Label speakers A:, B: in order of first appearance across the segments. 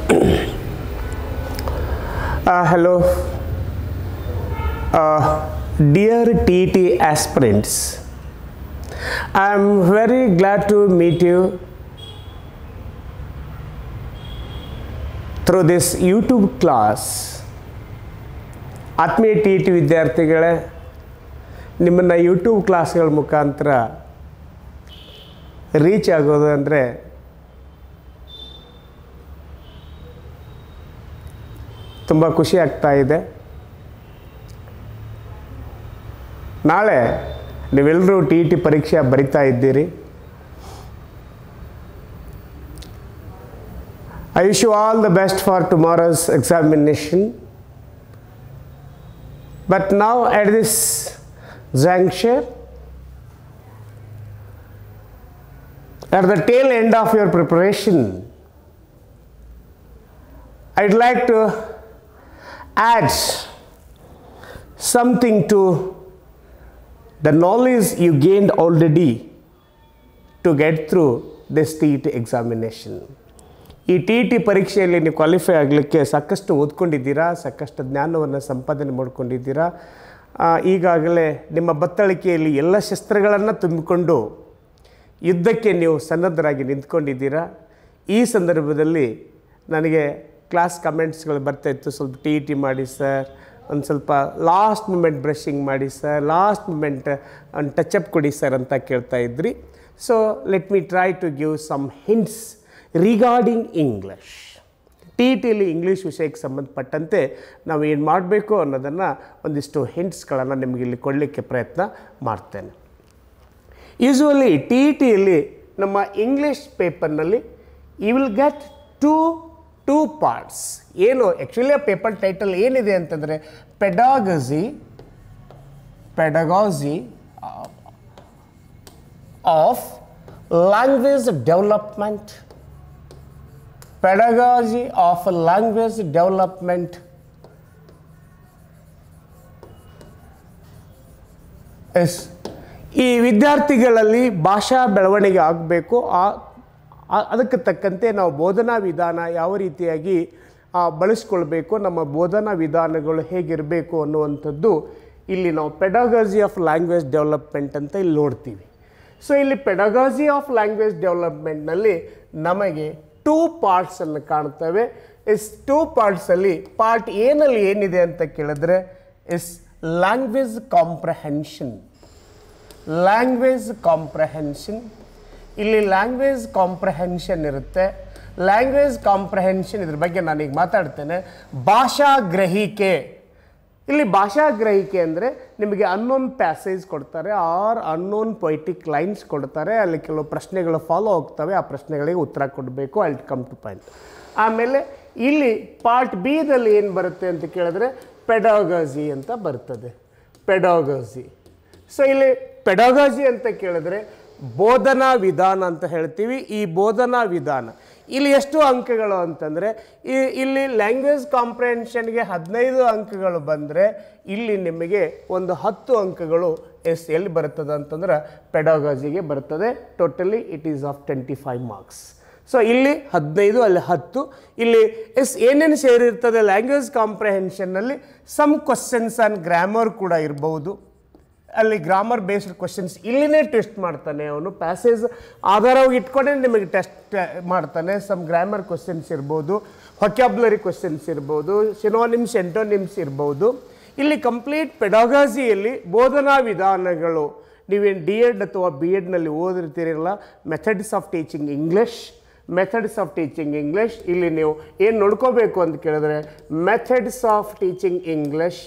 A: Uh, hello, uh, dear TT aspirants. I am very glad to meet you through this YouTube class. ಆತ್ಮೀಯ T T ವಿದ್ಯಾರ್ಥಿಗಳೇ ನಿಮ್ಮನ್ನು YouTube ಕ್ಲಾಸ್ಗಳ ಮುಖಾಂತರ reach ಆಗೋದು ಅಂದರೆ ತುಂಬ ಖುಷಿ ಆಗ್ತಾ ಇದೆ ನಾಳೆ ನೀವೆಲ್ಲರೂ ಟಿ ಇ ಟಿ ಪರೀಕ್ಷೆ ಬರಿತಾ ಇದ್ದೀರಿ I wish you all the best for tomorrow's examination but ನಾವು at this juncture at the tail end of your preparation i'd like to add something to the knowledge you gained already to get through this TET examination. ಈ T E T ಪರೀಕ್ಷೆಯಲ್ಲಿ ನೀವು qualify ಆಗಲಿಕ್ಕೆ ಸಾಕಷ್ಟು ಓದ್ಕೊಂಡಿದ್ದೀರಾ ಸಾಕಷ್ಟು ಜ್ಞಾನವನ್ನು ಸಂಪಾದನೆ ಮಾಡ್ಕೊಂಡಿದ್ದೀರಾ ಆ, ಈಗಾಗಲೇ ನಿಮ್ಮ ಬತ್ತಳಿಕೆಯಲ್ಲಿ ಎಲ್ಲ ಶಸ್ತ್ರಗಳನ್ನು ತುಂಬಿಕೊಂಡು ಯುದ್ಧಕ್ಕೆ ನೀವು ಸನ್ನದ್ಧರಾಗಿ ನಿಂತ್ಕೊಂಡಿದ್ದೀರಾ ಈ ಸಂದರ್ಭದಲ್ಲಿ ನನಗೆ ಕ್ಲಾಸ್ ಕಮೆಂಟ್ಸ್ಗಳು ಬರ್ತಾಯಿತ್ತು ಸ್ವಲ್ಪ ಟಿ ಇ ಟಿ ಮಾಡಿ ಸರ್ ಒಂದು ಸ್ವಲ್ಪ ಲಾಸ್ಟ್ ಮೂಮೆಂಟ್ ಬ್ರಷಿಂಗ್ ಮಾಡಿ ಸರ್ ಲಾಸ್ಟ್ ಮೂಮೆಂಟ್ ಒಂದು ಟಚಪ್ ಕೊಡಿ ಸರ್ ಅಂತ ಕೇಳ್ತಾ ಇದ್ರಿ so let me try to give some hints regarding English T E ಟಿಲಿ ಇಂಗ್ಲೀಷ್ ವಿಷಯಕ್ಕೆ ಸಂಬಂಧಪಟ್ಟಂತೆ ನಾವು ಏನು ಮಾಡಬೇಕು ಅನ್ನೋದನ್ನು ಒಂದಿಷ್ಟು ಹಿಂಟ್ಸ್ಗಳನ್ನು ನಿಮಗೆ ಇಲ್ಲಿ ಕೊಡಲಿಕ್ಕೆ ಪ್ರಯತ್ನ ಮಾಡ್ತೇನೆ ಯೂಶ್ವಲಿ ಟಿ ಇ ಟಿಯಲ್ಲಿ ನಮ್ಮ ಇಂಗ್ಲೀಷ್ ಪೇಪರ್ನಲ್ಲಿ you will get two two parts ಏನು ಆ್ಯಕ್ಚುಲಿ ಆ ಪೇಪರ್ ಟೈಟಲ್ ಏನಿದೆ ಅಂತಂದರೆ pedagogy pedagogy of language development pedagogy of language development yes ಈ ವಿದ್ಯಾರ್ಥಿಗಳಲ್ಲಿ ಭಾಷಾ ಬೆಳವಣಿಗೆ ಆಗಬೇಕು ಆ ಆ- ಅದಕ್ಕೆ ತಕ್ಕಂತೆ ನಾವು ಬೋಧನಾ ವಿಧಾನ ಯಾವ ರೀತಿಯಾಗಿ ಆ, ಬಳಸ್ಕೊಳ್ಬೇಕು ನಮ್ಮ ಬೋಧನಾ ವಿಧಾನಗಳು ಹೇಗಿರಬೇಕು ಅನ್ನುವಂಥದ್ದು ಇಲ್ಲಿ ನಾವು ಪೆಡಗಾಜಿ ಆಫ್ ಲ್ಯಾಂಗ್ವೇಜ್ ಡೆವಲಪ್ಮೆಂಟ್ ಅಂತ ಇಲ್ಲಿ ನೋಡ್ತೀವಿ ಸೊ ಇಲ್ಲಿ ಪೆಡಗಾಜಿ ಆಫ್ ಲ್ಯಾಂಗ್ವೇಜ್ ಡೆವಲಪ್ಮೆಂಟ್ನಲ್ಲಿ ನಮಗೆ ಟೂ ಪಾರ್ಟ್ಸನ್ನು ಕಾಣ್ತವೆ ಎಸ್ ಟೂ ಪಾರ್ಟ್ಸಲ್ಲಿ ಪಾರ್ಟ್ ಏನಲ್ಲಿ ಏನಿದೆ ಅಂತ ಕೇಳಿದ್ರೆ yes language comprehension language comprehension ಇಲ್ಲಿ ಲ್ಯಾಂಗ್ವೇಜ್ ಕಾಂಪ್ರಹೆನ್ಷನ್ ಇರುತ್ತೆ ಲ್ಯಾಂಗ್ವೇಜ್ ಕಾಂಪ್ರಹೆನ್ಷನ್ ಇದ್ರ ಬಗ್ಗೆ ನಾನೀಗ ಮಾತಾಡ್ತೇನೆ ಭಾಷಾ ಗ್ರಹಿಕೆ ಇಲ್ಲಿ ಭಾಷಾ ಗ್ರಹಿಕೆ ಅಂದರೆ ನಿಮಗೆ ಅನ್ನೋನ್ ಪ್ಯಾಸೇಜ್ ಕೊಡ್ತಾರೆ ಆರ್ ಅನ್ನೋನ್ ಪೊಯಿಟಿಕ್ ಲೈನ್ಸ್ ಕೊಡ್ತಾರೆ ಅಲ್ಲಿ ಕೆಲವು ಪ್ರಶ್ನೆಗಳು ಫಾಲೋ ಆಗ್ತವೆ ಆ ಪ್ರಶ್ನೆಗಳಿಗೆ ಉತ್ತರ ಕೊಡಬೇಕು ಐ ಕಮ್ ಟು ಪಾಯಿಂಟ್ ಆಮೇಲೆ ಇಲ್ಲಿ ಪಾರ್ಟ್ ಬಿದಲ್ಲಿ ಏನು ಬರುತ್ತೆ ಅಂತ ಕೇಳಿದ್ರೆ ಪೆಡಾಗಜಿ ಅಂತ ಬರ್ತದೆ ಪೆಡಾಗಜಿ ಸೊ ಇಲ್ಲಿ ಪೆಡಾಗಜಿ ಅಂತ ಕೇಳಿದ್ರೆ ಬೋಧನಾ ವಿಧಾನ ಅಂತ ಹೇಳ್ತೀವಿ ಈ ಬೋಧನಾ ವಿಧಾನ ಇಲ್ಲಿ ಎಷ್ಟು ಅಂಕಗಳು ಅಂತಂದರೆ ಇಲ್ಲಿ ಲ್ಯಾಂಗ್ವೇಜ್ ಕಾಂಪ್ರಿಹೆನ್ಷನ್ಗೆ ಹದಿನೈದು ಅಂಕಗಳು ಬಂದರೆ ಇಲ್ಲಿ ನಿಮಗೆ ಒಂದು ಹತ್ತು ಅಂಕಗಳು ಎಸ್ ಎಲ್ಲಿ ಬರ್ತದೆ ಅಂತಂದ್ರೆ ಪೆಡಾಗಜಿಗೆ ಬರ್ತದೆ totally it is of twenty five marks so ಇಲ್ಲಿ ಹದಿನೈದು ಅಲ್ಲಿ ಹತ್ತು ಇಲ್ಲಿ ಎಸ್ ಏನೇನು ಸೇರಿರ್ತದೆ ಲ್ಯಾಂಗ್ವೇಜ್ ಕಾಂಪ್ರಿಹೆನ್ಷನ್ನಲ್ಲಿ ಸಮ್ ಕ್ವಶನ್ಸ್ ಆ್ಯಂಡ್ ಗ್ರಾಮರ್ ಕೂಡ ಇರ್ಬೋದು ಅಲ್ಲಿ ಗ್ರಾಮರ್ ಬೇಸ್ಡ್ ಕ್ವಶನ್ಸ್ ಇಲ್ಲಿನೇ ಟೆಸ್ಟ್ ಮಾಡ್ತಾನೆ ಅವನು ಪ್ಯಾಸೇಜ್ ಆಧಾರವಾಗಿ ಇಟ್ಕೊಂಡೇ ನಿಮಗೆ ಟೆಸ್ಟ್ ಮಾಡ್ತಾನೆ ಸಮ್ ಗ್ರಾಮರ್ ಕ್ವಶನ್ಸ್ ಇರ್ಬೋದು ಹೊಕ್ಯಾಬ್ಲರಿ ಕ್ವಶನ್ಸ್ ಇರ್ಬೋದು ಸಿನೋನಿಮ್ಸ್ ಎಂಟೋನಿಮ್ಸ್ ಇರ್ಬೋದು ಇಲ್ಲಿ ಕಂಪ್ಲೀಟ್ ಪೆಡಾಗಾಜಿಯಲ್ಲಿ ಬೋಧನಾ ವಿಧಾನಗಳು ನೀವೇನು ಡಿ ಎಡ್ ಅಥವಾ ಬಿ ಎಡ್ನಲ್ಲಿ ಓದಿರ್ತೀರಲ್ಲ methods of teaching English methods of teaching English ಇಲ್ಲಿ ನೀವು ಏನು ನೋಡ್ಕೋಬೇಕು ಅಂತ ಕೇಳಿದ್ರೆ methods of teaching English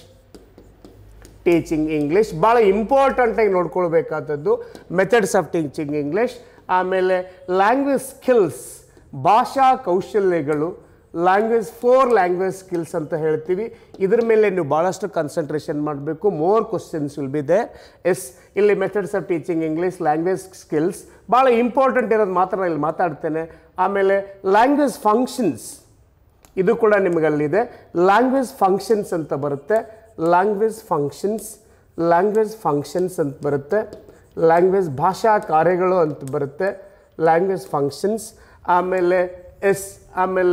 A: teaching English ಭಾಳ ಇಂಪಾರ್ಟೆಂಟಾಗಿ ನೋಡ್ಕೊಳ್ಬೇಕಾದದ್ದು ಮೆಥಡ್ಸ್ ಆಫ್ ಟೀಚಿಂಗ್ ಇಂಗ್ಲೀಷ್ ಆಮೇಲೆ ಲ್ಯಾಂಗ್ವೇಜ್ ಸ್ಕಿಲ್ಸ್ ಭಾಷಾ ಕೌಶಲ್ಯಗಳು ಲ್ಯಾಂಗ್ವೇಜ್ ಫೋರ್ ಲ್ಯಾಂಗ್ವೇಜ್ ಸ್ಕಿಲ್ಸ್ ಅಂತ ಹೇಳ್ತೀವಿ ಇದ್ರ ಮೇಲೆ ನೀವು ಭಾಳಷ್ಟು ಕಾನ್ಸಂಟ್ರೇಷನ್ ಮಾಡಬೇಕು more questions will be there yes ಇಲ್ಲಿ methods of teaching English language skills ಭಾಳ ಇಂಪಾರ್ಟೆಂಟ್ ಇರೋದು ಮಾತ್ರ ನಾನು ಇಲ್ಲಿ ಮಾತಾಡ್ತೇನೆ ಆಮೇಲೆ ಲ್ಯಾಂಗ್ವೇಜ್ ಫಂಕ್ಷನ್ಸ್ ಇದು ಕೂಡ ನಿಮಗಲ್ಲಿದೆ ಲ್ಯಾಂಗ್ವೇಜ್ ಫಂಕ್ಷನ್ಸ್ ಅಂತ ಬರುತ್ತೆ ಲ್ಯಾಂಗ್ವೇಜ್ ಫಂಕ್ಷನ್ಸ್ ಲ್ಯಾಂಗ್ವೇಜ್ ಫಂಕ್ಷನ್ಸ್ ಅಂತ ಬರುತ್ತೆ ಲ್ಯಾಂಗ್ವೇಜ್ ಭಾಷಾ ಕಾರ್ಯಗಳು ಅಂತ ಬರುತ್ತೆ ಲ್ಯಾಂಗ್ವೇಜ್ ಫಂಕ್ಷನ್ಸ್ ಆಮೇಲೆ ಎಸ್ ಆಮೇಲೆ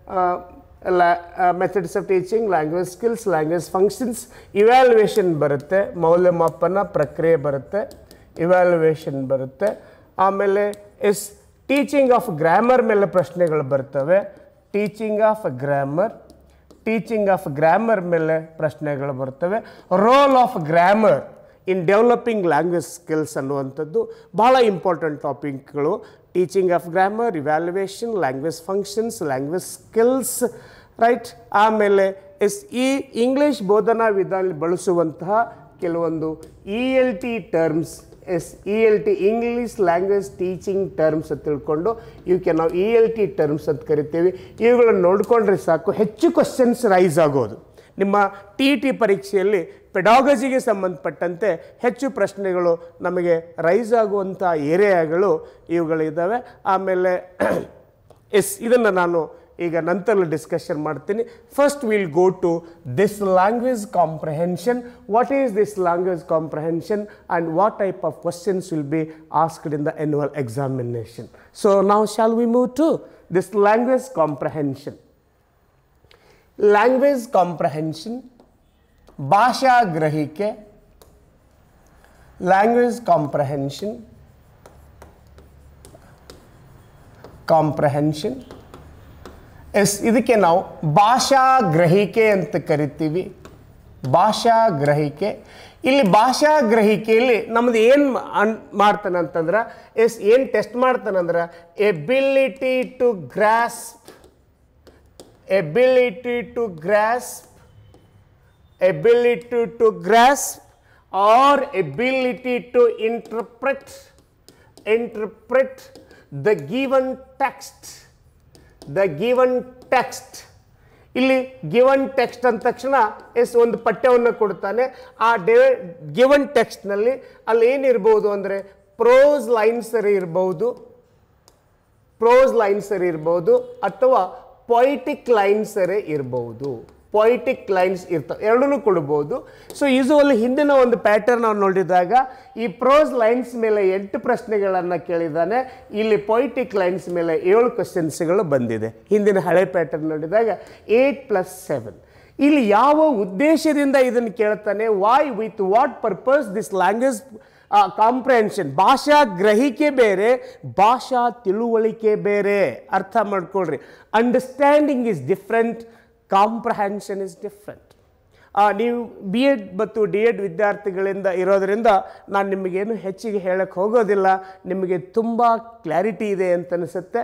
A: methods of teaching language skills language functions evaluation ಬರುತ್ತೆ ಮೌಲ್ಯಮಾಪನ ಪ್ರಕ್ರಿಯೆ ಬರುತ್ತೆ ಇವ್ಯಾಲ್ಯುವೇಷನ್ ಬರುತ್ತೆ ಆಮೇಲೆ ಎಸ್ ಟೀಚಿಂಗ್ ಆಫ್ ಗ್ರಾಮರ್ ಮೇಲೆ ಪ್ರಶ್ನೆಗಳು ಬರ್ತವೆ teaching of grammar teaching of grammar ಮೇಲೆ ಪ್ರಶ್ನೆಗಳು ಬರ್ತವೆ role of grammar in developing language skills ಅನ್ನುವಂಥದ್ದು ಭಾಳ ಇಂಪಾರ್ಟೆಂಟ್ ಟಾಪಿಕ್ಗಳು teaching of grammar evaluation language functions language skills right ಆಮೇಲೆ ಎಸ್ ಈ ಇಂಗ್ಲೀಷ್ ಬೋಧನಾ ವಿಧಾನ ಬಳಸುವಂತಹ ಕೆಲವೊಂದು E L T terms yes E L T English language teaching terms ಅಂತ ತಿಳ್ಕೊಂಡು ಇವಕ್ಕೆ ನಾವು ಇ ಎಲ್ ಟಿ ಟರ್ಮ್ಸ್ ಅಂತ ಕರಿತೀವಿ ಇವುಗಳನ್ನು ನೋಡಿಕೊಂಡ್ರೆ ಸಾಕು ಹೆಚ್ಚು ಕ್ವಶನ್ಸ್ ರೈಸ್ ಆಗೋದು ನಿಮ್ಮ ಟಿ ಟಿ ಪರೀಕ್ಷೆಯಲ್ಲಿ ಪೆಡಾಗಜಿಗೆ ಸಂಬಂಧಪಟ್ಟಂತೆ ಹೆಚ್ಚು ಪ್ರಶ್ನೆಗಳು ನಮಗೆ ರೈಸ್ ಆಗುವಂಥ ಏರಿಯಾಗಳು ಇವುಗಳಿದ್ದಾವೆ ಆಮೇಲೆ ಎಸ್ ಇದನ್ನು ನಾನು ಈಗ ನಂತರ ಡಿಸ್ಕಷನ್ ಮಾಡ್ತೀನಿ first will go to this language comprehension what is this language comprehension and what type of questions will be asked in the annual examination so ನಾವು shall we move to this language comprehension language comprehension ಭಾಷಾ ಗ್ರಹಿಕೆ language comprehension comprehension S ಇದಕ್ಕೆ ನಾವು ಭಾಷಾ ಗ್ರಹಿಕೆ ಅಂತ ಕರಿತೀವಿ ಭಾಷಾ ಗ್ರಹಿಕೆ ಇಲ್ಲಿ ಭಾಷಾ ಗ್ರಹಿಕೆಯಲ್ಲಿ ನಮ್ದು ಏನು ಅನ್ ಮಾಡ್ತಾನೆ ಅಂತಂದ್ರೆ ಎಸ್ ಏನು ಟೆಸ್ಟ್ ಮಾಡ್ತಾನಂದ್ರೆ ability to grasp ability to grasp ability to grasp or ability to interpret interpret the given text the given text ಇಲ್ಲಿ ಗಿವನ್ ಟೆಕ್ಸ್ಟ್ ಅಂದ ತಕ್ಷಣ ಎಸ್ ಒಂದು ಪಠ್ಯವನ್ನು ಕೊಡ್ತಾನೆ ಆ ಡೆ ಗಿವನ್ ಟೆಕ್ಸ್ಟ್ನಲ್ಲಿ ಅಲ್ಲಿ ಏನಿರ್ಬೋದು ಅಂದರೆ ಪ್ರೋಸ್ ಲೈನ್ಸ್ ಇರ್ಬೋದು ಪ್ರೋಸ್ ಲೈನ್ಸ್ ಇರ್ಬೋದು ಅಥವಾ ಪೊಯಿಟಿಕ್ ಲೈನ್ಸ್ ಇರ್ಬೋದು ಪೊಯಿಟಿಕ್ ಲೈನ್ಸ್ ಇರ್ತವೆ ಎರಡನ್ನೂ ಕೊಡ್ಬೋದು ಸೊ ಯೂಸುವಲಿ ಹಿಂದಿನ ಒಂದು ಪ್ಯಾಟರ್ನ್ ನಾವು ನೋಡಿದಾಗ ಈ ಪ್ರೋಸ್ ಲೈನ್ಸ್ ಮೇಲೆ ಎಂಟು ಪ್ರಶ್ನೆಗಳನ್ನು ಕೇಳಿದ್ದಾನೆ ಇಲ್ಲಿ ಪೊಯಿಟಿಕ್ ಲೈನ್ಸ್ ಮೇಲೆ ಏಳು ಕ್ವಶನ್ಸ್ಗಳು ಬಂದಿದೆ ಹಿಂದಿನ ಹಳೆ ಪ್ಯಾಟರ್ನ್ ನೋಡಿದಾಗ ಏಯ್ಟ್ ಪ್ಲಸ್ ಸೆವೆನ್ ಇಲ್ಲಿ ಯಾವ ಉದ್ದೇಶದಿಂದ ಇದನ್ನು ಕೇಳ್ತಾನೆ why with what purpose this language comprehension ಭಾಷಾ ಗ್ರಹಿಕೆ ಬೇರೆ ಭಾಷಾ ತಿಳುವಳಿಕೆ ಬೇರೆ ಅರ್ಥ ಮಾಡ್ಕೊಳ್ರಿ understanding is different comprehension is different ನೀವು ಬಿ ಎಡ್ ಮತ್ತು ಡಿ ಎಡ್ ವಿದ್ಯಾರ್ಥಿಗಳಿಂದ ಇರೋದರಿಂದ ನಾನು ನಿಮಗೇನು ಹೆಚ್ಚಿಗೆ ಹೇಳಕ್ಕೆ ಹೋಗೋದಿಲ್ಲ ನಿಮಗೆ ತುಂಬ ಕ್ಲಾರಿಟಿ ಇದೆ ಅಂತ ಅನಿಸುತ್ತೆ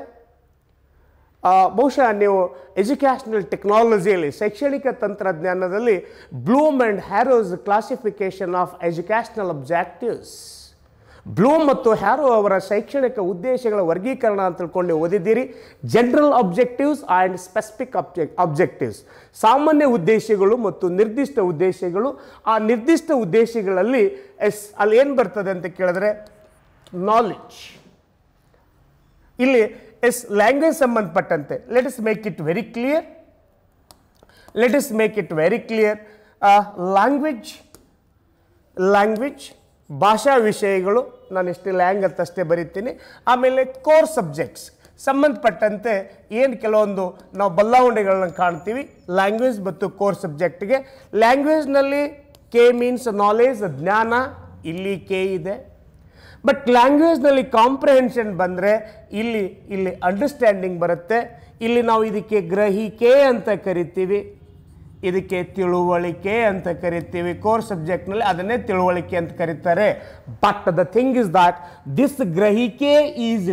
A: ಆ, ಬಹುಶಃ ನೀವು ಎಜುಕೇಷನಲ್ ಟೆಕ್ನಾಲಜಿಯಲ್ಲಿ ಶೈಕ್ಷಣಿಕ ತಂತ್ರಜ್ಞಾನದಲ್ಲಿ Bloom and Harrow's classification of educational objectives Bloom ಮತ್ತು ಹ್ಯಾರೋ ಅವರ ಶೈಕ್ಷಣಿಕ ಉದ್ದೇಶಗಳ ವರ್ಗೀಕರಣ ಅಂತ ತಿಳ್ಕೊಂಡು ನೀವು ಓದಿದ್ದೀರಿ general objectives and specific object objectives ಸಾಮಾನ್ಯ ಉದ್ದೇಶಗಳು ಮತ್ತು ನಿರ್ದಿಷ್ಟ ಉದ್ದೇಶಗಳು ಆ ನಿರ್ದಿಷ್ಟ ಉದ್ದೇಶಗಳಲ್ಲಿ ಎಸ್ ಅಲ್ಲಿ ಏನು ಬರ್ತದೆ ಅಂತ ಕೇಳಿದ್ರೆ ನಾಲೆಡ್ಜ್ ಇಲ್ಲಿ ಎಸ್ ಲ್ಯಾಂಗ್ವೇಜ್ ಸಂಬಂಧಪಟ್ಟಂತೆ let us make it very clear let us make it very clear language language ಭಾಷಾ ವಿಷಯಗಳು ನಾನು ಇಷ್ಟು ಲ್ಯಾಂಗ್ ಅಂತ ಅಷ್ಟೇ ಬರಿತೀನಿ ಆಮೇಲೆ ಕೋರ್ ಸಬ್ಜೆಕ್ಟ್ಸ್ ಸಂಬಂಧಪಟ್ಟಂತೆ ಏನು ಕೆಲವೊಂದು ನಾವು ಬದಲಾವಣೆಗಳನ್ನ ಕಾಣ್ತೀವಿ ಲ್ಯಾಂಗ್ವೇಜ್ ಮತ್ತು ಕೋರ್ ಸಬ್ಜೆಕ್ಟ್ಗೆ ಲ್ಯಾಂಗ್ವೇಜ್ನಲ್ಲಿ ಕೆ ಮೀನ್ಸ್ ನಾಲೆಜ್ ಜ್ಞಾನ ಇಲ್ಲಿ ಕೆ ಇದೆ ಬಟ್ ಲ್ಯಾಂಗ್ವೇಜ್ನಲ್ಲಿ ಕಾಂಪ್ರಹೆನ್ಷನ್ ಬಂದರೆ ಇಲ್ಲಿ ಇಲ್ಲಿ ಅಂಡರ್ಸ್ಟ್ಯಾಂಡಿಂಗ್ ಬರುತ್ತೆ ಇಲ್ಲಿ ನಾವು ಇದಕ್ಕೆ ಗ್ರಹಿಕೆ ಅಂತ ಕರಿತೀವಿ ಇದಕ್ಕೆ ತಿಳುವಳಿಕೆ ಅಂತ ಕರಿತೀವಿ ಕೋರ್ ಸಬ್ಜೆಕ್ಟ್ನಲ್ಲಿ ಅದನ್ನೇ ತಿಳುವಳಿಕೆ ಅಂತ ಕರೀತಾರೆ but the thing is that this ಗ್ರಹಿಕೆ is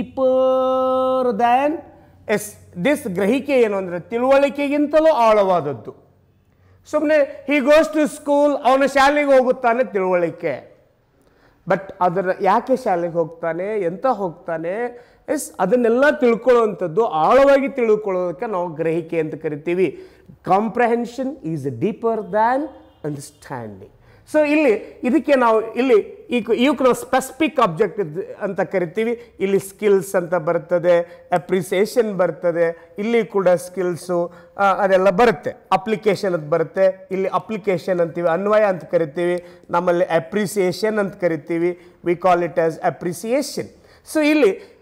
A: deeper than yes this ಗ್ರಹಿಕೆ ಏನು ಅಂದರೆ ತಿಳುವಳಿಕೆಗಿಂತಲೂ ಆಳವಾದದ್ದು ಸುಮ್ಮನೆ ಹಿ ಗೋಸ್ ಟು ಸ್ಕೂಲ್ ಅವನ ಶಾಲೆಗೆ ಹೋಗುತ್ತಾನೆ ತಿಳುವಳಿಕೆ ಬಟ್ ಅದರ ಯಾಕೆ ಶಾಲೆಗೆ ಹೋಗ್ತಾನೆ ಎಂತ ಹೋಗ್ತಾನೆ ಎಸ್ ಅದನ್ನೆಲ್ಲ ತಿಳ್ಕೊಳ್ಳುವಂಥದ್ದು ಆಳವಾಗಿ ತಿಳ್ಕೊಳ್ಳೋದಕ್ಕೆ ನಾವು ಗ್ರಹಿಕೆ ಅಂತ ಕರಿತೀವಿ comprehension is deeper than understanding so ಇಲ್ಲಿ ಇದಕ್ಕೆ ನಾವು ಇಲ್ಲಿ ಈ ಇವಕ್ಕೆ ನಾವು ಸ್ಪೆಸಿಫಿಕ್ ಆಬ್ಜೆಕ್ಟ್ ಅಂತ ಕರಿತೀವಿ ಇಲ್ಲಿ ಸ್ಕಿಲ್ಸ್ ಅಂತ ಬರ್ತದೆ ಅಪ್ರಿಸಿಯೇಷನ್ ಬರ್ತದೆ ಇಲ್ಲಿ ಕೂಡ ಸ್ಕಿಲ್ಸು ಅದೆಲ್ಲ ಬರುತ್ತೆ ಅಪ್ಲಿಕೇಶನ್ ಅಂತ ಬರುತ್ತೆ ಇಲ್ಲಿ ಅಪ್ಲಿಕೇಶನ್ ಅಂತೀವಿ ಅನ್ವಯ ಅಂತ ಕರಿತೀವಿ ನಮ್ಮಲ್ಲಿ ಅಪ್ರಿಸಿಯೇಷನ್ ಅಂತ ಕರಿತೀವಿ we call it as appreciation so ಇಲ್ಲಿ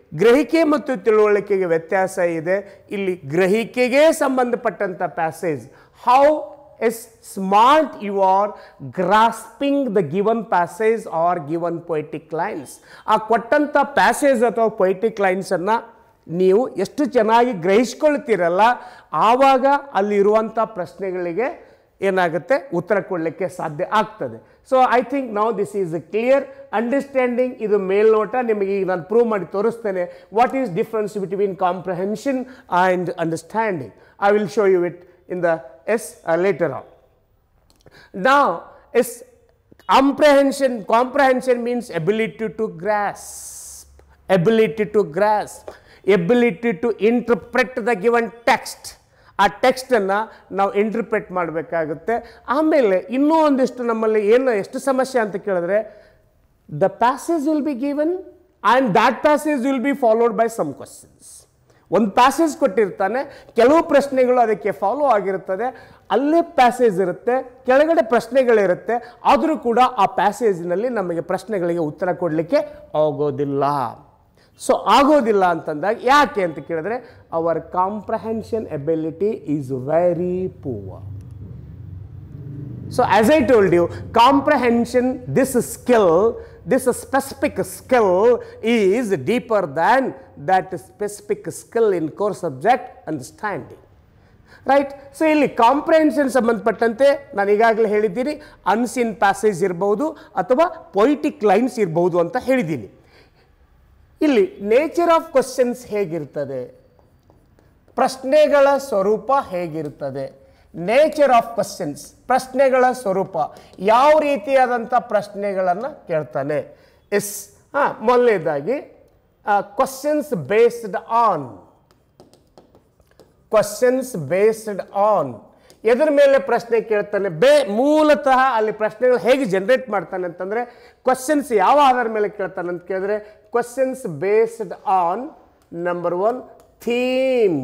A: ಗ್ರಹಿಕೆ ಮತ್ತು ತಿಳುವಳಿಕೆಗೆ ವ್ಯತ್ಯಾಸ ಇದೆ ಇಲ್ಲಿ ಗ್ರಹಿಕೆಗೆ ಸಂಬಂಧಪಟ್ಟಂಥ passage how yes smart you are grasping the given passage or given poetic lines ಆ ಕೊಟ್ಟಂಥ ಪ್ಯಾಸೇಜ್ ಅಥವಾ ಪೊಯಿಟಿಕ್ ಲೈನ್ಸನ್ನು ನೀವು ಎಷ್ಟು ಚೆನ್ನಾಗಿ ಗ್ರಹಿಸ್ಕೊಳ್ತೀರಲ್ಲ ಆವಾಗ ಅಲ್ಲಿರುವಂಥ ಪ್ರಶ್ನೆಗಳಿಗೆ ಏನಾಗುತ್ತೆ ಉತ್ತರ ಕೊಡಲಿಕ್ಕೆ ಸಾಧ್ಯ ಆಗ್ತದೆ so I think now this is a clear understanding ಇದು ಮೇಲ್ನೋಟ ನಿಮಗೆ ಈಗ ನಾನು ಪ್ರೂವ್ ಮಾಡಿ ತೋರಿಸ್ತೇನೆ what is difference between comprehension and understanding I will show you it in the yes later on Now, is comprehension, comprehension means ability to grasp, ability to grasp, ability to interpret the given text. ಆ ಟೆಕ್ಸ್ಟನ್ನು ನಾವು interpret ಮಾಡಬೇಕಾಗುತ್ತೆ ಆಮೇಲೆ ಇನ್ನೂ ಒಂದಿಷ್ಟು ನಮ್ಮಲ್ಲಿ ಏನು ಎಷ್ಟು ಸಮಸ್ಯೆ ಅಂತ ಕೇಳಿದ್ರೆ the passage will be given and that passage will be followed by some questions ಒಂದು ಪ್ಯಾಸೇಜ್ ಕೊಟ್ಟಿರ್ತಾನೆ ಕೆಲವು ಪ್ರಶ್ನೆಗಳು ಅದಕ್ಕೆ ಫಾಲೋ ಆಗಿರುತ್ತದೆ ಅಲ್ಲೇ ಪ್ಯಾಸೇಜ್ ಇರುತ್ತೆ ಕೆಳಗಡೆ ಪ್ರಶ್ನೆಗಳಿರುತ್ತೆ ಆದರೂ ಕೂಡ ಆ ಪ್ಯಾಸೇಜ್ನಲ್ಲಿ ನಮಗೆ ಪ್ರಶ್ನೆಗಳಿಗೆ ಉತ್ತರ ಕೊಡಲಿಕ್ಕೆ ಆಗೋದಿಲ್ಲ ಸೊ ಆಗೋದಿಲ್ಲ ಅಂತಂದಾಗ ಯಾಕೆ ಅಂತ ಕೇಳಿದ್ರೆ our comprehension ability is very poor So as I told you, comprehension, this skill, this specific skill is deeper than that specific skill in core subject understanding. Right so ಇಲ್ಲಿ ಕಾಂಪ್ರಹೆನ್ಷನ್ ಸಂಬಂಧಪಟ್ಟಂತೆ ನಾನು ಈಗಾಗಲೇ ಹೇಳಿದ್ದೀನಿ ಅನ್ಸಿನ್ ಪ್ಯಾಸೇಜ್ ಇರ್ಬೋದು ಅಥವಾ poetic lines ಇರ್ಬೋದು ಅಂತ ಹೇಳಿದ್ದೀನಿ ಇಲ್ಲಿ ನೇಚರ್ ಆಫ್ ಕ್ವಶನ್ಸ್ ಹೇಗಿರ್ತದೆ ಪ್ರಶ್ನೆಗಳ ಸ್ವರೂಪ ಹೇಗಿರುತ್ತದೆ ನೇಚರ್ ಆಫ್ ಕ್ವಶನ್ಸ್ ಪ್ರಶ್ನೆಗಳ ಸ್ವರೂಪ ಯಾವ ರೀತಿಯಾದಂಥ ಪ್ರಶ್ನೆಗಳನ್ನು ಕೇಳ್ತಾನೆ ಎಸ್ ಹಾಂ ಮೊದಲನೇದಾಗಿ questions based on questions based on ಎದ್ರ ಮೇಲೆ ಪ್ರಶ್ನೆ ಕೇಳ್ತಾನೆ ಬೇ ಮೂಲತಃ ಅಲ್ಲಿ ಪ್ರಶ್ನೆಗಳು ಹೇಗೆ ಜನರೇಟ್ ಮಾಡ್ತಾನೆ ಅಂತಂದರೆ ಕ್ವಶನ್ಸ್ ಯಾವ ಆಧಾರ ಮೇಲೆ ಕೇಳ್ತಾನೆ ಅಂತ ಕೇಳಿದ್ರೆ questions based on number one theme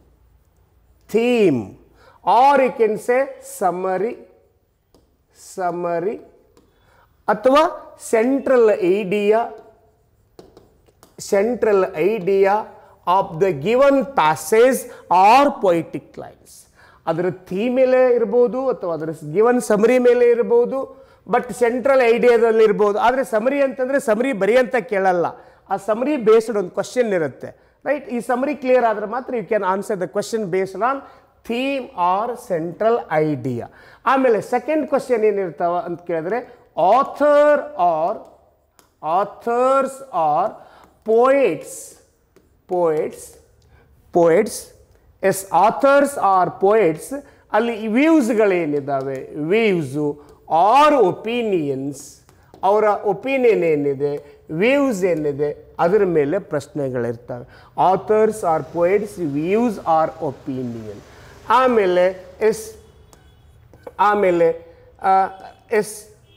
A: theme or you can say summary summary ಅಥವಾ central idea central idea of the given passage or poetic lines ಅದರ ಥೀ ಮೇಲೆ ಇರ್ಬೋದು ಅಥವಾ ಅದರ ಗಿವನ್ ಸಮರಿ ಮೇಲೆ ಇರ್ಬೋದು ಬಟ್ ಸೆಂಟ್ರಲ್ ಐಡಿಯಾದಲ್ಲಿ ಇರ್ಬೋದು ಆದರೆ ಸಮರಿ ಅಂತಂದರೆ ಸಮರಿ ಬರೀ ಅಂತ ಕೇಳಲ್ಲ ಆ ಸಮರಿ ಬೇಸ್ಡ್ ಒಂದು ಕ್ವಶನ್ ಇರುತ್ತೆ ರೈಟ್ ಈ ಸಮರಿ ಕ್ಲಿಯರ್ ಆದರೆ ಮಾತ್ರ you can answer the question based on theme or central idea ಆಮೇಲೆ ಸೆಕೆಂಡ್ ಕ್ವಶನ್ ಏನಿರ್ತಾವ ಅಂತ ಕೇಳಿದ್ರೆ author or authors or poets poets poets yes authors or poets ಅಲ್ಲಿ ವ್ಯೂಸ್ಗಳೇನಿದ್ದಾವೆ ವ್ಯೂಸು ಆರ್ ಒಪಿನಿಯನ್ಸ್ ಅವರ ಒಪಿನಿಯನ್ ಏನಿದೆ ವ್ಯೂಸ್ ಏನಿದೆ ಅದರ ಮೇಲೆ ಪ್ರಶ್ನೆಗಳಿರ್ತವೆ authors or poets views or opinion ಆಮೇಲೆ ಎಸ್ ಆಮೇಲೆ yes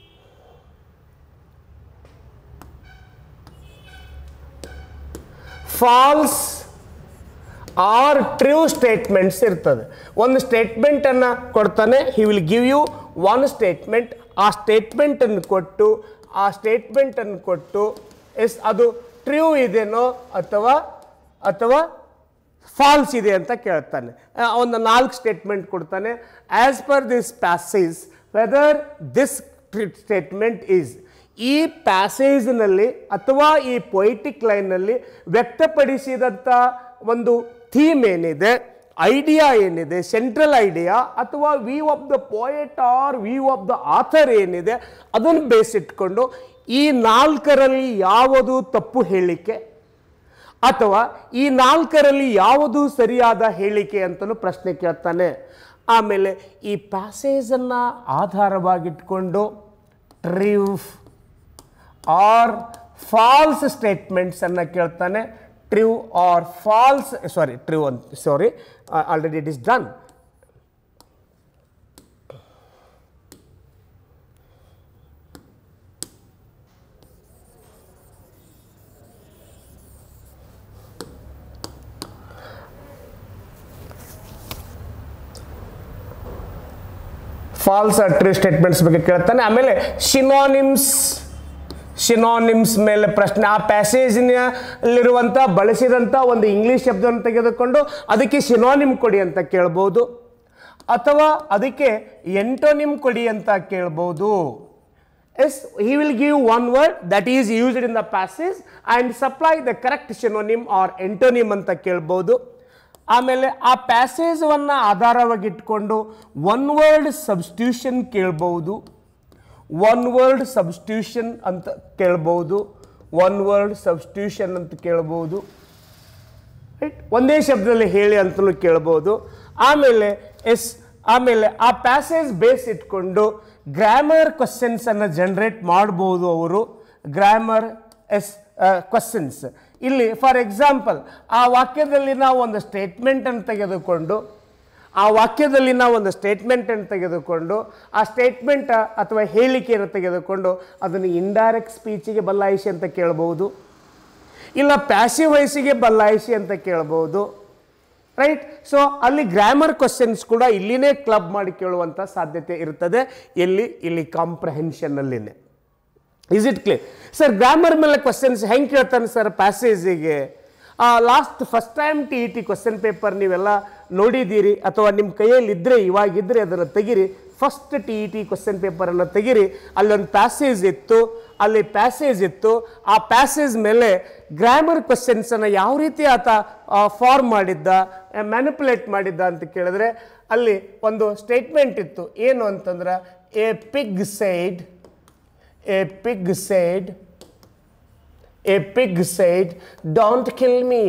A: false or true statements ಇರ್ತದೆ ಒಂದು ಸ್ಟೇಟ್ಮೆಂಟನ್ನು ಕೊಡ್ತಾನೆ he will give you one statement ಆ ಸ್ಟೇಟ್ಮೆಂಟನ್ನು ಕೊಟ್ಟು ಆ ಸ್ಟೇಟ್ಮೆಂಟನ್ನು ಕೊಟ್ಟು ಎಸ್ ಅದು ಟ್ರೂ ಇದೆನೋ ಅಥವಾ ಅಥವಾ ಫಾಲ್ಸ್ ಇದೆ ಅಂತ ಕೇಳ್ತಾನೆ ಆ, ಒಂದು ನಾಲ್ಕು ಸ್ಟೇಟ್ಮೆಂಟ್ ಕೊಡ್ತಾನೆ as per this passage whether this statement is ಈ ಪ್ಯಾಸೇಜ್ನಲ್ಲಿ ಅಥವಾ ಈ ಪೊಯಿಟಿಕ್ ಲೈನ್ನಲ್ಲಿ ವ್ಯಕ್ತಪಡಿಸಿದಂಥ ಒಂದು ಥೀಮ್ ಏನಿದೆ ಐಡಿಯಾ ಏನಿದೆ ಸೆಂಟ್ರಲ್ ಐಡಿಯಾ ಅಥವಾ view of the poet or view of the author ಏನಿದೆ ಅದನ್ನು ಬೇಸಿಟ್ಕೊಂಡು ಈ ನಾಲ್ಕರಲ್ಲಿ ಯಾವುದು ತಪ್ಪು ಹೇಳಿಕೆ ಅಥವಾ ಈ ನಾಲ್ಕರಲ್ಲಿ ಯಾವುದು ಸರಿಯಾದ ಹೇಳಿಕೆ ಅಂತಲೂ ಪ್ರಶ್ನೆ ಕೇಳ್ತಾನೆ ಆಮೇಲೆ ಈ ಪ್ಯಾಸೇಜನ್ನು ಆಧಾರವಾಗಿಟ್ಕೊಂಡು ಟ್ರೀವ್ ಆರ್ ಫಾಲ್ಸ್ ಸ್ಟೇಟ್ಮೆಂಟ್ಸನ್ನು ಕೇಳ್ತಾನೆ true or false sorry true ಅಂತ sorry already it is done false true statements ಬಗ್ಗೆ ಕೇಳ್ತಾನೆ ಆಮೇಲೆ ಶಿನಾನಿಮ್ಸ್ ಶಿನಾನಿಮ್ಸ್ ಮೇಲೆ ಪ್ರಶ್ನೆ ಆ ಪ್ಯಾಸೇಜ್ನಲ್ಲಿರುವಂಥ ಬಳಸಿದಂಥ ಒಂದು ಇಂಗ್ಲೀಷ್ ಶಬ್ದವನ್ನು ತೆಗೆದುಕೊಂಡು ಅದಕ್ಕೆ ಶಿನಾನಿಮ್ ಕೊಡಿ ಅಂತ ಕೇಳ್ಬೋದು ಅಥವಾ ಅದಕ್ಕೆ ಎಂಟೋನಿಮ್ ಕೊಡಿ ಅಂತ ಕೇಳ್ಬೋದು yes he will give one word that is used in the passage and supply the correct synonym or antonym ಅಂತ ಕೇಳ್ಬೋದು ಆಮೇಲೆ ಆ ಪ್ಯಾಸೇಜನ್ನು ಆಧಾರವಾಗಿಟ್ಕೊಂಡು ಒನ್ ವರ್ಡ್ ಸಬ್ಸ್ಟ್ಯೂಷನ್ ಕೇಳ್ಬೋದು ಒನ್ ವರ್ಡ್ ಸಬ್ಸ್ಟ್ಯೂಷನ್ ಅಂತ ಕೇಳ್ಬೋದು ಒನ್ ವರ್ಡ್ ಸಬ್ಸ್ಟ್ಯೂಷನ್ ಅಂತ ಕೇಳ್ಬೋದು ರೈಟ್ ಒಂದೇ ಶಬ್ದದಲ್ಲಿ ಹೇಳಿ ಅಂತಲೂ ಕೇಳ್ಬೋದು ಆಮೇಲೆ ಎಸ್ ಆಮೇಲೆ ಆ ಪ್ಯಾಸೇಜ್ ಬೇಸ್ ಇಟ್ಕೊಂಡು ಗ್ರಾಮರ್ ಕ್ವಶನ್ಸನ್ನು ಜನರೇಟ್ ಮಾಡ್ಬೋದು ಅವರು ಗ್ರಾಮರ್ ಎಸ್ ಕ್ವಶನ್ಸ್ ಇಲ್ಲಿ ಫಾರ್ ಎಕ್ಸಾಂಪಲ್ ಆ ವಾಕ್ಯದಲ್ಲಿ ನಾವು ಒಂದು ಸ್ಟೇಟ್ಮೆಂಟನ್ನು ತೆಗೆದುಕೊಂಡು ಆ ವಾಕ್ಯದಲ್ಲಿ ನಾವು ಒಂದು ಸ್ಟೇಟ್ಮೆಂಟನ್ನು ತೆಗೆದುಕೊಂಡು ಆ ಸ್ಟೇಟ್ಮೆಂಟ್ ಅಥವಾ ಹೇಳಿಕೆಯನ್ನು ತೆಗೆದುಕೊಂಡು ಅದನ್ನು ಇಂಡೈರೆಕ್ಟ್ ಸ್ಪೀಚಿಗೆ ಬದಲಾಯಿಸಿ ಅಂತ ಕೇಳ್ಬೋದು ಇಲ್ಲ ಪ್ಯಾಸಿವ್ ವಯಸ್ಸಿಗೆ ಬದಲಾಯಿಸಿ ಅಂತ ಕೇಳ್ಬೋದು ರೈಟ್ ಸೊ ಅಲ್ಲಿ ಗ್ರಾಮರ್ ಕ್ವಶನ್ಸ್ ಕೂಡ ಇಲ್ಲಿನೇ ಕ್ಲಬ್ ಮಾಡಿ ಕೇಳುವಂಥ ಸಾಧ್ಯತೆ ಇರ್ತದೆ ಎಲ್ಲಿ ಇಲ್ಲಿ ಕಾಂಪ್ರಹೆನ್ಷನ್ನಲ್ಲಿನೇ is it clear sir grammar ಮೇಲೆ ಕ್ವಶನ್ಸ್ ಹೆಂಗೆ ಕೇಳ್ತಾನೆ ಸರ್ ಪ್ಯಾಸೇಜಿಗೆ last first time T E T question paper ನೀವೆಲ್ಲ ನೋಡಿದ್ದೀರಿ ಅಥವಾ ನಿಮ್ಮ ಕೈಯಲ್ಲಿ ಇದ್ದರೆ ಇವಾಗಿದ್ದರೆ ಅದನ್ನು ತೆಗಿರಿ first T E T question ಪೇಪರನ್ನು ತೆಗಿರಿ ಅಲ್ಲೊಂದು ಪ್ಯಾಸೇಜ್ ಇತ್ತು ಅಲ್ಲಿ ಪ್ಯಾಸೇಜ್ ಇತ್ತು ಆ ಪ್ಯಾಸೇಜ್ ಮೇಲೆ ಗ್ರಾಮರ್ ಕ್ವಶನ್ಸನ್ನು ಯಾವ ರೀತಿ ಆತ ಫಾರ್ಮ್ ಮಾಡಿದ್ದ ಮ್ಯಾನಿಪುಲೇಟ್ ಮಾಡಿದ್ದ ಅಂತ ಕೇಳಿದ್ರೆ ಅಲ್ಲಿ ಒಂದು ಸ್ಟೇಟ್ಮೆಂಟ್ ಇತ್ತು ಏನು ಅಂತಂದ್ರೆ a pig said A pig said, a pig said, don't kill me.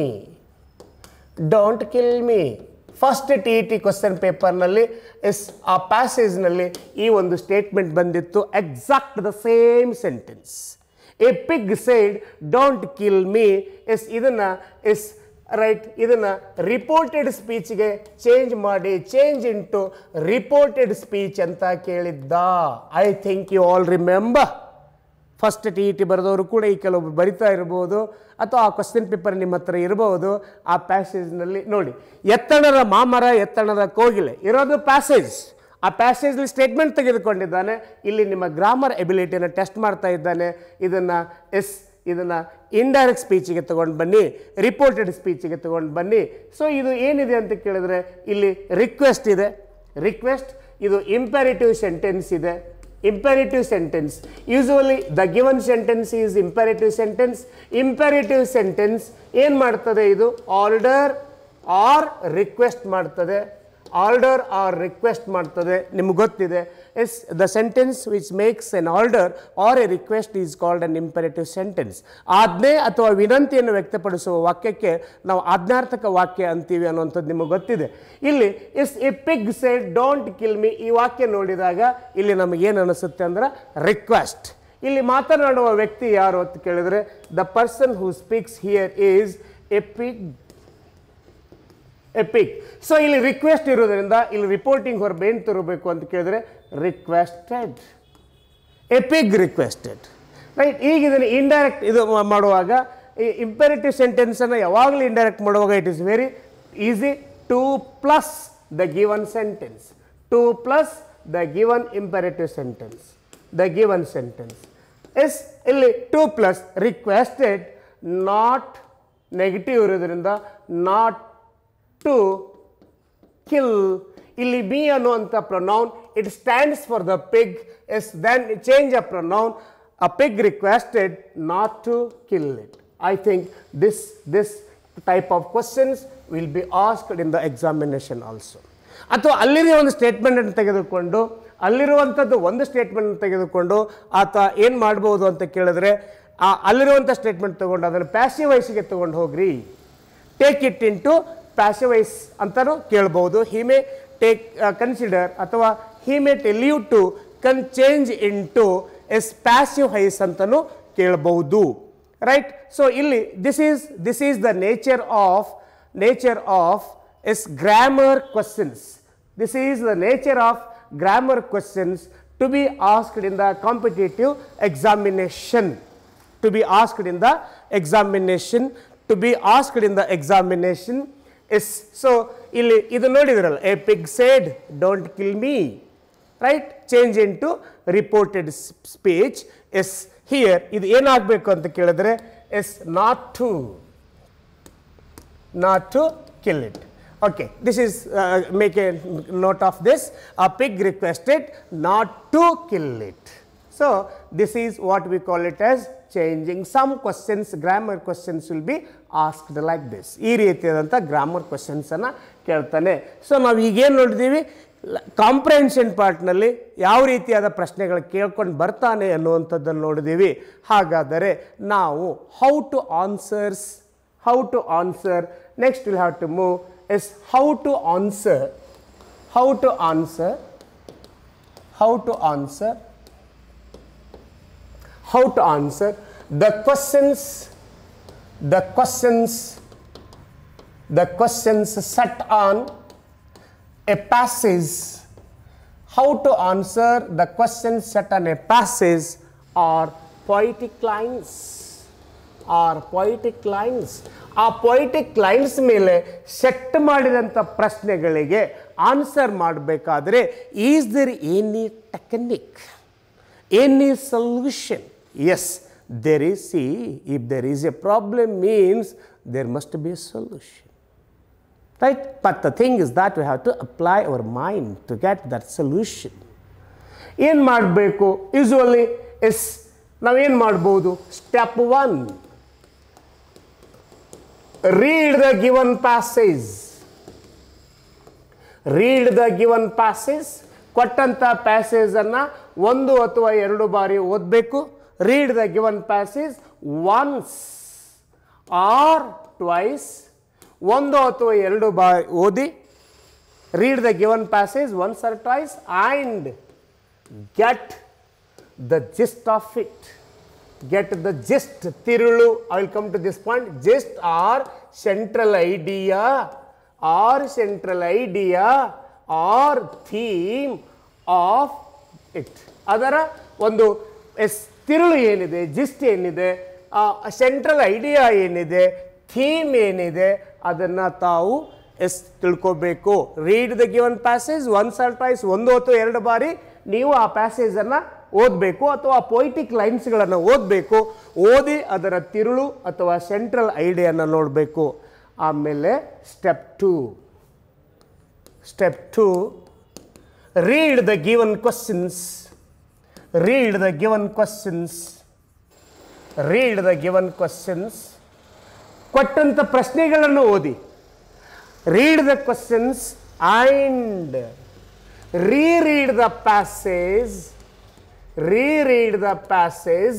A: Don't kill me. First T E T question ಪೇಪರ್ನಲ್ಲಿ ಎಸ್ ಆ ಪ್ಯಾಸೇಜ್ನಲ್ಲಿ ಈ ಒಂದು ಸ್ಟೇಟ್ಮೆಂಟ್ ಬಂದಿತ್ತು exact the same sentence a pig said don't kill me yes ಇದನ್ನು yes right ಇದನ್ನು reported ಸ್ಪೀಚ್ಗೆ change ಮಾಡಿ ಚೇಂಜ್ ಇಂಟು ರಿಪೋರ್ಟೆಡ್ ಸ್ಪೀಚ್ ಅಂತ ಕೇಳಿದ್ದ I think you all remember first T E T ಬರೆದವರು ಕೂಡ ಈ ಕೆಲವೊಬ್ರು ಬರಿತಾ ಇರ್ಬೋದು ಅಥವಾ ಆ ಕ್ವಶನ್ ಪೇಪರ್ ನಿಮ್ಮ ಹತ್ರ ಇರಬಹುದು ಆ ಪ್ಯಾಸೇಜ್ನಲ್ಲಿ ನೋಡಿ ಎತ್ತಣದ ಮಾಮರ ಎತ್ತಣದ ಕೋಗಿಲೆ ಇರೋದು ಪ್ಯಾಸೇಜ್ ಆ ಪ್ಯಾಸೇಜ್ಲಿ ಸ್ಟೇಟ್ಮೆಂಟ್ ತೆಗೆದುಕೊಂಡಿದ್ದಾನೆ ಇಲ್ಲಿ ನಿಮ್ಮ ಗ್ರಾಮರ್ ಎಬಿಲಿಟಿನ ಟೆಸ್ಟ್ ಮಾಡ್ತಾ ಇದ್ದಾನೆ ಇದನ್ನು ಎಸ್ ಇದನ್ನು ಇಂಡೈರೆಕ್ಟ್ ಸ್ಪೀಚಿಗೆ ತೊಗೊಂಡು ಬನ್ನಿ ರಿಪೋರ್ಟೆಡ್ ಸ್ಪೀಚಿಗೆ ತೊಗೊಂಡು ಬನ್ನಿ ಸೊ ಇದು ಏನಿದೆ ಅಂತ ಕೇಳಿದ್ರೆ ಇಲ್ಲಿ ರಿಕ್ವೆಸ್ಟ್ ಇದೆ ರಿಕ್ವೆಸ್ಟ್ ಇದು ಇಂಪೆರಿಟಿವ್ ಸೆಂಟೆನ್ಸ್ ಇದೆ imperative sentence usually the given sentence is imperative sentence imperative sentence ಏನು ಮಾಡ್ತದೆ ಇದು ಆರ್ಡರ್ ಆರ್ ರಿಕ್ವೆಸ್ಟ್ ಮಾಡ್ತದೆ ಆರ್ಡರ್ ಆರ್ ರಿಕ್ವೆಸ್ಟ್ ಮಾಡ್ತದೆ ನಿಮ್ಗೆ ಗೊತ್ತಿದೆ yes the sentence which makes an order or a request is called an imperative sentence ಆಜ್ಞೆ ಅಥವಾ ವಿನಂತಿಯನ್ನು ವ್ಯಕ್ತಪಡಿಸುವ ವಾಕ್ಯಕ್ಕೆ ನಾವು ಆಜ್ಞಾರ್ಥಕ ವಾಕ್ಯ ಅಂತೀವಿ ಅನ್ನುವಂಥದ್ದು ನಿಮಗೆ ಗೊತ್ತಿದೆ ಇಲ್ಲಿ yes a pig said don't kill me ಈ ವಾಕ್ಯ ನೋಡಿದಾಗ ಇಲ್ಲಿ ನಮಗೇನು ಅನಿಸುತ್ತೆ ಅಂದ್ರೆ ರಿಕ್ವೆಸ್ಟ್ ಇಲ್ಲಿ ಮಾತನಾಡುವ ವ್ಯಕ್ತಿ ಯಾರು ಅಂತ ಕೇಳಿದ್ರೆ the person who speaks here is a pig epic so ಇಲ್ಲಿ ರಿಕ್ವೆಸ್ಟ್ ಇರೋದ್ರಿಂದ ಇಲ್ಲಿ ರಿಪೋರ್ಟಿಂಗ್ ಹೊರಬ ಏನು ತರಬೇಕು ಅಂತ ಕೇಳಿದ್ರೆ ರಿಕ್ವೆಸ್ಟೆಡ್ ಎಪಿಗ್ ರಿಕ್ವೆಸ್ಟೆಡ್ ರೈಟ್ ಈಗ ಇದನ್ನು ಇಂಡೈರೆಕ್ಟ್ ಇದು ಮಾ- ಮಾಡುವಾಗ ಈ ಇಂಪೆರಿಟಿವ್ ಸೆಂಟೆನ್ಸನ್ನು ಯಾವಾಗಲೂ ಇಂಡೈರೆಕ್ಟ್ ಮಾಡುವಾಗ it is very easy to plus the given sentence to plus the given imperative sentence the given sentence yes ಇಲ್ಲಿ to plus requested not negative ಇರೋದ್ರಿಂದ ನಾಟ್ ಟು ಕಿಲ್ ಇಲ್ಲಿ ಬಿ ಅನ್ನುವಂಥ pronoun it stands for the pig yes then change a pronoun a pig requested not to kill it I think this this type of questions will be asked in the examination also ಅಥವಾ ಅಲ್ಲಿರೋ ಒಂದು ಸ್ಟೇಟ್ಮೆಂಟನ್ನು ತೆಗೆದುಕೊಂಡು ಅಲ್ಲಿರುವಂಥದ್ದು ಒಂದು statement ತೆಗೆದುಕೊಂಡು ಆತ ಏನು ಮಾಡ್ಬೋದು ಅಂತ ಕೇಳಿದ್ರೆ ಆ ಅಲ್ಲಿರುವಂಥ ಸ್ಟೇಟ್ಮೆಂಟ್ ತೊಗೊಂಡು ಅದನ್ನು ಪ್ಯಾಸಿವ್ ವಯಸ್ಸಿಗೆ ತೊಗೊಂಡು ಹೋಗ್ರಿ take it into passivise ಅಂತಲೂ ಕೇಳ್ಬೋದು ಹಿ ಮೇ ಟೇಕ್ ಕನ್ಸಿಡರ್ ಅಥವಾ he may tell you to con change into yes passive ಹೈಸ್ ಅಂತಲೂ ಕೇಳ್ಬೋದು ರೈಟ್ ಸೊ ಇಲ್ಲಿ this is this is the nature of nature of yes grammar questions this is the nature of grammar questions to be asked in the competitive examination to be asked in the examination to be asked in the examination is so ಇಲ್ಲಿ ಇದು ನೋಡಿದ್ರಲ್ಲ a pig said don't kill me right change into reported speech yes here ಇದು ಏನಾಗಬೇಕು ಅಂತ ಕೇಳಿದ್ರೆ yes not to not to kill it. Okay, this is uh, make a note of this. A pig requested not to kill it. So this is what we call it as changing. Some questions, grammar questions will be asked like this. ಈ ರೀತಿಯಾದಂಥ grammar ಕ್ವಶನ್ಸನ್ನು ಕೇಳ್ತಾನೆ so ನಾವು ಈಗೇನು ನೋಡಿದ್ದೀವಿ comprehension ಪಾರ್ಟ್ನಲ್ಲಿ ಯಾವ ರೀತಿಯಾದ ಪ್ರಶ್ನೆಗಳು ಕೇಳ್ಕೊಂಡು ಬರ್ತಾನೆ ಅನ್ನುವಂಥದ್ದನ್ನು ನೋಡಿದ್ದೀವಿ ಹಾಗಾದರೆ ನಾವು how to answers how to answer next we'll have to move is how to answer how to answer how to answer how to answer the questions the questions the questions set on a passage how to answer the questions set on a passage are poetic lines are poetic lines ಆ poetic lines ಮೇಲೆ set ಮಾಡಿದಂಥ ಪ್ರಶ್ನೆಗಳಿಗೆ answer ಮಾಡಬೇಕಾದ್ರೆ is there any technique any solution yes there is see if there is a problem means there must be a solution right but the thing is that we have to apply our mind to get that solution ಏನು ಮಾಡಬೇಕು usually yes ನಾವೇನು ಮಾಡ್ಬೋದು step one read the given passage read the given passage ಕೊಟ್ಟಂಥ ಪ್ಯಾಸೇಜನ್ನು ಒಂದು ಅಥವಾ ಎರಡು ಬಾರಿ ಓದಬೇಕು read the given passage once or twice ಒಂದು ಅಥವಾ ಎರಡು ಬಾರಿ ಓದಿ read the given passage once or twice and get the gist of it get the gist tirulu i will come to this point gist or central idea or central idea or theme of it ಅದರ ಒಂದು S ತಿರುಳು ಏನಿದೆ gist ಏನಿದೆ central idea ಏನಿದೆ theme ಏನಿದೆ ಅದನ್ನು ತಾವು yes ತಿಳ್ಕೋಬೇಕು read the given passage once or twice ಒಂದು ಅಥವಾ ಎರಡು ಬಾರಿ ನೀವು ಆ ಪ್ಯಾಸೇಜನ್ನು ಓದಬೇಕು ಅಥವಾ ಪೊಯಿಟಿಕ್ ಲೈನ್ಸ್ಗಳನ್ನು ಓದಬೇಕು ಓದಿ ಅದರ ತಿರುಳು ಅಥವಾ ಸೆಂಟ್ರಲ್ ಐಡಿಯಾನ ನೋಡಬೇಕು ಆಮೇಲೆ step two step two read the given questions read the given questions read the given questions ಕೊಟ್ಟಂಥ ಪ್ರಶ್ನೆಗಳನ್ನು ಓದಿ read the questions and reread the passage reread the passage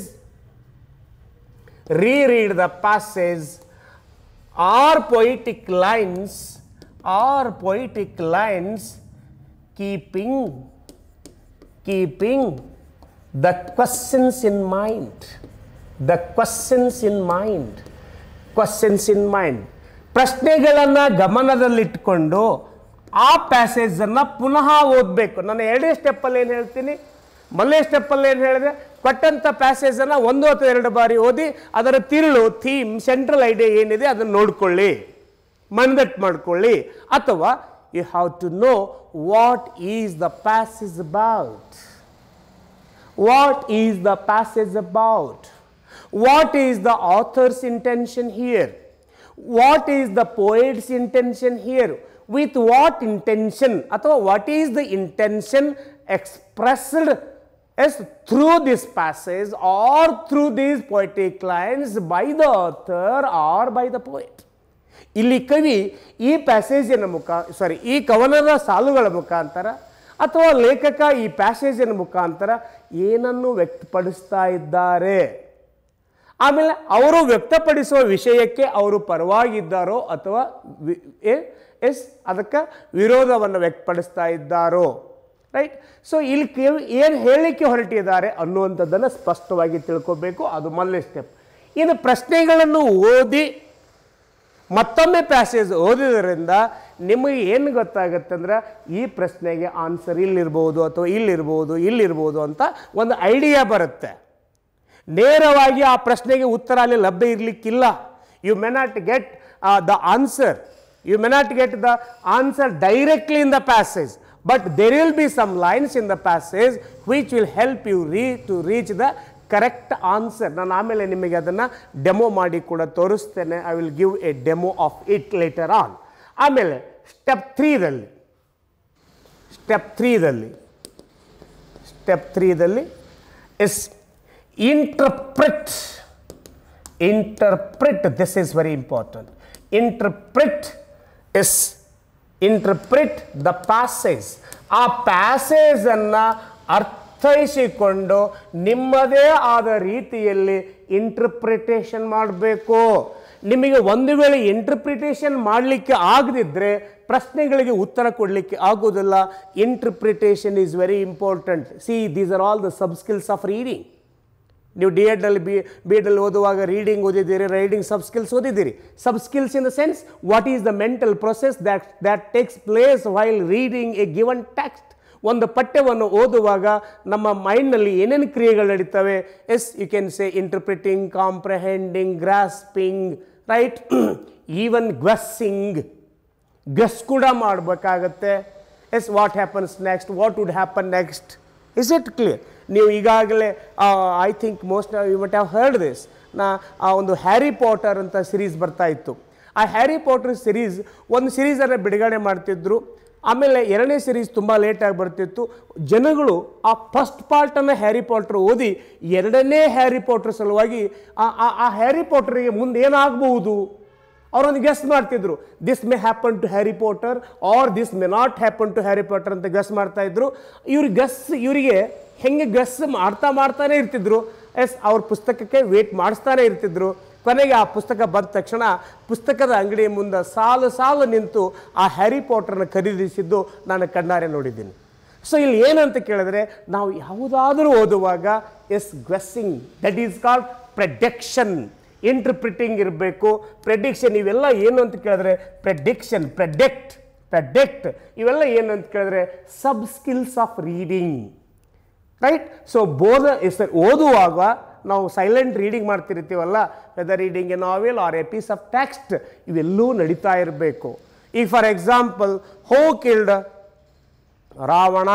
A: reread the passage or poetic lines or poetic lines keeping keeping the questions in mind the questions in mind questions in mind ಪ್ರಶ್ನೆಗಳನ್ನು ಗಮನದಲ್ಲಿಟ್ಕೊಂಡು ಆ ಪ್ಯಾಸೇಜನ್ನು ಪುನಃ ಓದಬೇಕು ನಾನು ಎರಡೇ ಸ್ಟೆಪ್ಪಲ್ಲಿ ಏನು ಹೇಳ್ತೀನಿ ಮೊದಲನೇ ಸ್ಟೆಪ್ಪಲ್ಲಿ ಏನು ಹೇಳಿದೆ ಕೊಟ್ಟಂಥ ಪ್ಯಾಸೇಜನ್ನು ಒಂದು ಅಥವಾ ಎರಡು ಬಾರಿ ಓದಿ ಅದರ ತಿರುಳು ಥೀಮ್ ಸೆಂಟ್ರಲ್ ಐಡಿಯಾ ಏನಿದೆ ಅದನ್ನು ನೋಡ್ಕೊಳ್ಳಿ ಮನದಟ್ಟು ಮಾಡ್ಕೊಳ್ಳಿ ಅಥವಾ you have to know what is the passage about what is the passage about what is the author's intention here what is the poet's intention here with what intention ಅಥವಾ what is the intention expressed yes through this passage or through these poetic lines by the author or by the poet ಇಲ್ಲಿ ಕವಿ ಈ ಪ್ಯಾಸೇಜಿನ ಮುಖ ಸಾರಿ ಈ ಕವನದ ಸಾಲುಗಳ ಮುಖಾಂತರ ಅಥವಾ ಲೇಖಕ ಈ ಪ್ಯಾಸೇಜಿನ ಮುಖಾಂತರ ಏನನ್ನು ವ್ಯಕ್ತಪಡಿಸ್ತಾ ಇದ್ದಾರೆ ಆಮೇಲೆ ಅವರು ವ್ಯಕ್ತಪಡಿಸುವ ವಿಷಯಕ್ಕೆ ಅವರು ಪರವಾಗಿದ್ದಾರೋ ಅಥವಾ ವಿ- ಏ- ಎಸ್ ಅದಕ್ಕೆ ವಿರೋಧವನ್ನು ವ್ಯಕ್ತಪಡಿಸ್ತಾ ಇದ್ದಾರೋ ರೈಟ್ ಸೊ ಇಲ್ಲಿ ಏನು ಹೇಳಲಿಕ್ಕೆ ಹೊರಟಿದ್ದಾರೆ ಅನ್ನುವಂಥದ್ದನ್ನು ಸ್ಪಷ್ಟವಾಗಿ ತಿಳ್ಕೋಬೇಕು ಅದು ಮೊದಲನೇ ಸ್ಟೆಪ್ ಇನ್ನು ಪ್ರಶ್ನೆಗಳನ್ನು ಓದಿ ಮತ್ತೊಮ್ಮೆ ಪ್ಯಾಸೇಜ್ ಓದಿದ್ರಿಂದ ನಿಮಗೆ ಏನು ಗೊತ್ತಾಗುತ್ತೆ ಅಂದ್ರೆ ಈ ಪ್ರಶ್ನೆಗೆ ಆನ್ಸರ್ ಇಲ್ಲಿರ್ಬೋದು ಅಥವಾ ಇಲ್ಲಿರ್ಬೋದು ಇಲ್ಲಿರ್ಬೋದು ಅಂತ ಒಂದು ಐಡಿಯಾ ಬರುತ್ತೆ ನೇರವಾಗಿ ಆ ಪ್ರಶ್ನೆಗೆ ಉತ್ತರ ಅಲ್ಲಿ ಲಭ್ಯ ಇರಲಿಕ್ಕಿಲ್ಲ you may not get the answer you may not get the answer directly in the passage but there will be some lines in the passage which will help you re to reach the correct answer ನಾನು ಆಮೇಲೆ ನಿಮಗೆ ಅದನ್ನು demo ಮಾಡಿ ಕೂಡ ತೋರಿಸ್ತೇನೆ I will give a demo of it later on ಆಮೇಲೆ step ತ್ರೀದಲ್ಲಿ step ತ್ರೀದಲ್ಲಿ ಸ್ಟೆಪ್ ತ್ರೀದಲ್ಲಿ yes interpret interpret this is very important interpret is interpret the passage ಆ ಪ್ಯಾಸೇಜ್ ಅನ್ನ ಅರ್ಥೈಸಿಕೊಂಡು ನಿಮ್ಮದೇ ಆದ ರೀತಿಯಲ್ಲಿ ಇಂಟರ್ಪ್ರಿಟೇಷನ್ ಮಾಡಬೇಕು ನಿಮಗೆ ಒಂದು ವೇಳೆ ಇಂಟರ್ಪ್ರಿಟೇಷನ್ ಮಾಡಲಿಕ್ಕೆ ಆಗದಿದ್ದರೆ ಪ್ರಶ್ನೆಗಳಿಗೆ ಉತ್ತರ ಕೊಡಲಿಕ್ಕೆ ಆಗೋದಿಲ್ಲ interpretation is very important see these are all the sub skills of reading ನೀವು ಡಿ ಎಡ್ನಲ್ಲಿ ಬಿ ಬಿ ಎಡಲ್ಲಿ ಓದುವಾಗ ರೀಡಿಂಗ್ ಓದಿದ್ದೀರಿ ರೈಡಿಂಗ್ ಸಬ್ ಸ್ಕಿಲ್ಸ್ ಓದಿದ್ದೀರಿ sub skills in the sense what is the mental process that that takes place while reading a given text ಒಂದು ಪಠ್ಯವನ್ನು ಓದುವಾಗ ನಮ್ಮ ಮೈಂಡ್ನಲ್ಲಿ ಏನೇನು ಕ್ರಿಯೆಗಳು ನಡೀತವೆ yes you can say interpreting comprehending grasping right even guessing guess ಕೂಡ ಮಾಡಬೇಕಾಗತ್ತೆ S what happens next what would happen next is it clear ನೀವು ಈಗಾಗಲೇ I think most you must have heard this ನಾ ಆ ಒಂದು ಹ್ಯಾರಿ ಪಾಟರ್ ಅಂತ series ಬರ್ತಾ ಇತ್ತು ಆ ಹ್ಯಾರಿ ಪಾಟರ್ ಸಿರೀಸ್ ಒಂದು ಸಿರೀಸನ್ನು ಬಿಡುಗಡೆ ಮಾಡ್ತಿದ್ರು ಆಮೇಲೆ ಎರಡನೇ ಸಿರೀಸ್ ತುಂಬ ಲೇಟಾಗಿ ಬರ್ತಿತ್ತು ಜನಗಳು ಆ ಫಸ್ಟ್ ಪಾರ್ಟನ್ನು ಹ್ಯಾರಿ ಪಾಟರ್ ಓದಿ ಎರಡನೇ ಹ್ಯಾರಿ ಪಾಟರ್ ಸಲುವಾಗಿ ಆ ಆ- ಆ ಹ್ಯಾರಿ ಪಾಟರಿಗೆ ಮುಂದೆ ಏನಾಗಬಹುದು ಅವರೊಂದು ಗೆಸ್ ಮಾಡ್ತಿದ್ರು this may happen to Harry Potter or this may not happen to Harry Potter ಅಂತ ಗೆಸ್ ಮಾಡ್ತಾ ಇದ್ರು ಇವ್ರು ಗೆಸ್ ಇವರಿಗೆ ಹೆಂಗೆ ಗೆಸ್ ಮಾಡ್ತಾ ಮಾಡ್ತಾನೆ ಇರ್ತಿದ್ರು ಎಸ್ ಅವ್ರ ಪುಸ್ತಕಕ್ಕೆ ವೇಟ್ ಮಾಡಿಸ್ತಾನೆ ಇರ್ತಿದ್ರು ಕೊನೆಗೆ ಆ ಪುಸ್ತಕ ಬಂದ ತಕ್ಷಣ ಪುಸ್ತಕದ ಅಂಗಡಿ ಮುಂದೆ ಸಾಲು ಸಾಲು ನಿಂತು ಆ ಹ್ಯಾರಿ ಪಾಟರ್ನ ಖರೀದಿಸಿದ್ದು ನಾನು ಕಣ್ಣಾರೆ ನೋಡಿದ್ದೀನಿ ಸೊ ಇಲ್ಲಿ ಏನಂತ ಕೇಳಿದ್ರೆ ನಾವು ಯಾವುದಾದರೂ ಓದುವಾಗ yes guessing that is called prediction interpreting ಇರಬೇಕು ಪ್ರೆಡಿಕ್ಷನ್ ಇವೆಲ್ಲ ಏನು ಅಂತ ಕೇಳಿದ್ರೆ ಪ್ರೆಡಿಕ್ಷನ್ ಪ್ರೆಡಿಕ್ಟ್ ಪ್ರೆಡಿಕ್ಟ್ ಇವೆಲ್ಲ ಏನು ಅಂತ ಕೇಳಿದ್ರೆ sub skills of reading right so ಬೋಧ ಎಸ್ ಓದುವಾಗ ನಾವು ಸೈಲೆಂಟ್ ರೀಡಿಂಗ್ ಮಾಡ್ತಿರ್ತೀವಲ್ಲ whether reading a novel or a piece of text ಇವೆಲ್ಲೂ ನಡೀತಾ ಇರಬೇಕು ಈಗ for example who killed Ravana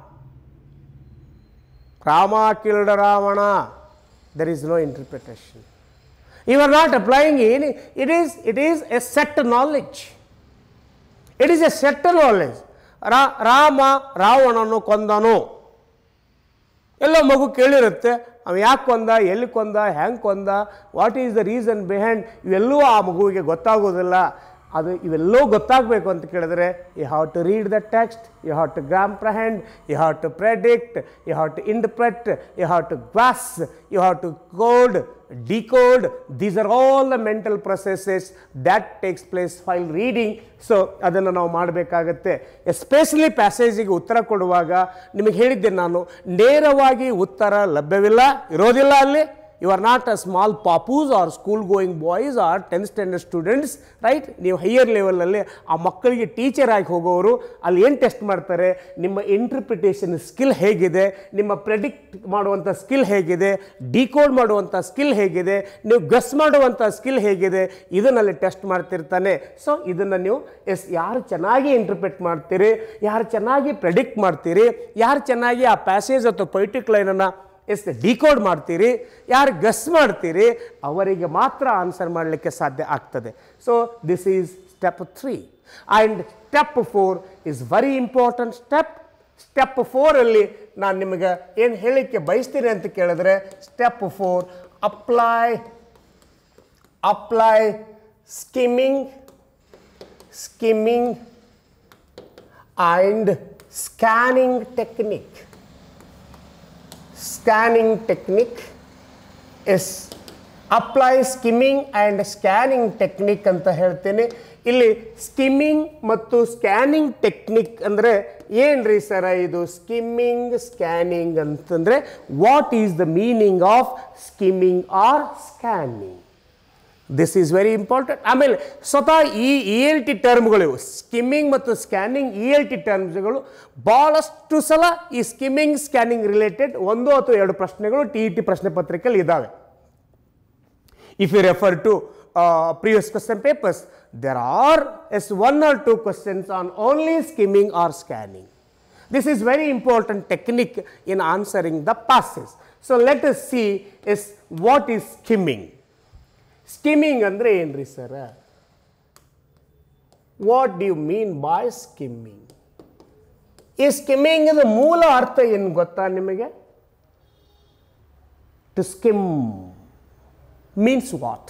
A: Rama killed Ravana there is no interpretation you are not applying any it is it is a set knowledge it is a set knowledge ರಾ ರಾಮ ರಾವಣನು ಕೊಂದನು ಎಲ್ಲೋ ಮಗು ಕೇಳಿರುತ್ತೆ ಅವ ಯಾಕೆ ಕೊಂದ ಎಲ್ಲಿ ಕೊಂದ ಹ್ಯಾಂಗೆ ಕೊಂದ what is the reason behind ಇವೆಲ್ಲವೂ ಆ ಮಗುವಿಗೆ ಗೊತ್ತಾಗೋದಿಲ್ಲ ಅದು ಇವೆಲ್ಲವೂ ಗೊತ್ತಾಗಬೇಕು ಅಂತ ಕೇಳಿದ್ರೆ you have to read the text you have to comprehend you have to predict you have to interpret you have to guess you have to code decode these are all the mental processes that takes place while reading so ಅದನ್ನು ನಾವು ಮಾಡಬೇಕಾಗತ್ತೆ especially ಪ್ಯಾಸೇಜಿಗೆ ಉತ್ತರ ಕೊಡುವಾಗ ನಿಮಗೆ ಹೇಳಿದ್ದೆ ನಾನು ನೇರವಾಗಿ ಉತ್ತರ ಲಭ್ಯವಿಲ್ಲ ಇರೋದಿಲ್ಲ ಅಲ್ಲಿ you are not a small papoose or school going boys or tenth standard students right ನೀವು ಹೈಯರ್ ಲೆವೆಲಲ್ಲಿ ಆ ಮಕ್ಕಳಿಗೆ ಟೀಚರ್ ಆಗಿ ಹೋಗೋರು ಅಲ್ಲಿ ಏನು ಟೆಸ್ಟ್ ಮಾಡ್ತಾರೆ ನಿಮ್ಮ ಇಂಟರ್ಪ್ರಿಟೇಷನ್ ಸ್ಕಿಲ್ ಹೇಗಿದೆ ನಿಮ್ಮ ಪ್ರೆಡಿಕ್ಟ್ ಮಾಡುವಂಥ ಸ್ಕಿಲ್ ಹೇಗಿದೆ ಡಿಕೋಡ್ ಮಾಡುವಂಥ ಸ್ಕಿಲ್ ಹೇಗಿದೆ ನೀವು ಗಸ್ ಮಾಡುವಂಥ ಸ್ಕಿಲ್ ಹೇಗಿದೆ ಇದನ್ನಲ್ಲಿ ಟೆಸ್ಟ್ ಮಾಡ್ತಿರ್ತಾನೆ ಸೊ ಇದನ್ನು ನೀವು ಎಸ್ ಯಾರು ಚೆನ್ನಾಗಿ ಇಂಟರ್ಪ್ರೆಟ್ ಮಾಡ್ತೀರಿ ಯಾರು ಚೆನ್ನಾಗಿ ಪ್ರೆಡಿಕ್ಟ್ ಮಾಡ್ತೀರಿ ಯಾರು ಚೆನ್ನಾಗಿ ಆ ಪ್ಯಾಸೇಜ್ ಅಥವಾ ಪೊಯಿಟಿಕ್ ಲೈನನ್ನು ಎಸ್ ಡಿಕೋಡ್ ಮಾಡ್ತೀರಿ ಯಾರು ಗಸ್ ಮಾಡ್ತೀರಿ ಅವರಿಗೆ ಮಾತ್ರ ಆನ್ಸರ್ ಮಾಡಲಿಕ್ಕೆ ಸಾಧ್ಯ ಆಗ್ತದೆ so this is step three and step four is very important step step ಫೋರಲ್ಲಿ ನಾನು ನಿಮಗೆ ಏನು ಹೇಳಲಿಕ್ಕೆ ಬಯಸ್ತೀನಿ ಅಂತ ಕೇಳಿದ್ರೆ step four apply apply skimming skimming and scanning technique scanning technique yes apply skimming and scanning technique ಅಂತ ಹೇಳ್ತೇನೆ ಇಲ್ಲಿ ಸ್ಕಿಮ್ಮಿಂಗ್ ಮತ್ತು ಸ್ಕ್ಯಾನಿಂಗ್ ಟೆಕ್ನಿಕ್ ಅಂದರೆ ಏನ್ರಿ ಸರ ಇದು ಸ್ಕಿಮ್ಮಿಂಗ್ ಸ್ಕ್ಯಾನಿಂಗ್ ಅಂತಂದರೆ what is the meaning of skimming or scanning this is very important ಆಮೇಲೆ ಸ್ವತಃ ಈ ಇ ಎಲ್ ಟಿ ಟರ್ಮ್ಗಳು ಸ್ಕಿಮ್ಮಿಂಗ್ ಮತ್ತು ಸ್ಕ್ಯಾನಿಂಗ್ ಇ ಎಲ್ ಟಿ ಟರ್ಮ್ಸ್ಗಳು ಭಾಳಷ್ಟು ಸಲ ಈ ಸ್ಕಿಮ್ಮಿಂಗ್ ಸ್ಕ್ಯಾನಿಂಗ್ ರಿಲೇಟೆಡ್ ಒಂದು ಅಥವಾ ಎರಡು ಪ್ರಶ್ನೆಗಳು ಟಿ ಇ ಟಿ ಪ್ರಶ್ನೆ ಪತ್ರಿಕೆಯಲ್ಲಿ ಇದ್ದಾವೆ if you refer to uh, previous question papers, there are as one or two questions on only skimming or scanning. This is very important technique in answering the passes. So let us see yes what is skimming skimming ಅಂದರೆ ಏನ್ರಿ sir what do you mean by skimming ಈ skimming ಮೂಲ ಅರ್ಥ ಏನು ಗೊತ್ತಾ ನಿಮಗೆ to skim means what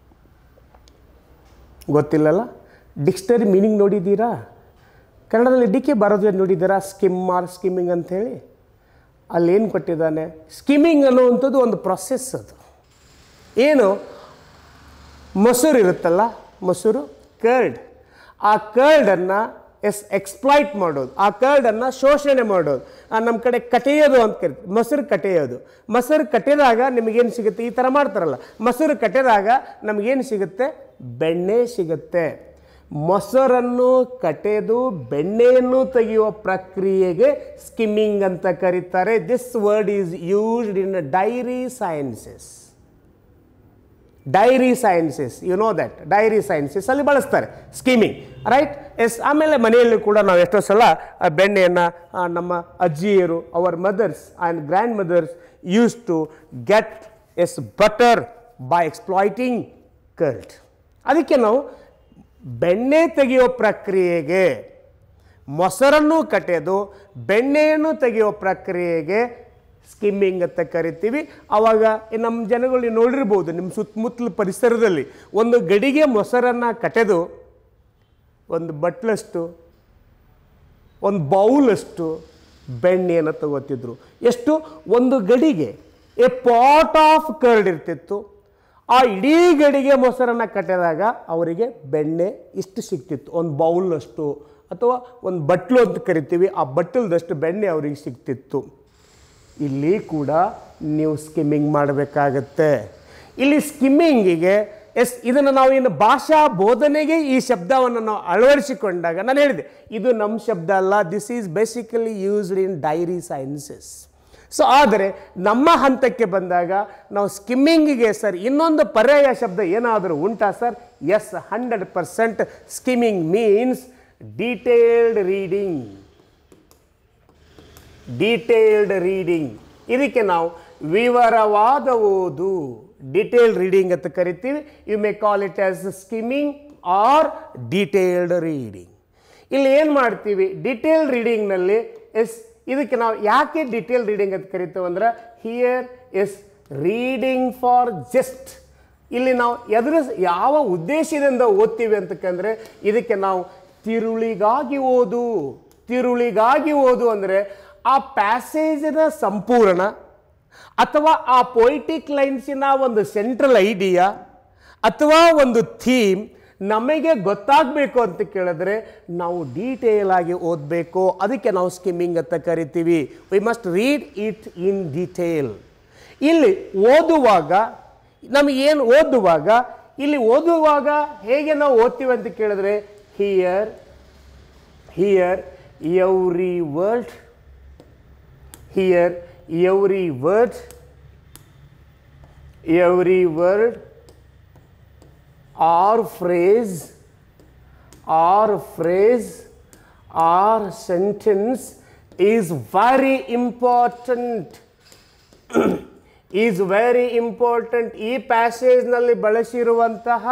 A: ಗೊತ್ತಿಲ್ಲಲ್ಲ dictionary meaning ನೋಡಿದ್ದೀರಾ ಕನ್ನಡದಲ್ಲಿ ಡಿ ಕೆ ಬರೋದು ನೋಡಿದ್ದೀರಾ ಸ್ಕಿಮ್ ಆರ್ ಸ್ಕಿಮ್ಮಿಂಗ್ ಅಂಥೇಳಿ ಅಲ್ಲೇನು ಕೊಟ್ಟಿದ್ದಾನೆ ಸ್ಕಿಮ್ಮಿಂಗ್ ಅನ್ನುವಂಥದ್ದು ಒಂದು ಪ್ರೊಸೆಸ್ ಅದು ಏನು ಮೊಸರು ಇರುತ್ತಲ್ಲ ಮೊಸರು ಕರ್ಡ್ ಆ ಕರ್ಡನ್ನು ಎಸ್ ಎಕ್ಸ್ಪ್ಲಾಯ್ಟ್ ಮಾಡೋದು ಆ ಕರ್ಡನ್ನು ಶೋಷಣೆ ಮಾಡೋದು ಆ ನಮ್ಮ ಕಡೆ ಕಟೆಯೋದು ಅಂತ ಕರಿತೀವಿ ಮೊಸರು ಕಟೆಯೋದು ಮೊಸರು ಕಟ್ಟಿದಾಗ ನಿಮಗೇನು ಸಿಗುತ್ತೆ ಈ ಥರ ಮಾಡ್ತಾರಲ್ಲ ಮೊಸರು ಕಟ್ಟಿದಾಗ ನಮಗೇನು ಸಿಗುತ್ತೆ ಬೆಣ್ಣೆ ಸಿಗುತ್ತೆ ಮೊಸರನ್ನು ಕಟೆದು ಬೆಣ್ಣೆಯನ್ನು ತೆಗೆಯುವ ಪ್ರಕ್ರಿಯೆಗೆ ಸ್ಕಿಮ್ಮಿಂಗ್ ಅಂತ ಕರೀತಾರೆ this word is used in dairy sciences dairy sciences you know that dairy sciences ಅಲ್ಲಿ ಬಳಸ್ತಾರೆ ಸ್ಕೀಮಿಂಗ್ ರೈಟ್ ಎಸ್ ಆಮೇಲೆ ಮನೆಯಲ್ಲಿ ಕೂಡ ನಾವು ಎಷ್ಟೋ ಸಲ ಆ ಬೆಣ್ಣೆಯನ್ನು ಆ, ನಮ್ಮ ಅಜ್ಜಿಯರು our mothers and grandmothers use to get yes butter by exploiting curd ಅದಕ್ಕೆ ನಾವು ಬೆಣ್ಣೆ ತೆಗೆಯೋ ಪ್ರಕ್ರಿಯೆಗೆ ಮೊಸರನ್ನು ಕಟ್ಟೆದು ಬೆಣ್ಣೆಯನ್ನು ತೆಗೆಯೋ ಪ್ರಕ್ರಿಯೆಗೆ ಸ್ಕಿಮ್ಮಿಂಗ್ ಅಂತ ಕರಿತೀವಿ ಆವಾಗ ಈ ನಮ್ಮ ಜನಗಳು ನೀವು ನೋಡಿರ್ಬೋದು ನಿಮ್ಮ ಸುತ್ತಮುತ್ತಲ ಪರಿಸರದಲ್ಲಿ ಒಂದು ಗಡಿಗೆ ಮೊಸರನ್ನು ಕಟ್ಟೆದು ಒಂದು ಬಟ್ಲಷ್ಟು ಒಂದು ಬೌಲಷ್ಟು ಬೆಣ್ಣೆಯನ್ನು ತಗೋತಿದ್ರು ಎಷ್ಟು ಒಂದು ಗಡಿಗೆ ಎ ಪಾಟ್ ಆಫ್ ಕರ್ಡ್ ಇರ್ತಿತ್ತು ಆ ಇಡೀ ಗಡಿಗೆ ಮೊಸರನ್ನು ಕಟ್ಟಿದಾಗ ಅವರಿಗೆ ಬೆಣ್ಣೆ ಇಷ್ಟು ಸಿಗ್ತಿತ್ತು ಒಂದು ಬೌಲಷ್ಟು ಅಥವಾ ಒಂದು ಬಟ್ಲು ಅಂತ ಕರಿತೀವಿ ಆ ಬಟ್ಟಲದಷ್ಟು ಬೆಣ್ಣೆ ಅವರಿಗೆ ಸಿಗ್ತಿತ್ತು ಇಲ್ಲಿ ಕೂಡ ನೀವು ಸ್ಕಿಮ್ಮಿಂಗ್ ಮಾಡಬೇಕಾಗತ್ತೆ ಇಲ್ಲಿ ಸ್ಕಿಮ್ಮಿಂಗಿಗೆ ಎಸ್ ಇದನ್ನು ನಾವು ಇನ್ನು ಭಾಷಾ ಬೋಧನೆಗೆ ಈ ಶಬ್ದವನ್ನು ನಾವು ಅಳವಡಿಸಿಕೊಂಡಾಗ ನಾನು ಹೇಳಿದೆ ಇದು ನಮ್ಮ ಶಬ್ದ ಅಲ್ಲ this is basically used in dairy sciences so ಆದರೆ ನಮ್ಮ ಹಂತಕ್ಕೆ ಬಂದಾಗ ನಾವು ಸ್ಕಿಮ್ಮಿಂಗಿಗೆ ಸರ್ ಇನ್ನೊಂದು ಪರ್ಯಾಯ ಶಬ್ದ ಏನಾದರೂ ಉಂಟಾ sir yes hundred percent skimming means detailed reading detailed reading ಇದಕ್ಕೆ ನಾವು ವಿವರವಾದ ಓದು ಡಿಟೇಲ್ ರೀಡಿಂಗ್ ಅಂತ ಕರಿತೀವಿ you may call it as skimming or detailed reading ಇಲ್ಲಿ ಏನು ಮಾಡ್ತೀವಿ ಡಿಟೇಲ್ ರೀಡಿಂಗ್ನಲ್ಲಿ ಎಸ್ ಇದಕ್ಕೆ ನಾವು ಯಾಕೆ ಡಿಟೇಲ್ ರೀಡಿಂಗ್ ಅಂತ ಕರಿತೀವಿ ಅಂದ್ರೆ here yes reading for just ಇಲ್ಲಿ ನಾವು ಎದುರು ಯಾವ ಉದ್ದೇಶದಿಂದ ಓದ್ತೀವಿ ಅಂತಕ್ಕಂದ್ರೆ ಇದಕ್ಕೆ ನಾವು ತಿರುಳಿಗಾಗಿ ಓದು ತಿರುಳಿಗಾಗಿ ಓದು ಅಂದರೆ ಆ ಪ್ಯಾಸೇಜಿನ ಸಂಪೂರ್ಣ ಅಥವಾ ಆ ಪೊಯಿಟಿಕ್ ಲೈನ್ಸಿನ ಒಂದು ಸೆಂಟ್ರಲ್ ಐಡಿಯಾ ಅಥವಾ ಒಂದು ಥೀಮ್ ನಮಗೆ ಗೊತ್ತಾಗಬೇಕು ಅಂತ ಕೇಳಿದ್ರೆ ನಾವು ಡೀಟೇಲ್ ಆಗಿ ಓದಬೇಕು ಅದಕ್ಕೆ ನಾವು ಸ್ಕಿಮ್ಮಿಂಗ್ ಅಂತ ಕರಿತೀವಿ we must read it in detail ಇಲ್ಲಿ ಓದುವಾಗ ನಮಗೇನು ಓದುವಾಗ ಇಲ್ಲಿ ಓದುವಾಗ ಹೇಗೆ ನಾವು ಓದ್ತೀವಿ ಅಂತ ಕೇಳಿದ್ರೆ here here every word here every word every word or phrase or phrase or sentence is very important is very important ಈ ಪ್ಯಾಸೇಜ್ನಲ್ಲಿ ಬಳಸಿರುವಂತಹ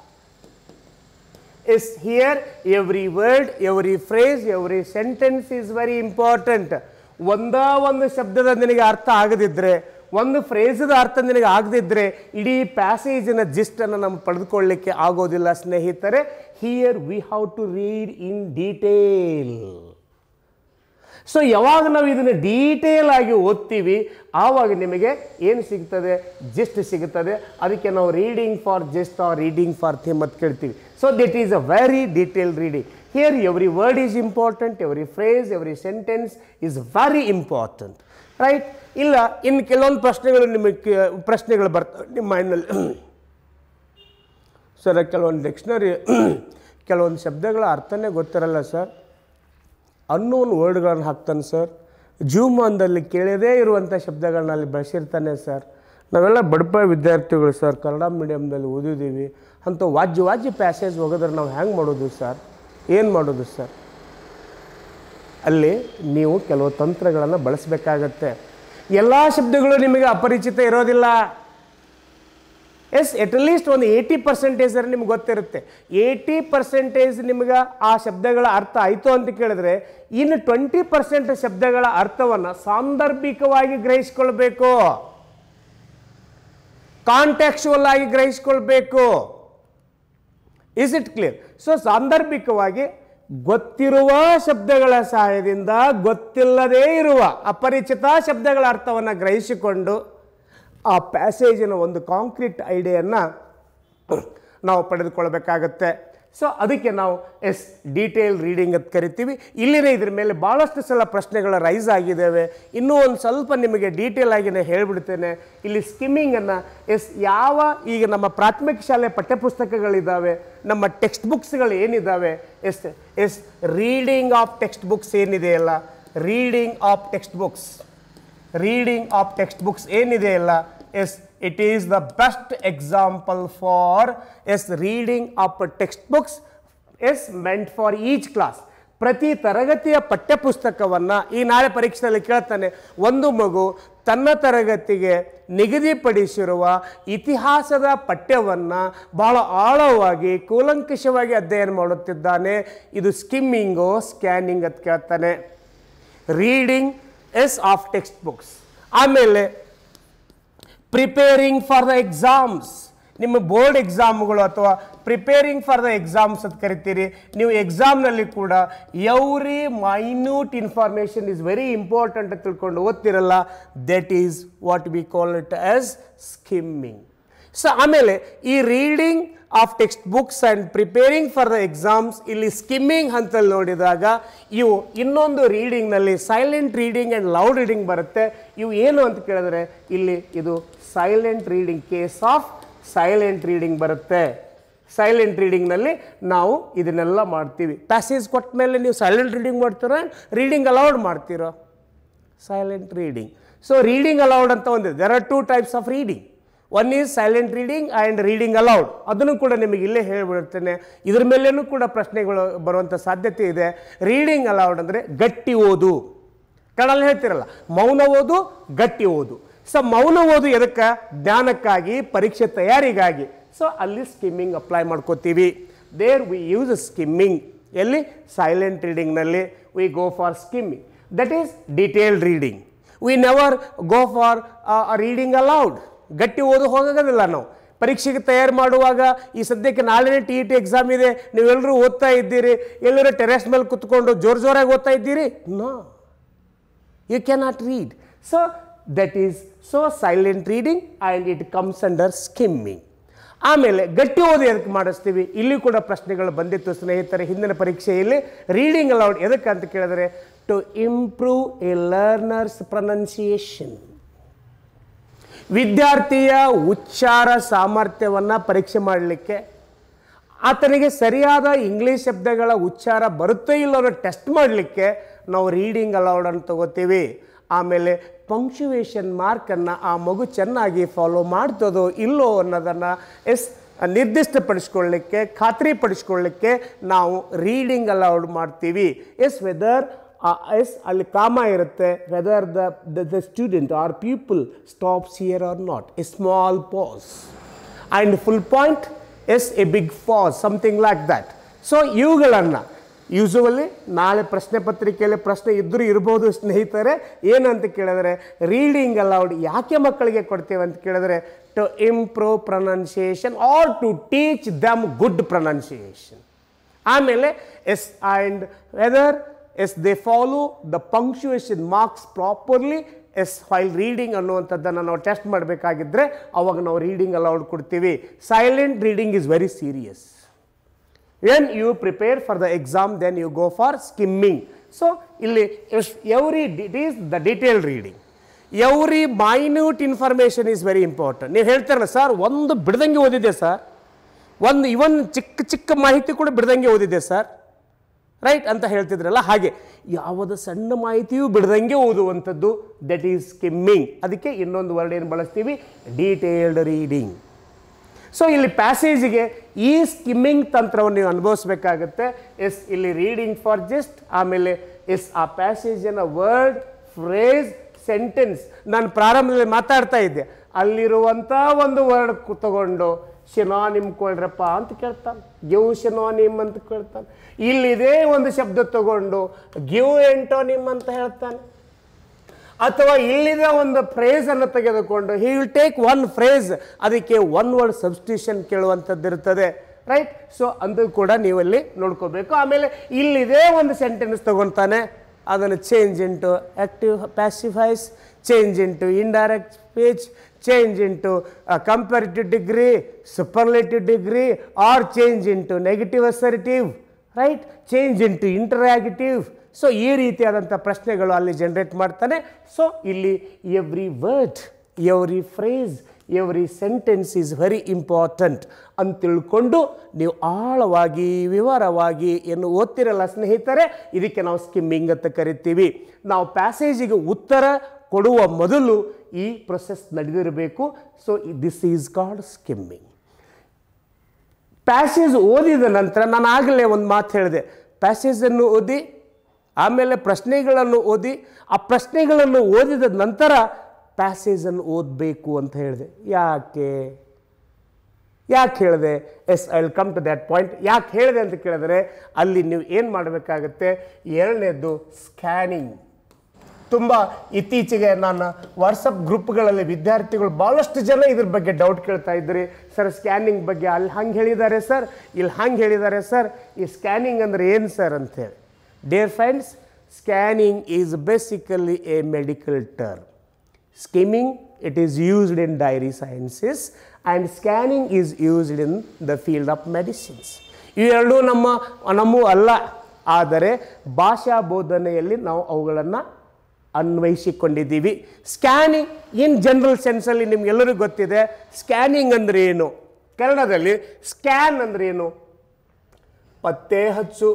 A: is here every word every phrase every sentence is very important ಒಂದ ಒಂದು ಶಬ್ದದ ನಿನಗೆ ಅರ್ಥ ಆಗದಿದ್ರೆ ಒಂದು ಫ್ರೇಸದ ಅರ್ಥ ನಿನಗೆ ಆಗದಿದ್ರೆ ಇಡೀ ಪ್ಯಾಸೇಜಿನ ಜಿಸ್ಟನ್ನು ನಾವು ಪಡೆದುಕೊಳ್ಳಿಕ್ಕೆ ಆಗೋದಿಲ್ಲ ಸ್ನೇಹಿತರೆ here we have to read in detail so ಯಾವಾಗ ನಾವು ಇದನ್ನು ಡೀಟೇಲ್ ಆಗಿ ಓದ್ತೀವಿ ಆವಾಗ ನಿಮಗೆ ಏನು ಸಿಗ್ತದೆ ಜಿಸ್ಟ್ ಸಿಗುತ್ತದೆ ಅದಕ್ಕೆ ನಾವು reading for gist or reading for theme ಅಂತ ಕೇಳ್ತೀವಿ so that is a very detail reading here every word is important every phrase every sentence is very important right ಇಲ್ಲ ಇನ್ನು ಕೆಲವೊಂದು ಪ್ರಶ್ನೆಗಳು ನಿಮಗೆ ಕೆ- ಪ್ರಶ್ನೆಗಳು ಬರ್ತವೆ ನಿಮ್ಮ ಮೈಂಡ್ನಲ್ಲಿ ಸರ್ ಕೆಲವೊಂದು ಡಿಕ್ಷನರಿ ಕೆಲವೊಂದು ಶಬ್ದಗಳ ಅರ್ಥನೇ ಗೊತ್ತಿರಲ್ಲ ಸರ್ ಅನ್ನೋನ್ ವರ್ಡ್ಗಳನ್ನು ಹಾಕ್ತಾನೆ ಸರ್ ಜೀವಮಾನದಲ್ಲಿ ಕೇಳದೇ ಇರುವಂಥ ಶಬ್ದಗಳನ್ನ ಅಲ್ಲಿ ಬಳಸಿರ್ತಾನೆ ಸರ್ ನಾವೆಲ್ಲ ಬಡಪ ವಿದ್ಯಾರ್ಥಿಗಳು ಸರ್ ಕನ್ನಡ ಮೀಡಿಯಮ್ದಲ್ಲಿ ಓದಿದ್ದೀವಿ ಅಂಥ ವಾಜ್ಯ ವಾಜ್ಯ ಪ್ಯಾಸೇಜ್ ಹೋಗಿದ್ರೆ ನಾವು ಹೆಂಗೆ ಮಾಡೋದು ಸರ್ ಏನು ಮಾಡೋದು ಸರ್ ಅಲ್ಲಿ ನೀವು ಕೆಲವು ತಂತ್ರಗಳನ್ನು ಬಳಸಬೇಕಾಗತ್ತೆ ಎಲ್ಲ ಶಬ್ದಗಳು ನಿಮಗೆ ಅಪರಿಚಿತ ಇರೋದಿಲ್ಲ ಎಸ್ ಎಟ್ ಲೀಸ್ಟ್ ಒಂದು ಏಯ್ಟಿ ಪರ್ಸೆಂಟೇಜ್ ನಿಮ್ಗೆ ಗೊತ್ತಿರುತ್ತೆ ಏಯ್ಟಿ ಪರ್ಸೆಂಟೇಜ್ ನಿಮ್ಗೆ ಆ ಶಬ್ದಗಳ ಅರ್ಥ ಆಯಿತು ಅಂತ ಕೇಳಿದ್ರೆ ಇನ್ನು ಟ್ವೆಂಟಿ ಪರ್ಸೆಂಟ್ ಶಬ್ದಗಳ ಅರ್ಥವನ್ನು ಸಾಂದರ್ಭಿಕವಾಗಿ ಗ್ರಹಿಸ್ಕೊಳ್ಬೇಕು ಕಾಂಟ್ಯಾಕ್ಚುವಲ್ ಆಗಿ ಗ್ರಹಿಸ್ಕೊಳ್ಬೇಕು ಇಸ್ ಇಟ್ ಕ್ಲಿಯರ್ ಸೊ ಸಾಂದರ್ಭಿಕವಾಗಿ ಗೊತ್ತಿರುವ ಶಬ್ದಗಳ ಸಹಾಯದಿಂದ ಗೊತ್ತಿಲ್ಲದೇ ಇರುವ ಅಪರಿಚಿತ ಶಬ್ದಗಳ ಅರ್ಥವನ್ನು ಗ್ರಹಿಸಿಕೊಂಡು ಆ ಪ್ಯಾಸೇಜಿನ ಒಂದು ಕಾಂಕ್ರೀಟ್ ಐಡಿಯನ್ನು ನಾವು ಪಡೆದುಕೊಳ್ಬೇಕಾಗತ್ತೆ ಸೊ ಅದಕ್ಕೆ ನಾವು ಎಸ್ ಡೀಟೇಲ್ ರೀಡಿಂಗ್ ಅಂತ ಕರಿತೀವಿ ಇಲ್ಲಿನೇ ಇದ್ರ ಮೇಲೆ ಭಾಳಷ್ಟು ಸಲ ಪ್ರಶ್ನೆಗಳು ರೈಸ್ ಆಗಿದ್ದಾವೆ ಇನ್ನೂ ಒಂದು ಸ್ವಲ್ಪ ನಿಮಗೆ ಡೀಟೇಲ್ ಆಗಿ ನಾನು ಹೇಳ್ಬಿಡ್ತೇನೆ ಇಲ್ಲಿ ಸ್ಕಿಮ್ಮಿಂಗನ್ನು ಎಸ್ ಯಾವ ಈಗ ನಮ್ಮ ಪ್ರಾಥಮಿಕ ಶಾಲೆ ಪಠ್ಯಪುಸ್ತಕಗಳಿದ್ದಾವೆ ನಮ್ಮ ಟೆಕ್ಸ್ಟ್ ಬುಕ್ಸ್ಗಳು ಏನಿದ್ದಾವೆ yes yes reading of text textbooks ಏನಿದೆಯಲ್ಲ reading of text textbooks reading of text textbooks ಏನಿದೆಯಲ್ಲ yes it is the best example for yes reading of text textbooks yes meant for each class ಪ್ರತಿ ತರಗತಿಯ ಪಠ್ಯಪುಸ್ತಕವನ್ನು ಈ ನಾಳೆ ಪರೀಕ್ಷೆಯಲ್ಲಿ ಕೇಳ್ತಾನೆ ಒಂದು ಮಗು ತನ್ನ ತರಗತಿಗೆ ನಿಗದಿಪಡಿಸಿರುವ ಇತಿಹಾಸದ ಪಠ್ಯವನ್ನು ಬಹಳ ಆಳವಾಗಿ ಕೂಲಂಕಷವಾಗಿ ಅಧ್ಯಯನ ಮಾಡುತ್ತಿದ್ದಾನೆ ಇದು ಸ್ಕಿಮ್ಮಿಂಗು ಸ್ಕ್ಯಾನಿಂಗ್ ಅಂತ ಕೇಳ್ತಾನೆ reading yes of text textbooks ಆಮೇಲೆ ಪ್ರಿಪೇರಿಂಗ್ ಫಾರ್ ದ ಎಕ್ಸಾಮ್ಸ್ ನಿಮ್ಮ ಬೋರ್ಡ್ ಎಕ್ಸಾಮ್ಗಳು ಅಥವಾ ಪ್ರಿಪೇರಿಂಗ್ ಫಾರ್ ದ ಎಕ್ಸಾಮ್ಸ್ ಅಂತ ಕರಿತೀರಿ ನೀವು ಎಕ್ಸಾಮ್ನಲ್ಲಿ ಕೂಡ every minute information is very important ಅಂತ ತಿಳ್ಕೊಂಡು ಓದ್ತಿರಲ್ಲ that is what we call it as skimming so ಆಮೇಲೆ ಈ reading of text books and preparing for the exams ಇಲ್ಲಿ ಸ್ಕಿಮ್ಮಿಂಗ್ ಹಂತಲ್ಲಿ ನೋಡಿದಾಗ ಇವು ಇನ್ನೊಂದು ರೀಡಿಂಗ್ನಲ್ಲಿ silent reading and loud reading ಬರುತ್ತೆ ಇವು ಏನು ಅಂತ ಕೇಳಿದ್ರೆ ಇಲ್ಲಿ ಇದು silent reading case of silent reading ಬರುತ್ತೆ ಸೈಲೆಂಟ್ ರೀಡಿಂಗ್ನಲ್ಲಿ ನಾವು ಇದನ್ನೆಲ್ಲ ಮಾಡ್ತೀವಿ ಪ್ಯಾಸೇಜ್ ಕೊಟ್ಟ ಮೇಲೆ ನೀವು ಸೈಲೆಂಟ್ ರೀಡಿಂಗ್ ಮಾಡ್ತೀರಾ ರೀಡಿಂಗ್ ಅಲೌಡ್ ಮಾಡ್ತೀರೋ silent reading so reading aloud ಅಂತ ಒಂದಿದೆ there are two types of reading one is silent reading and reading aloud ಅದನ್ನು ಕೂಡ ನಿಮಗೆ ಇಲ್ಲೇ ಹೇಳಿಬಿಡ್ತೇನೆ ಇದ್ರ ಮೇಲೇನೂ ಕೂಡ ಪ್ರಶ್ನೆಗಳು ಬರುವಂಥ ಸಾಧ್ಯತೆ ಇದೆ ರೀಡಿಂಗ್ ಅಲೌಡ್ ಅಂದರೆ ಗಟ್ಟಿ ಓದು ಕನ್ನಡಲ್ಲಿ ಹೇಳ್ತಿರಲ್ಲ ಮೌನ ಓದು ಗಟ್ಟಿ ಓದು ಸೊ ಮೌನ ಓದು ಎದಕ್ಕೆ ಜ್ಞಾನಕ್ಕಾಗಿ ಪರೀಕ್ಷೆ ತಯಾರಿಗಾಗಿ ಸೊ ಅಲ್ಲಿ ಸ್ಕಿಮ್ಮಿಂಗ್ ಅಪ್ಲೈ ಮಾಡ್ಕೋತೀವಿ ದೇರ್ ವಿ ಯೂಸ್ ಸ್ಕಿಮ್ಮಿಂಗ್ ಎಲ್ಲಿ ಸೈಲೆಂಟ್ ರೀಡಿಂಗ್ನಲ್ಲಿ we go for skimming that is detailed reading we never go for reading aloud ಗಟ್ಟಿ ಓದು ಹೋಗೋದಿಲ್ಲ ನಾವು ಪರೀಕ್ಷೆಗೆ ತಯಾರು ಮಾಡುವಾಗ ಈ ಸದ್ಯಕ್ಕೆ ನಾಳೆನೇ ಟಿ ಇ ಟಿ ಎಕ್ಸಾಮ್ ಇದೆ ನೀವೆಲ್ಲರೂ ಓದ್ತಾ ಇದ್ದೀರಿ ಎಲ್ಲರೂ ಟೆರೆಸ್ ಮೇಲೆ ಕುತ್ಕೊಂಡು ಜೋರು ಜೋರಾಗಿ ಓದ್ತಾ ಇದ್ದೀರಿ no you cannot read so that is so silent reading and it comes under skimming ಆಮೇಲೆ ಗಟ್ಟಿ ಓದಿ ಎದಕ್ಕೆ ಮಾಡಿಸ್ತೀವಿ ಇಲ್ಲಿ ಕೂಡ ಪ್ರಶ್ನೆಗಳು ಬಂದಿತ್ತು ಸ್ನೇಹಿತರೆ ಹಿಂದಿನ ಪರೀಕ್ಷೆಯಲ್ಲಿ ರೀಡಿಂಗ್ ಅಲೌಡ್ ಎದಕ್ಕೆ ಅಂತ ಕೇಳಿದ್ರೆ to improve a learners pronunciation ವಿದ್ಯಾರ್ಥಿಯ ಉಚ್ಚಾರ ಸಾಮರ್ಥ್ಯವನ್ನು ಪರೀಕ್ಷೆ ಮಾಡಲಿಕ್ಕೆ ಆತನಿಗೆ ಸರಿಯಾದ ಇಂಗ್ಲೀಷ್ ಶಬ್ದಗಳ ಉಚ್ಚಾರ ಬರುತ್ತೋ ಇಲ್ಲೋ ಅನ್ನೋ ಟೆಸ್ಟ್ ಮಾಡಲಿಕ್ಕೆ ನಾವು ರೀಡಿಂಗ್ ಅಲೌಡ್ ಅಂತ ತಗೋತೀವಿ ಆಮೇಲೆ ಪಂಕ್ಚುವೇಷನ್ ಮಾರ್ಕನ್ನು ಆ ಮಗು ಚೆನ್ನಾಗಿ ಫಾಲೋ ಮಾಡ್ತದೋ ಇಲ್ಲೋ ಅನ್ನೋದನ್ನು ಎಸ್ ನಿರ್ದಿಷ್ಟಪಡಿಸ್ಕೊಳ್ಳಿಕ್ಕೆ ಖಾತ್ರಿಪಡಿಸ್ಕೊಳ್ಳಿಕ್ಕೆ ನಾವು ರೀಡಿಂಗ್ ಅಲೌಡ್ ಮಾಡ್ತೀವಿ ಎಸ್ ವೆದರ್ ಎಸ್ ಅಲ್ಲಿ ಕಾಮ ಇರುತ್ತೆ whether the the student or people stops here or not a small pause and full point yes a big pause something like that so ಇವುಗಳನ್ನು usually ನಾಳೆ ಪ್ರಶ್ನೆ ಪತ್ರಿಕೆಯಲ್ಲಿ ಪ್ರಶ್ನೆ ಇದ್ದರೂ ಇರ್ಬೋದು ಸ್ನೇಹಿತರೆ ಏನಂತ ಕೇಳಿದ್ರೆ ರೀಡಿಂಗ್ ಅಲೌಡ್ ಯಾಕೆ ಮಕ್ಕಳಿಗೆ ಕೊಡ್ತೇವೆ ಅಂತ ಕೇಳಿದ್ರೆ to improve pronunciation or to teach them good pronunciation ಆಮೇಲೆ yes and whether yes they follow the punctuation marks properly yes file reading ಅನ್ನುವಂಥದ್ದನ್ನು ನಾವು ಟೆಸ್ಟ್ ಮಾಡಬೇಕಾಗಿದ್ದರೆ ಅವಾಗ ನಾವು ರೀಡಿಂಗ್ ಅಲೌಡ್ ಕೊಡ್ತೀವಿ silent reading is very serious when you prepare for the exam then you go for skimming so ಇಲ್ಲಿ every it is the detail reading every minute information is very important ನೀವು ಹೇಳ್ತಾರಲ್ಲ sir ಒಂದು ಬಿಡ್ದಂಗೆ ಓದಿದೆ sir ಒಂದು ಇವನ್ ಚಿಕ್ಕ ಚಿಕ್ಕ ಮಾಹಿತಿ ಕೂಡ ಬಿಡ್ದಂಗೆ ಓದಿದೆ ಸರ್ ರೈಟ್ ಅಂತ ಹೇಳ್ತಿದ್ರಲ್ಲ ಹಾಗೆ ಯಾವುದೇ ಸಣ್ಣ ಮಾಹಿತಿಯೂ ಬಿಡ್ದಂಗೆ ಓದುವಂಥದ್ದು ದಟ್ ಈಸ್ ಸ್ಕಿಮ್ಮಿಂಗ್ ಅದಕ್ಕೆ ಇನ್ನೊಂದು ವರ್ಡ್ ಏನು ಬಳಸ್ತೀವಿ ಡೀಟೇಲ್ಡ್ ರೀಡಿಂಗ್ ಸೊ ಇಲ್ಲಿ ಪ್ಯಾಸೇಜಿಗೆ ಈ ಸ್ಕಿಮ್ಮಿಂಗ್ ತಂತ್ರವನ್ನು ನೀವು ಅನುಭವಿಸ್ಬೇಕಾಗತ್ತೆ ಎಸ್ ಇಲ್ಲಿ ರೀಡಿಂಗ್ ಫಾರ್ ಜಸ್ಟ್ ಆಮೇಲೆ ಎಸ್ ಆ ಪ್ಯಾಸೇಜನ್ನು ವರ್ಡ್ ಫ್ರೇಸ್ ಸೆಂಟೆನ್ಸ್ ನಾನು ಪ್ರಾರಂಭದಲ್ಲಿ ಮಾತಾಡ್ತಾ ಇದ್ದೆ ಅಲ್ಲಿರುವಂಥ ಒಂದು ವರ್ಡ್ ತಗೊಂಡು ಶಿನಾನಿಮ್ ಕೊಳ್ರಪ್ಪ ಅಂತ ಕೇಳ್ತಾನೆ ಗಿವ್ ಶಿನಾನಿಮ್ ಅಂತ ಕೇಳ್ತಾನೆ ಇಲ್ಲಿದೆ ಒಂದು ಶಬ್ದ ತಗೊಂಡು ಗಿವ್ ಎಂಟೋನಿಮ್ ಅಂತ ಹೇಳ್ತಾನೆ ಅಥವಾ ಇಲ್ಲಿದ ಒಂದು ಫ್ರೇಸ್ ಅನ್ನು ತೆಗೆದುಕೊಂಡು he will take one phrase ಅದಕ್ಕೆ ಒನ್ ವರ್ಡ್ ಸಬ್ಸ್ಟಿಟ್ಯೂಷನ್ ಕೇಳುವಂಥದ್ದು ಇರ್ತದೆ ರೈಟ್ ಸೊ ಅದು ಕೂಡ ನೀವಲ್ಲಿ ನೋಡ್ಕೋಬೇಕು ಆಮೇಲೆ ಇಲ್ಲಿದೆ ಒಂದು ಸೆಂಟೆನ್ಸ್ ತಗೊತಾನೆ ಅದನ್ನು change into active passive voice change into indirect speech change into comparative degree superlative degree or change into negative assertive right change into interrogative so ಈ ರೀತಿಯಾದಂಥ ಪ್ರಶ್ನೆಗಳು ಅಲ್ಲಿ ಜನರೇಟ್ ಮಾಡ್ತಾನೆ ಸೊ ಇಲ್ಲಿ every word every phrase every sentence is very important ಅಂತ ತಿಳ್ಕೊಂಡು ನೀವು ಆಳವಾಗಿ ವಿವರವಾಗಿ ಏನು ಓದ್ತಿರಲ್ಲ ಸ್ನೇಹಿತರೆ ಇದಕ್ಕೆ ನಾವು ಸ್ಕಿಮ್ಮಿಂಗ್ ಅಂತ ಕರಿತೀವಿ ನಾವು ಪ್ಯಾಸೇಜಿಗೆ ಉತ್ತರ ಕೊಡುವ ಮೊದಲು ಈ ಪ್ರೊಸೆಸ್ ನಡೆದಿರಬೇಕು so this is called skimming passage ಓದಿದ ನಂತರ ನಾನು ಆಗಲೇ ಒಂದು ಮಾತು ಹೇಳಿದೆ ಪ್ಯಾಸೇಜನ್ನು ಓದಿ ಆಮೇಲೆ ಪ್ರಶ್ನೆಗಳನ್ನು ಓದಿ ಆ ಪ್ರಶ್ನೆಗಳನ್ನು ಓದಿದ ನಂತರ ಪ್ಯಾಸೇಜನ್ನು ಓದಬೇಕು ಅಂತ ಹೇಳಿದೆ ಯಾಕೆ ಯಾಕೆ ಹೇಳಿದೆ yes I will come to that point ಯಾಕೆ ಹೇಳಿದೆ ಅಂತ ಕೇಳಿದ್ರೆ ಅಲ್ಲಿ ನೀವು ಏನು ಮಾಡಬೇಕಾಗತ್ತೆ ಎರಡನೇದು ಸ್ಕ್ಯಾನಿಂಗ್ ತುಂಬ ಇತ್ತೀಚೆಗೆ ನಾನು ವಾಟ್ಸಪ್ ಗ್ರೂಪ್ಗಳಲ್ಲಿ ವಿದ್ಯಾರ್ಥಿಗಳು ಭಾಳಷ್ಟು ಜನ ಇದ್ರ ಬಗ್ಗೆ ಡೌಟ್ ಕೇಳ್ತಾ ಇದ್ರಿ ಸರ್ ಸ್ಕ್ಯಾನಿಂಗ್ ಬಗ್ಗೆ ಅಲ್ಲಿ ಹಂಗೆ ಹೇಳಿದ್ದಾರೆ ಸರ್ ಇಲ್ಲಿ ಹಂಗೆ ಹೇಳಿದ್ದಾರೆ ಸರ್ ಈ ಸ್ಕ್ಯಾನಿಂಗ್ ಅಂದರೆ ಏನು ಸರ್ ಅಂತೇಳಿ dear friends scanning is basically a medical term skimming it is used in diary sciences and scanning is used in the field of medicines ಇವೆರಡೂ ನಮ್ಮ ನಮ್ಮೂ ಅಲ್ಲ ಆದರೆ ಭಾಷಾ ಬೋಧನೆಯಲ್ಲಿ ನಾವು ಅವುಗಳನ್ನು ಅನ್ವಯಿಸಿಕೊಂಡಿದ್ದೀವಿ ಸ್ಕ್ಯಾನಿಂಗ್ ಇನ್ ಜನರಲ್ ಸೆನ್ಸಲ್ಲಿ ನಿಮ್ಗೆಲ್ಲರಿಗೂ ಗೊತ್ತಿದೆ ಸ್ಕ್ಯಾನಿಂಗ್ ಅಂದರೆ ಏನು ಕನ್ನಡದಲ್ಲಿ ಸ್ಕ್ಯಾನ್ ಅಂದರೆ ಏನು ಪತ್ತೆ ಹಚ್ಚು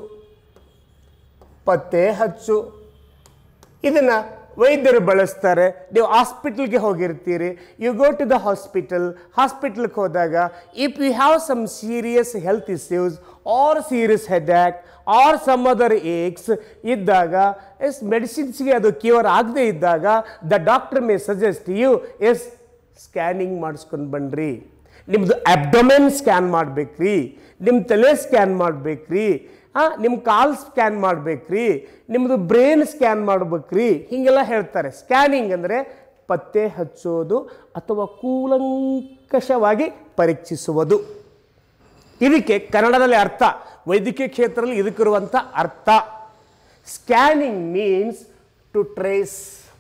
A: ಪತ್ತೆ ಹಚ್ಚು ಇದನ್ನು ವೈದ್ಯರು ಬಳಸ್ತಾರೆ ನೀವು ಹಾಸ್ಪಿಟಲ್ಗೆ ಹೋಗಿರ್ತೀರಿ you go to the hospital ಹಾಸ್ಪಿಟಲ್ಗೆ ಹೋದಾಗ if you have some serious health issues or serious headache or some other aches ಇದ್ದಾಗ ಎಸ್ ಮೆಡಿಸಿನ್ಸ್ಗೆ ಅದು ಕ್ಯೂರ್ ಆಗದೇ ಇದ್ದಾಗ the doctor may suggest you yes scanning ಮಾಡಿಸ್ಕೊಂಡು ಬನ್ನಿರಿ ನಿಮ್ಮದು ಅಬ್ಡೊಮೆನ್ ಸ್ಕ್ಯಾನ್ ಮಾಡ್ಬೇಕ್ರಿ ನಿಮ್ಮ ತಲೆ ಸ್ಕ್ಯಾನ್ ಮಾಡ್ಬೇಕ್ರಿ ಹಾಂ ನಿಮ್ಮ ಕಾಲ್ ಸ್ಕ್ಯಾನ್ ಮಾಡ್ಬೇಕ್ರಿ ನಿಮ್ಮದು ಬ್ರೈನ್ ಸ್ಕ್ಯಾನ್ ಮಾಡ್ಬೇಕ್ರಿ ಹೀಗೆಲ್ಲ ಹೇಳ್ತಾರೆ ಸ್ಕ್ಯಾನಿಂಗ್ ಅಂದರೆ ಪತ್ತೆ ಹಚ್ಚೋದು ಅಥವಾ ಕೂಲಂಕಷವಾಗಿ ಪರೀಕ್ಷಿಸುವುದು ಇದಕ್ಕೆ ಕನ್ನಡದಲ್ಲಿ ಅರ್ಥ ವೈದ್ಯಕೀಯ ಕ್ಷೇತ್ರದಲ್ಲಿ ಇದಕ್ಕಿರುವಂಥ ಅರ್ಥ scanning means to trace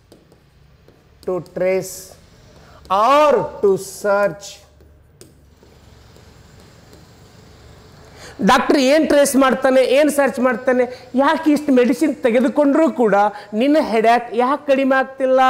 A: to trace or to search doctor ಏನು ಟ್ರೇಸ್ ಮಾಡ್ತಾನೆ ಏನು ಸರ್ಚ್ ಮಾಡ್ತಾನೆ ಯಾಕೆ ಇಷ್ಟು ಮೆಡಿಸಿನ್ ತೆಗೆದುಕೊಂಡ್ರೂ ಕೂಡ ನಿನ್ನ ಹೆಡ್ಯಾಕ್ ಯಾಕೆ ಕಡಿಮೆ ಆಗ್ತಿಲ್ಲ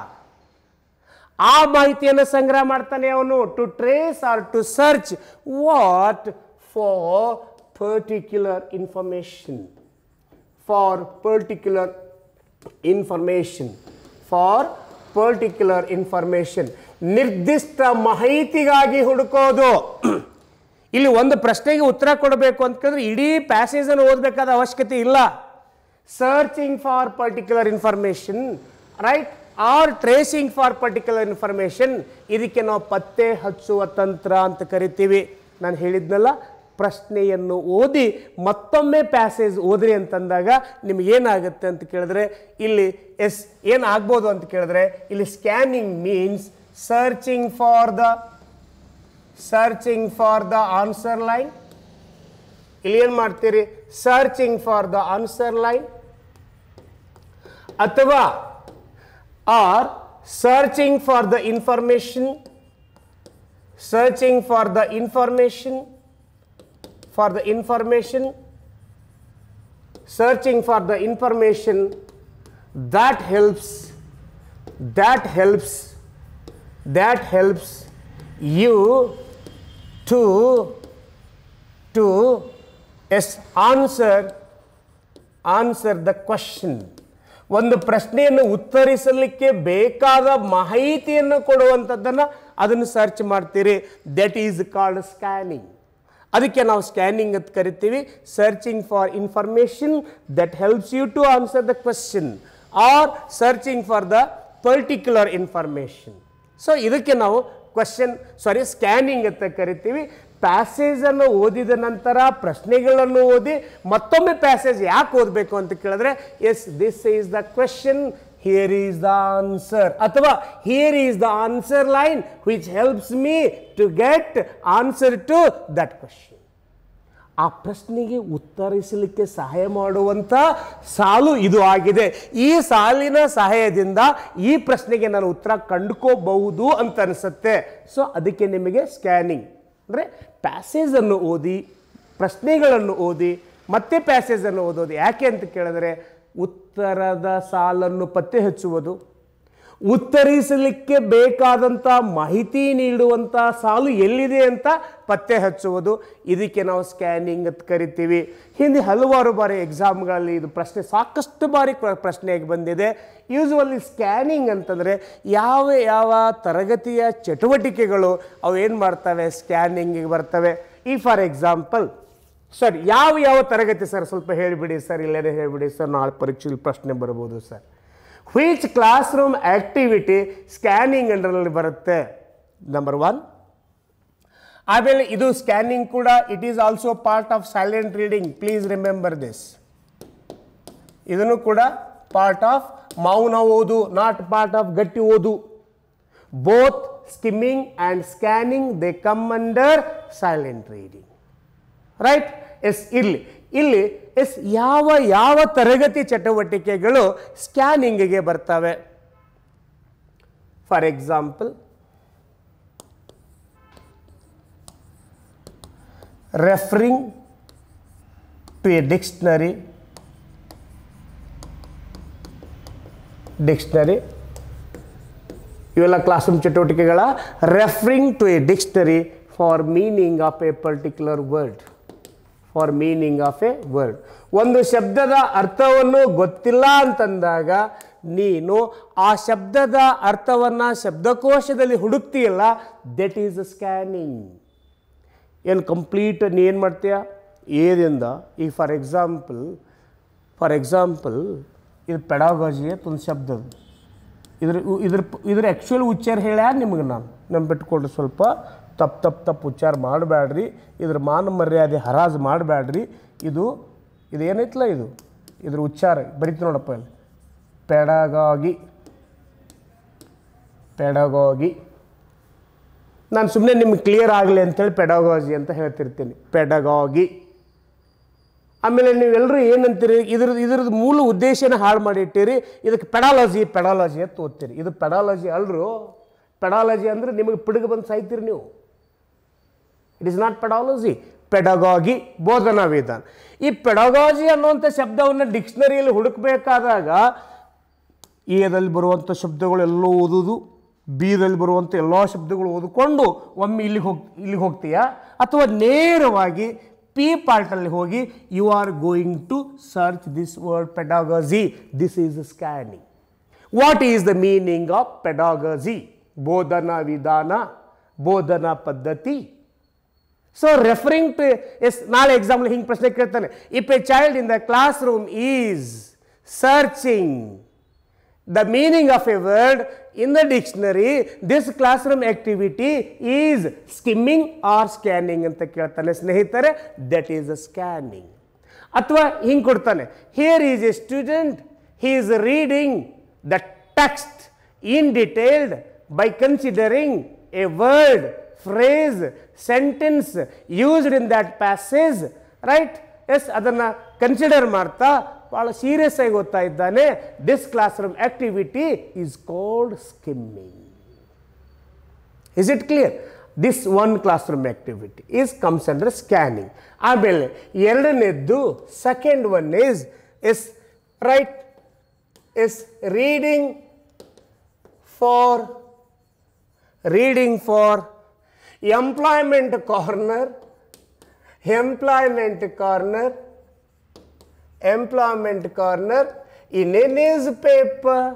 A: ಆ ಮಾಹಿತಿಯನ್ನು ಸಂಗ್ರಹ ಮಾಡ್ತಾನೆ ಅವನು to trace or to search what for particular information for particular information for particular information ನಿರ್ದಿಷ್ಟ ಮಾಹಿತಿಗಾಗಿ ಹುಡುಕೋದು ಇಲ್ಲಿ ಒಂದು ಪ್ರಶ್ನೆಗೆ ಉತ್ತರ ಕೊಡಬೇಕು ಅಂತಂದ್ರೆ ಇಡೀ ಪ್ಯಾಸೇಜನ್ನು ಓದಬೇಕಾದ ಅವಶ್ಯಕತೆ ಇಲ್ಲ searching for particular information right or tracing for particular information ಇದಕ್ಕೆ ನಾವು ಪತ್ತೆ ಹಚ್ಚುವ ತಂತ್ರ ಅಂತ ಕರಿತೀವಿ ನಾನು ಹೇಳಿದ್ನಲ್ಲ ಪ್ರಶ್ನೆಯನ್ನು ಓದಿ ಮತ್ತೊಮ್ಮೆ ಪ್ಯಾಸೇಜ್ ಓದ್ರಿ ಅಂತಂದಾಗ ನಿಮಗೇನಾಗುತ್ತೆ ಅಂತ ಕೇಳಿದ್ರೆ ಇಲ್ಲಿ ಎಸ್ ಏನಾಗ್ಬೋದು ಅಂತ ಕೇಳಿದ್ರೆ ಇಲ್ಲಿ scanning means searching for the searching for the answer line ಇಲ್ಲಿ ಏನು ಮಾಡ್ತೀರಿ searching for the answer line ಅಥವಾ or searching for the information searching for the information for the information searching for the information that helps that helps that helps you to to yes answer answer the question ಒಂದು ಪ್ರಶ್ನೆಯನ್ನು ಉತ್ತರಿಸಲಿಕ್ಕೆ ಬೇಕಾದ ಮಾಹಿತಿಯನ್ನು ಕೊಡುವಂಥದ್ದನ್ನು ಅದನ್ನು search ಮಾಡ್ತೀರಿ that is called scanning ಅದಕ್ಕೆ ನಾವು scanning ಅಂತ ಕರಿತೀವಿ searching for information that helps you to answer the question or searching for the particular information so ಇದಕ್ಕೆ ನಾವು ಕ್ವಶನ್ ಸಾರಿ ಸ್ಕ್ಯಾನಿಂಗ್ ಅಂತ ಕರಿತೀವಿ ಪ್ಯಾಸೇಜನ್ನು ಓದಿದ ನಂತರ ಪ್ರಶ್ನೆಗಳನ್ನು ಓದಿ ಮತ್ತೊಮ್ಮೆ ಪ್ಯಾಸೇಜ್ ಯಾಕೆ ಓದಬೇಕು ಅಂತ ಕೇಳಿದ್ರೆ yes this is the question here is the answer ಅಥವಾ here is the answer line which helps me to get answer to that question ಆ ಪ್ರಶ್ನೆಗೆ ಉತ್ತರಿಸಲಿಕ್ಕೆ ಸಹಾಯ ಮಾಡುವಂಥ ಸಾಲು ಇದು ಆಗಿದೆ ಈ ಸಾಲಿನ ಸಹಾಯದಿಂದ ಈ ಪ್ರಶ್ನೆಗೆ ನಾನು ಉತ್ತರ ಕಂಡುಕೋಬಹುದು ಅಂತ ಅನಿಸುತ್ತೆ ಸೊ ಅದಕ್ಕೆ ನಿಮಗೆ ಸ್ಕ್ಯಾನಿಂಗ್ ಅಂದರೆ ಪ್ಯಾಸೇಜನ್ನು ಓದಿ ಪ್ರಶ್ನೆಗಳನ್ನು ಓದಿ ಮತ್ತೆ ಪ್ಯಾಸೇಜನ್ನು ಓದೋದು ಯಾಕೆ ಅಂತ ಕೇಳಿದ್ರೆ ಉತ್ತರದ ಸಾಲನ್ನು ಪತ್ತೆ ಹಚ್ಚುವುದು ಉತ್ತರಿಸಲಿಕ್ಕೆ ಬೇಕಾದಂಥ ಮಾಹಿತಿ ನೀಡುವಂಥ ಸಾಲು ಎಲ್ಲಿದೆ ಅಂತ ಪತ್ತೆ ಹಚ್ಚುವುದು ಇದಕ್ಕೆ ನಾವು ಸ್ಕ್ಯಾನಿಂಗ್ ಅಂತ ಕರಿತೀವಿ ಹಿಂದೆ ಹಲವಾರು ಬಾರಿ ಎಕ್ಸಾಮ್ಗಳಲ್ಲಿ ಇದು ಪ್ರಶ್ನೆ ಸಾಕಷ್ಟು ಬಾರಿ ಪ್ರ- ಪ್ರಶ್ನೆಯಾಗಿ ಬಂದಿದೆ ಯೂಸ್ವಲಿ ಸ್ಕ್ಯಾನಿಂಗ್ ಅಂತಂದರೆ ಯಾವ ಯಾವ ತರಗತಿಯ ಚಟುವಟಿಕೆಗಳು ಅವು ಏನು ಮಾಡ್ತವೆ ಸ್ಕ್ಯಾನಿಂಗಿಗೆ ಬರ್ತವೆ ಈ ಫಾರ್ ಎಕ್ಸಾಂಪಲ್ ಸರ್ ಯಾವ ಯಾವ ತರಗತಿ ಸರ್ ಸ್ವಲ್ಪ ಹೇಳಿಬಿಡಿ ಸರ್ ಇಲ್ಲದೇ ಹೇಳಿಬಿಡಿ ಸರ್ ನಾಳೆ ಪರೀಕ್ಷೆಯಲ್ಲಿ ಪ್ರಶ್ನೆ ಬರ್ಬೋದು sir which classroom activity scanning ಅಂಡರಲ್ಲಿ ಬರುತ್ತೆ ನಂಬರ್ ಒನ್ ಆಮೇಲೆ ಇದು ಸ್ಕ್ಯಾನಿಂಗ್ ಕೂಡ it is also part of silent reading please remember this ಇದನ್ನು ಕೂಡ ಪಾರ್ಟ್ ಆಫ್ ಮೌನ ಓದು ನಾಟ್ ಪಾರ್ಟ್ ಆಫ್ ಗಟ್ಟಿ ಓದು both skimming and scanning they come under silent reading right yes ಇಲ್ಲಿ ಇಲ್ಲಿ ಎಸ್ ಯಾವ ಯಾವ ತರಗತಿ ಚಟುವಟಿಕೆಗಳು ಸ್ಕ್ಯಾನಿಂಗಿಗೆ ಬರ್ತವೆ for example referring to a dictionary dictionary ಇವೆಲ್ಲ ಕ್ಲಾಸ್ ರೂಮ್ ಚಟುವಟಿಕೆಗಳ referring to a dictionary for meaning of a particular word for meaning of a word ಒಂದು ಶಬ್ದದ ಅರ್ಥವನ್ನು ಗೊತ್ತಿಲ್ಲ ಅಂತಂದಾಗ ನೀನು ಆ ಶಬ್ದದ ಅರ್ಥವನ್ನು ಶಬ್ದಕೋಶದಲ್ಲಿ ಹುಡುಕ್ತೀಯಲ್ಲ ದಟ್ ಈಸ್ ಸ್ಕ್ಯಾನಿಂಗ್ ಏನು ಕಂಪ್ಲೀಟ್ ನೀ ಏನು ಮಾಡ್ತೀಯ ಏದಿಂದ ಈಗ ಫಾರ್ ಎಕ್ಸಾಂಪಲ್ ಫಾರ್ ಎಕ್ಸಾಂಪಲ್ ಇದು ಪೆಡಾಗಾಜಿ ಅಂತ ಒಂದು ಶಬ್ದ ಅದು ಇದ್ರ ಇದ್ರ ಇದ್ರ ಆ್ಯಕ್ಚುಯಲ್ ಉಚ್ಚಾರ ಹೇಳ್ಯಾ ನಿಮಗೆ ನಾನು ನೆನ್ಪಿಟ್ಕೊಳ್ರಿ ಸ್ವಲ್ಪ ತಪ್ಪು ತಪ್ಪು ತಪ್ಪು ಉಚ್ಚಾರ ಮಾಡಬೇಡ್ರಿ ಇದ್ರ ಮಾನ ಮರ್ಯಾದೆ ಹರಾಜು ಮಾಡಬೇಡ್ರಿ ಇದು ಇದು ಏನೈತಲ್ಲ ಇದು ಇದ್ರ ಉಚ್ಚಾರ ಬರೀತು ನೋಡಪ್ಪ ಇಲ್ಲಿ ಪೆಡಗಾಗಿ ಪೆಡಗಾಗಿ ನಾನು ಸುಮ್ಮನೆ ನಿಮ್ಗೆ ಕ್ಲಿಯರ್ ಆಗಲಿ ಅಂತೇಳಿ ಪೆಡಗಾಜಿ ಅಂತ ಹೇಳ್ತಿರ್ತೀನಿ ಪೆಡಗಾಗಿ ಆಮೇಲೆ ನೀವೆಲ್ಲರೂ ಏನಂತೀರಿ ಇದ್ರ ಇದ್ರದ್ದು ಮೂಲ ಉದ್ದೇಶನ ಹಾಳು ಮಾಡಿಟ್ಟಿರಿ ಇದಕ್ಕೆ ಪೆಡಾಲಜಿ ಪೆಡಾಲಜಿ ಅಂತ ಓದ್ತೀರಿ ಇದು ಪೆಡಾಲಜಿ ಅಲ್ರು ಪೆಡಾಲಜಿ ಅಂದರೆ ನಿಮಗೆ ಪಿಡುಗು ಬಂದು ಸಾಯ್ತೀರಿ ನೀವು it is not pedagogy pedagogy ಬೋಧನಾ ವಿಧಾನ ಈ ಪೆಡಗಾಜಿ ಅನ್ನುವಂಥ ಶಬ್ದವನ್ನು ಡಿಕ್ಷನರಿಯಲ್ಲಿ ಹುಡುಕಬೇಕಾದಾಗ ಎದಲ್ಲಿ ಬರುವಂಥ ಶಬ್ದಗಳು ಎಲ್ಲೋ ಓದೋದು ಬಿದಲ್ಲಿ ಬರುವಂಥ ಎಲ್ಲ ಶಬ್ದಗಳು ಓದಿಕೊಂಡು ಒಮ್ಮೆ ಇಲ್ಲಿಗೆ ಹೋಗಿ ಇಲ್ಲಿಗೆ ಹೋಗ್ತೀಯಾ ಅಥವಾ ನೇರವಾಗಿ ಪಿ ಪಾರ್ಟಲ್ಲಿ ಹೋಗಿ you are going to search this word pedagogy this is scanning what is the meaning of pedagogy ಬೋಧನಾ ವಿಧಾನ ಬೋಧನಾ ಪದ್ಧತಿ ಸೊ ರೆಫರಿಂಗ್ ಟು ಎಸ್ ನಾಳೆ ಎಕ್ಸಾಂಪಲ್ ಹಿಂಗೆ ಪ್ರಶ್ನೆ ಕೇಳ್ತಾನೆ if a child in the classroom is searching the meaning of a word in the dictionary this classroom activity is skimming or scanning ಅಂತ ಕೇಳ್ತಾನೆ ಸ್ನೇಹಿತರೆ ದಟ್ ಈಸ್ ಅ ಸ್ಕ್ಯಾನಿಂಗ್ ಅಥವಾ ಹಿಂಗೆ ಕೊಡ್ತಾನೆ here is a student he is reading the text in detailed by considering a word phrase sentence used in that passage right yes ಅದನ್ನು consider ಮಾಡ್ತಾ ಭಾಳ serious ಆಗಿ ಓದ್ತಾ ಇದ್ದಾನೆ this classroom activity is called skimming is it clear this one classroom activity is comes under scanning ಆಮೇಲೆ ಎರಡನೇದ್ದು second one is is right is reading for reading for employment corner employment corner employment corner in a newspaper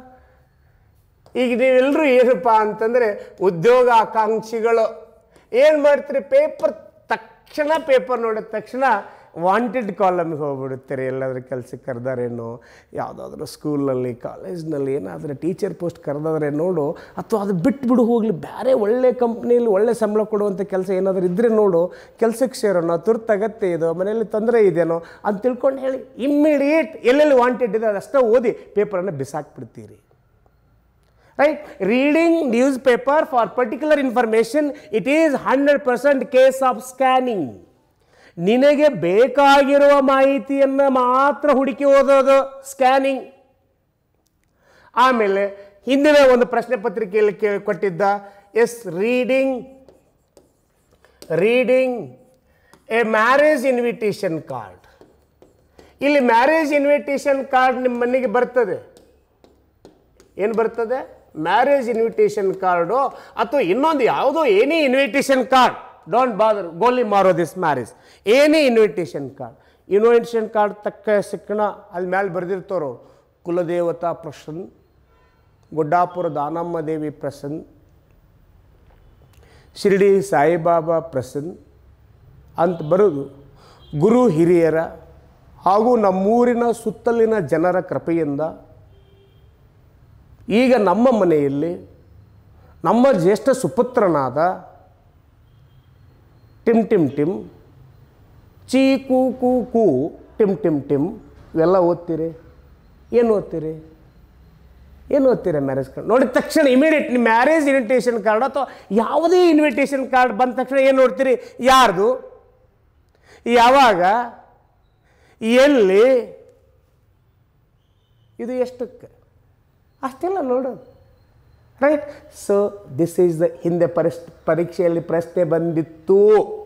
A: ಈಗ ನೀವೆಲ್ಲರೂ ಏನಪ್ಪ ಅಂತಂದರೆ ಉದ್ಯೋಗ ಆಕಾಂಕ್ಷಿಗಳು ಏನು ಮಾಡ್ತೀರಿ ಪೇಪರ್ ತಕ್ಷಣ ಪೇಪರ್ ನೋಡಿದ ತಕ್ಷಣ ವಾಂಟೆಡ್ ಕಾಲಮ್ಗೆ ಹೋಗ್ಬಿಡುತ್ತೀರಿ ಎಲ್ಲಾದ್ರೂ ಕೆಲಸಕ್ಕೆ ಕರೆದಾರೇನೋ ಯಾವುದಾದ್ರೂ ಸ್ಕೂಲಲ್ಲಿ ಕಾಲೇಜ್ನಲ್ಲಿ ಏನಾದರೂ ಟೀಚರ್ ಪೋಸ್ಟ್ ಕರೆದಾದ್ರೆ ನೋಡು ಅಥವಾ ಅದು ಬಿಟ್ಬಿಡು ಹೋಗಲಿ ಬೇರೆ ಒಳ್ಳೆ ಕಂಪ್ನಿಯಲ್ಲಿ ಒಳ್ಳೆ ಸಂಬಳ ಕೊಡುವಂಥ ಕೆಲಸ ಏನಾದರೂ ಇದ್ದರೆ ನೋಡು ಕೆಲಸಕ್ಕೆ ಸೇರೋಣ ತುರ್ತು ಅಗತ್ಯ ಇದು ಮನೆಯಲ್ಲಿ ತೊಂದರೆ ಇದೆಯೋ ಅಂತ ತಿಳ್ಕೊಂಡು ಹೇಳಿ ಇಮ್ಮಿಡಿಯೇಟ್ ಎಲ್ಲೆಲ್ಲಿ ವಾಂಟೆಡ್ ಇದೆ ಅದಷ್ಟೇ ಓದಿ ಪೇಪರನ್ನು ಬಿಸಾಕ್ಬಿಡ್ತೀರಿ right reading newspaper for particular information it is 100% case of scanning ನಿನಗೆ ಬೇಕಾಗಿರುವ ಮಾಹಿತಿಯನ್ನು ಮಾತ್ರ ಹುಡುಕಿ ಓದೋದು ಸ್ಕ್ಯಾನಿಂಗ್ ಆಮೇಲೆ ಹಿಂದಿನ ಒಂದು ಪ್ರಶ್ನೆ ಪತ್ರಿಕೆಯಲ್ಲಿ ಕೇ ಕೊಟ್ಟಿದ್ದ yes reading reading a marriage invitation card ಇಲ್ಲಿ ಮ್ಯಾರೇಜ್ ಇನ್ವಿಟೇಷನ್ ಕಾರ್ಡ್ ನಿಮ್ಮ ಮನೆಗೆ ಬರ್ತದೆ ಏನು ಬರ್ತದೆ ಮ್ಯಾರೇಜ್ ಇನ್ವಿಟೇಷನ್ ಕಾರ್ಡು ಅಥವಾ ಇನ್ನೊಂದು ಯಾವುದೋ ಏನೇ ಇನ್ವಿಟೇಷನ್ ಕಾರ್ಡ್ ಡೋಂಟ್ ಬಾದರ್ ಗೋಲಿ ಮಾರೋ ದಿಸ್ ಮ್ಯಾರೇಜ್ ಏನೇ ಇನ್ವಿಟೇಷನ್ ಕಾರ್ಡ್ ಇನ್ವಿಟೇಷನ್ ಕಾರ್ಡ್ ತಕ್ಕ ಸಿಕ್ಕಣ ಅಲ್ಲಿ ಮೇಲೆ ಬರೆದಿರ್ತಾರೋ ಕುಲದೇವತಾ ಪ್ರಸನ್ನ ಗುಡ್ಡಾಪುರ ದಾನಮ್ಮ ದೇವಿ ಪ್ರಸನ್ನ ಶಿರಡಿ ಸಾಯಿಬಾಬಾ ಪ್ರಸನ್ನ ಅಂತ ಬರೋದು ಗುರು ಹಿರಿಯರ ಹಾಗೂ ನಮ್ಮೂರಿನ ಸುತ್ತಲಿನ ಜನರ ಕೃಪೆಯಿಂದ ಈಗ ನಮ್ಮ ಮನೆಯಲ್ಲಿ ನಮ್ಮ ಜ್ಯೇಷ್ಠ ಸುಪುತ್ರನಾದ ಟಿಮ್ ಟಿಮ್ ಟಿಮ್ ಚೀ ಕೂ ಕೂ ಕೂ ಟಿಮ್ ಟಿಮ್ ಟಿಮ್ ಇವೆಲ್ಲ ಓದ್ತೀರಿ ಏನು ಓದ್ತೀರಿ ಏನು ಓದ್ತೀರಾ ಮ್ಯಾರೇಜ್ ಕಾರ್ಡ್ ನೋಡಿದ ತಕ್ಷಣ ಇಮಿಡಿಯೇಟ್ ನಿಮ್ಮ ಮ್ಯಾರೇಜ್ ಇನ್ವಿಟೇಷನ್ ಕಾರ್ಡ್ ಅಥವಾ ಯಾವುದೇ ಇನ್ವಿಟೇಷನ್ ಕಾರ್ಡ್ ಬಂದ ತಕ್ಷಣ ಏನು ನೋಡ್ತೀರಿ ಯಾರ್ದು ಯಾವಾಗ ಎಲ್ಲಿ ಇದು ಎಷ್ಟಕ್ಕೆ ಅಷ್ಟೆಲ್ಲ ನೋಡೋದು right so this is the ಹಿಂದೆ ಪರಿಸ್ ಪರೀಕ್ಷೆಯಲ್ಲಿ ಪ್ರಶ್ನೆ ಬಂದಿತ್ತು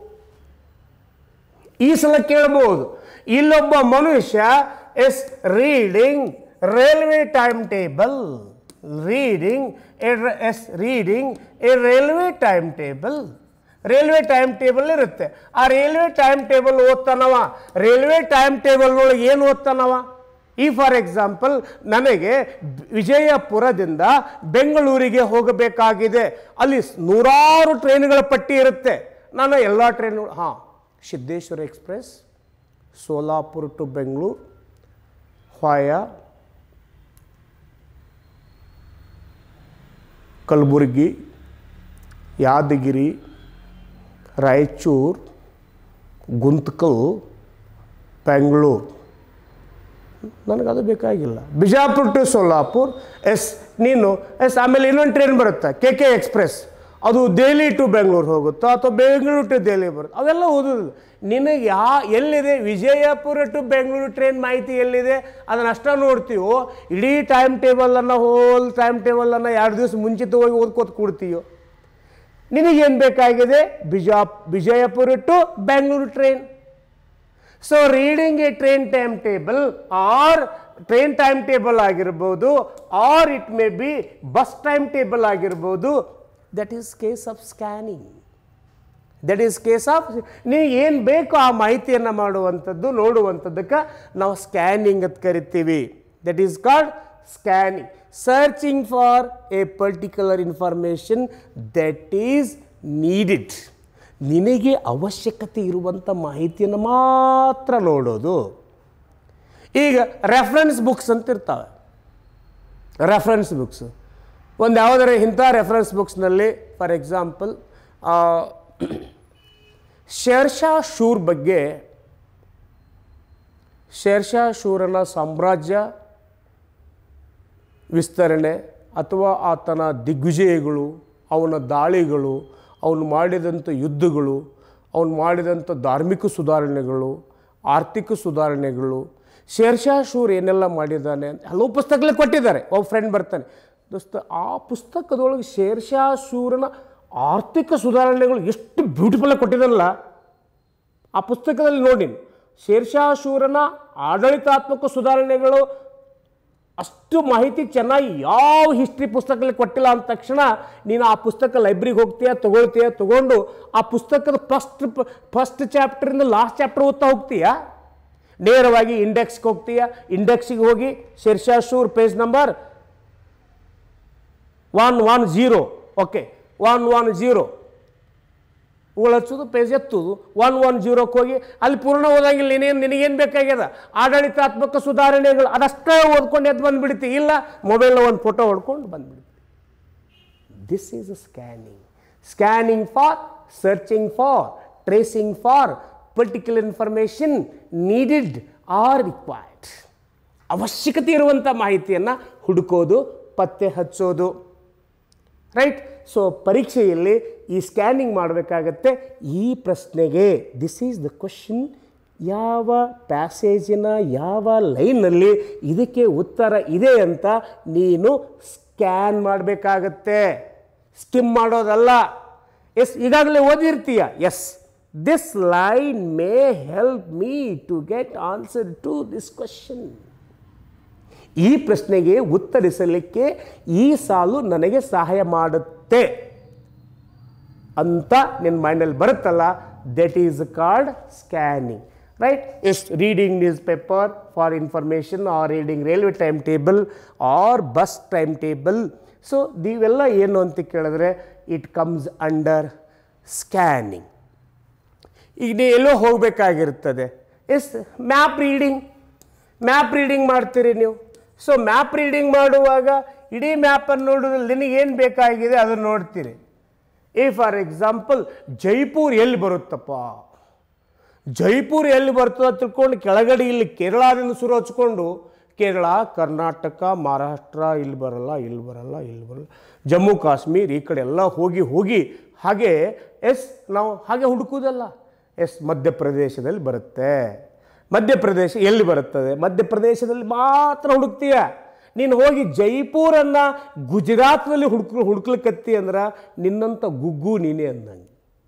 A: ಈ ಸಲ ಕೇಳಬಹುದು ಇಲ್ಲೊಬ್ಬ ಮನುಷ್ಯ yes reading railway timetable reading yes reading a railway timetable railway timetable ಇರುತ್ತೆ ಆ ರೈಲ್ವೆ ಟೈಮ್ ಟೇಬಲ್ ಓದ್ತಾನವ ರೈಲ್ವೆ ಟೈಮ್ ಟೇಬಲ್ ಒಳಗೆ ಏನು ಓದ್ತಾನವ ಈ ಫಾರ್ ಎಕ್ಸಾಂಪಲ್ ನನಗೆ ವಿಜಯಪುರದಿಂದ ಬೆಂಗಳೂರಿಗೆ ಹೋಗಬೇಕಾಗಿದೆ ಅಲ್ಲಿ ನೂರಾರು ಟ್ರೈನ್ಗಳ ಪಟ್ಟಿ ಇರುತ್ತೆ ನಾನು ಎಲ್ಲ ಟ್ರೈನ್ಗಳು ಹಾಂ Siddeshwara express Solapur to Bengaluru via Kalaburagi Yadgir Raichur Guntakal Bengaluru ನನಗದು ಬೇಕಾಗಿಲ್ಲ ಬಿಜಾಪುರ ಟು ಸೋಲಾಪುರ್ ಎಸ್ ನೀನು ಎಸ್ ಆಮೇಲೆ ಇನ್ನೊಂದು ಟ್ರೈನ್ ಬರುತ್ತೆ ಕೆ ಕೆ ಎಕ್ಸ್ಪ್ರೆಸ್ ಅದು ದೆಹಲಿ ಟು ಬೆಂಗಳೂರು ಹೋಗುತ್ತೋ ಅಥವಾ ಬೆಂಗಳೂರು ಟು ದೆಹಲಿ ಬರುತ್ತೆ ಅವೆಲ್ಲ ಓದೋದು ನಿನಗೆ ಯಾ ಎಲ್ಲಿದೆ ವಿಜಯಪುರ ಟು ಬೆಂಗಳೂರು ಟ್ರೈನ್ ಮಾಹಿತಿ ಎಲ್ಲಿದೆ ಅದನ್ನ ಅಷ್ಟ ನೋಡ್ತೀವೋ ಇಡೀ ಟೈಮ್ ಟೇಬಲನ್ನು ಹೋಲ್ ಟೈಮ್ ಟೇಬಲನ್ನು ಎರಡು ದಿವಸ ಮುಂಚಿತ ಹೋಗಿ ಓದ್ಕೋತ ಕೊಡ್ತೀಯೋ ನಿನಗೇನು ಬೇಕಾಗಿದೆ ಬಿಜಾ Vijayapura to Bengaluru train so reading a train timetable or train timetable ಆಗಿರ್ಬೋದು or it may be bus timetable ಆಗಿರ್ಬೋದು that is case of scanning that is case of ನೀವು ಏನು ಬೇಕೋ ಆ ಮಾಹಿತಿಯನ್ನು ಮಾಡುವಂಥದ್ದು ನೋಡುವಂಥದ್ದಕ್ಕೆ ನಾವು ಸ್ಕ್ಯಾನಿಂಗ್ ಅಂತ ಕರಿತೀವಿ that is called scanning searching for a particular information that is needed ನಿನಗೆ ಅವಶ್ಯಕತೆ ಇರುವಂಥ ಮಾಹಿತಿಯನ್ನು ಮಾತ್ರ ನೋಡೋದು ಈಗ ರೆಫರೆನ್ಸ್ ಬುಕ್ಸ್ ಅಂತ ಇರ್ತಾವೆ ರೆಫರೆನ್ಸ್ ಬುಕ್ಸ್ ಒಂದು ಯಾವುದರ ಇಂಥ ರೆಫರೆನ್ಸ್ ಬುಕ್ಸ್ನಲ್ಲಿ ಫಾರ್ ಎಕ್ಸಾಂಪಲ್ ಶೇರ್ಷಾ ಶೂರ್ ಬಗ್ಗೆ ಶೇರ್ಷಾ ಶೂರನ ಸಾಮ್ರಾಜ್ಯ ವಿಸ್ತರಣೆ ಅಥವಾ ಆತನ ದಿಗ್ವಿಜಯಗಳು ಅವನ ದಾಳಿಗಳು ಅವನು ಮಾಡಿದಂಥ ಯುದ್ಧಗಳು ಅವನು ಮಾಡಿದಂಥ ಧಾರ್ಮಿಕ ಸುಧಾರಣೆಗಳು ಆರ್ಥಿಕ ಸುಧಾರಣೆಗಳು ಶೇರ್ಷಾ ಶೂರ್ ಏನೆಲ್ಲ ಮಾಡಿದ್ದಾನೆ ಅಂತ ಹಲವು ಪುಸ್ತಕಗಳು ಕೊಟ್ಟಿದ್ದಾರೆ ಒಬ್ಬ ಫ್ರೆಂಡ್ ಬರ್ತಾನೆ ದೋಸ್ತ ಆ ಪುಸ್ತಕದೊಳಗೆ ಶೇರ್ಷಾ ಶೂರನ ಆರ್ಥಿಕ ಸುಧಾರಣೆಗಳು ಎಷ್ಟು ಬ್ಯೂಟಿಫುಲ್ಲಾಗಿ ಕೊಟ್ಟಿದ್ದಾನಲ್ಲ ಆ ಪುಸ್ತಕದಲ್ಲಿ ನೋಡಿ ಶೇರ್ಷಾ ಶೂರನ ಆಡಳಿತಾತ್ಮಕ ಸುಧಾರಣೆಗಳು ಅಷ್ಟು ಮಾಹಿತಿ ಚೆನ್ನಾಗಿ ಯಾವ ಹಿಸ್ಟ್ರಿ ಪುಸ್ತಕದಲ್ಲಿ ಕೊಟ್ಟಿಲ್ಲ ಅಂದ ತಕ್ಷಣ ನೀನು ಆ ಪುಸ್ತಕ ಲೈಬ್ರರಿಗೆ ಹೋಗ್ತೀಯ ತಗೊಳ್ತೀಯ ತಗೊಂಡು ಆ ಪುಸ್ತಕದ ಫಸ್ಟ್ ಫಸ್ಟ್ ಚಾಪ್ಟರಿಂದ ಲಾಸ್ಟ್ ಚಾಪ್ಟರ್ ಓದ್ತಾ ಹೋಗ್ತೀಯ ನೇರವಾಗಿ ಇಂಡೆಕ್ಸ್ಗೆ ಹೋಗ್ತೀಯ ಇಂಡೆಕ್ಸಿಗೆ ಹೋಗಿ Sher Shah Suri page number one one zero okay one one zero ಉಗುಳು ಹಚ್ಚೋದು ಪೇಜ್ ಎತ್ತುದು ಒನ್ ಒನ್ ಜೀರೋಕ್ಕೆ ಹೋಗಿ ಅಲ್ಲಿ ಪೂರ್ಣ ಓದಂಗಿಲ್ಲ ನೀನೇನು ನಿನಗೇನು ಬೇಕಾಗ್ಯದ ಆಡಳಿತಾತ್ಮಕ ಸುಧಾರಣೆಗಳು ಅದಷ್ಟೇ ಓದ್ಕೊಂಡು ಎದ್ದು ಬಂದುಬಿಡ್ತಿ ಇಲ್ಲ ಮೊಬೈಲ್ನ ಒಂದು ಫೋಟೋ ಹೊಡ್ಕೊಂಡು ಬಂದ್ಬಿಡ್ತಿ this is uh scanning scanning for searching for tracing for particular information needed or required ಅವಶ್ಯಕತೆ ಇರುವಂಥ ಮಾಹಿತಿಯನ್ನು ಹುಡುಕೋದು ಪತ್ತೆ ಹಚ್ಚೋದು ರೈಟ್ ಸೊ ಪರೀಕ್ಷೆಯಲ್ಲಿ ಈ ಸ್ಕ್ಯಾನಿಂಗ್ ಮಾಡಬೇಕಾಗತ್ತೆ ಈ ಪ್ರಶ್ನೆಗೆ ದಿಸ್ ಈಸ್ ದ ಕ್ವಶನ್ ಯಾವ ಪ್ಯಾಸೇಜಿನ ಯಾವ ಲೈನಲ್ಲಿ ಇದಕ್ಕೆ ಉತ್ತರ ಇದೆ ಅಂತ ನೀನು ಸ್ಕ್ಯಾನ್ ಮಾಡಬೇಕಾಗತ್ತೆ ಸ್ಕಿಮ್ ಮಾಡೋದಲ್ಲ ಎಸ್ ಈಗಾಗಲೇ ಓದಿರ್ತೀಯ yes this line may help me to get answer to this question ಈ ಪ್ರಶ್ನೆಗೆ ಉತ್ತರಿಸಲಿಕ್ಕೆ ಈ ಸಾಲು ನನಗೆ ಸಹಾಯ ಮಾಡುತ್ತೆ ಅಂತ ನಿನ್ನ ಮೈಂಡಲ್ಲಿ ಬರುತ್ತಲ್ಲ that is card scanning right yes reading newspaper for information or reading railway timetable or bus timetable so ಇವೆಲ್ಲ ಏನು ಅಂತ ಕೇಳಿದ್ರೆ ಇಟ್ ಕಮ್ಸ್ ಅಂಡರ್ ಸ್ಕ್ಯಾನಿಂಗ್ ಈಗ ನೀವು ಎಲ್ಲೋ ಹೋಗಬೇಕಾಗಿರ್ತದೆ yes map reading map reading ಮಾಡ್ತೀರಿ ನೀವು ಸೊ ಮ್ಯಾಪ್ ರೀಡಿಂಗ್ ಮಾಡುವಾಗ ಇಡೀ ಮ್ಯಾಪನ್ನು ನೋಡೋದ್ರಲ್ಲಿ ನಿನಗೇನು ಬೇಕಾಗಿದೆ ಅದನ್ನು ನೋಡ್ತೀರಿ ಈ ಫಾರ್ ಎಕ್ಸಾಂಪಲ್ ಜೈಪುರ್ ಎಲ್ಲಿ ಬರುತ್ತಪ್ಪ ಜೈಪುರ್ ಎಲ್ಲಿ ಬರ್ತದೆ ತಿಳ್ಕೊಂಡು ಕೆಳಗಡೆ ಇಲ್ಲಿ ಕೇರಳದಿಂದ ಶುರು ಹಚ್ಕೊಂಡು ಕೇರಳ ಕರ್ನಾಟಕ ಮಹಾರಾಷ್ಟ್ರ ಇಲ್ಲಿ ಬರಲ್ಲ ಇಲ್ಲಿ ಬರಲ್ಲ ಇಲ್ಲಿ ಬರಲ್ಲ ಜಮ್ಮು ಕಾಶ್ಮೀರ್ ಈ ಕಡೆ ಎಲ್ಲ ಹೋಗಿ ಹೋಗಿ ಹಾಗೆ ಎಸ್ ನಾವು ಹಾಗೆ ಹುಡುಕುವುದಲ್ಲ ಎಸ್ ಮಧ್ಯಪ್ರದೇಶದಲ್ಲಿ ಬರುತ್ತೆ ಮಧ್ಯಪ್ರದೇಶ ಎಲ್ಲಿ ಬರುತ್ತದೆ ಮಧ್ಯಪ್ರದೇಶದಲ್ಲಿ ಮಾತ್ರ ಹುಡುಕ್ತೀಯ ನೀನು ಹೋಗಿ ಜೈಪುರನ್ನು ಗುಜರಾತ್ನಲ್ಲಿ ಹುಡುಕ್ ಹುಡುಕ್ಲಿಕ್ಕತ್ತಿ ಅಂದ್ರೆ ನಿನ್ನಂಥ ಗುಗ್ಗು ನೀನೇ ಅಂದಂಗೆ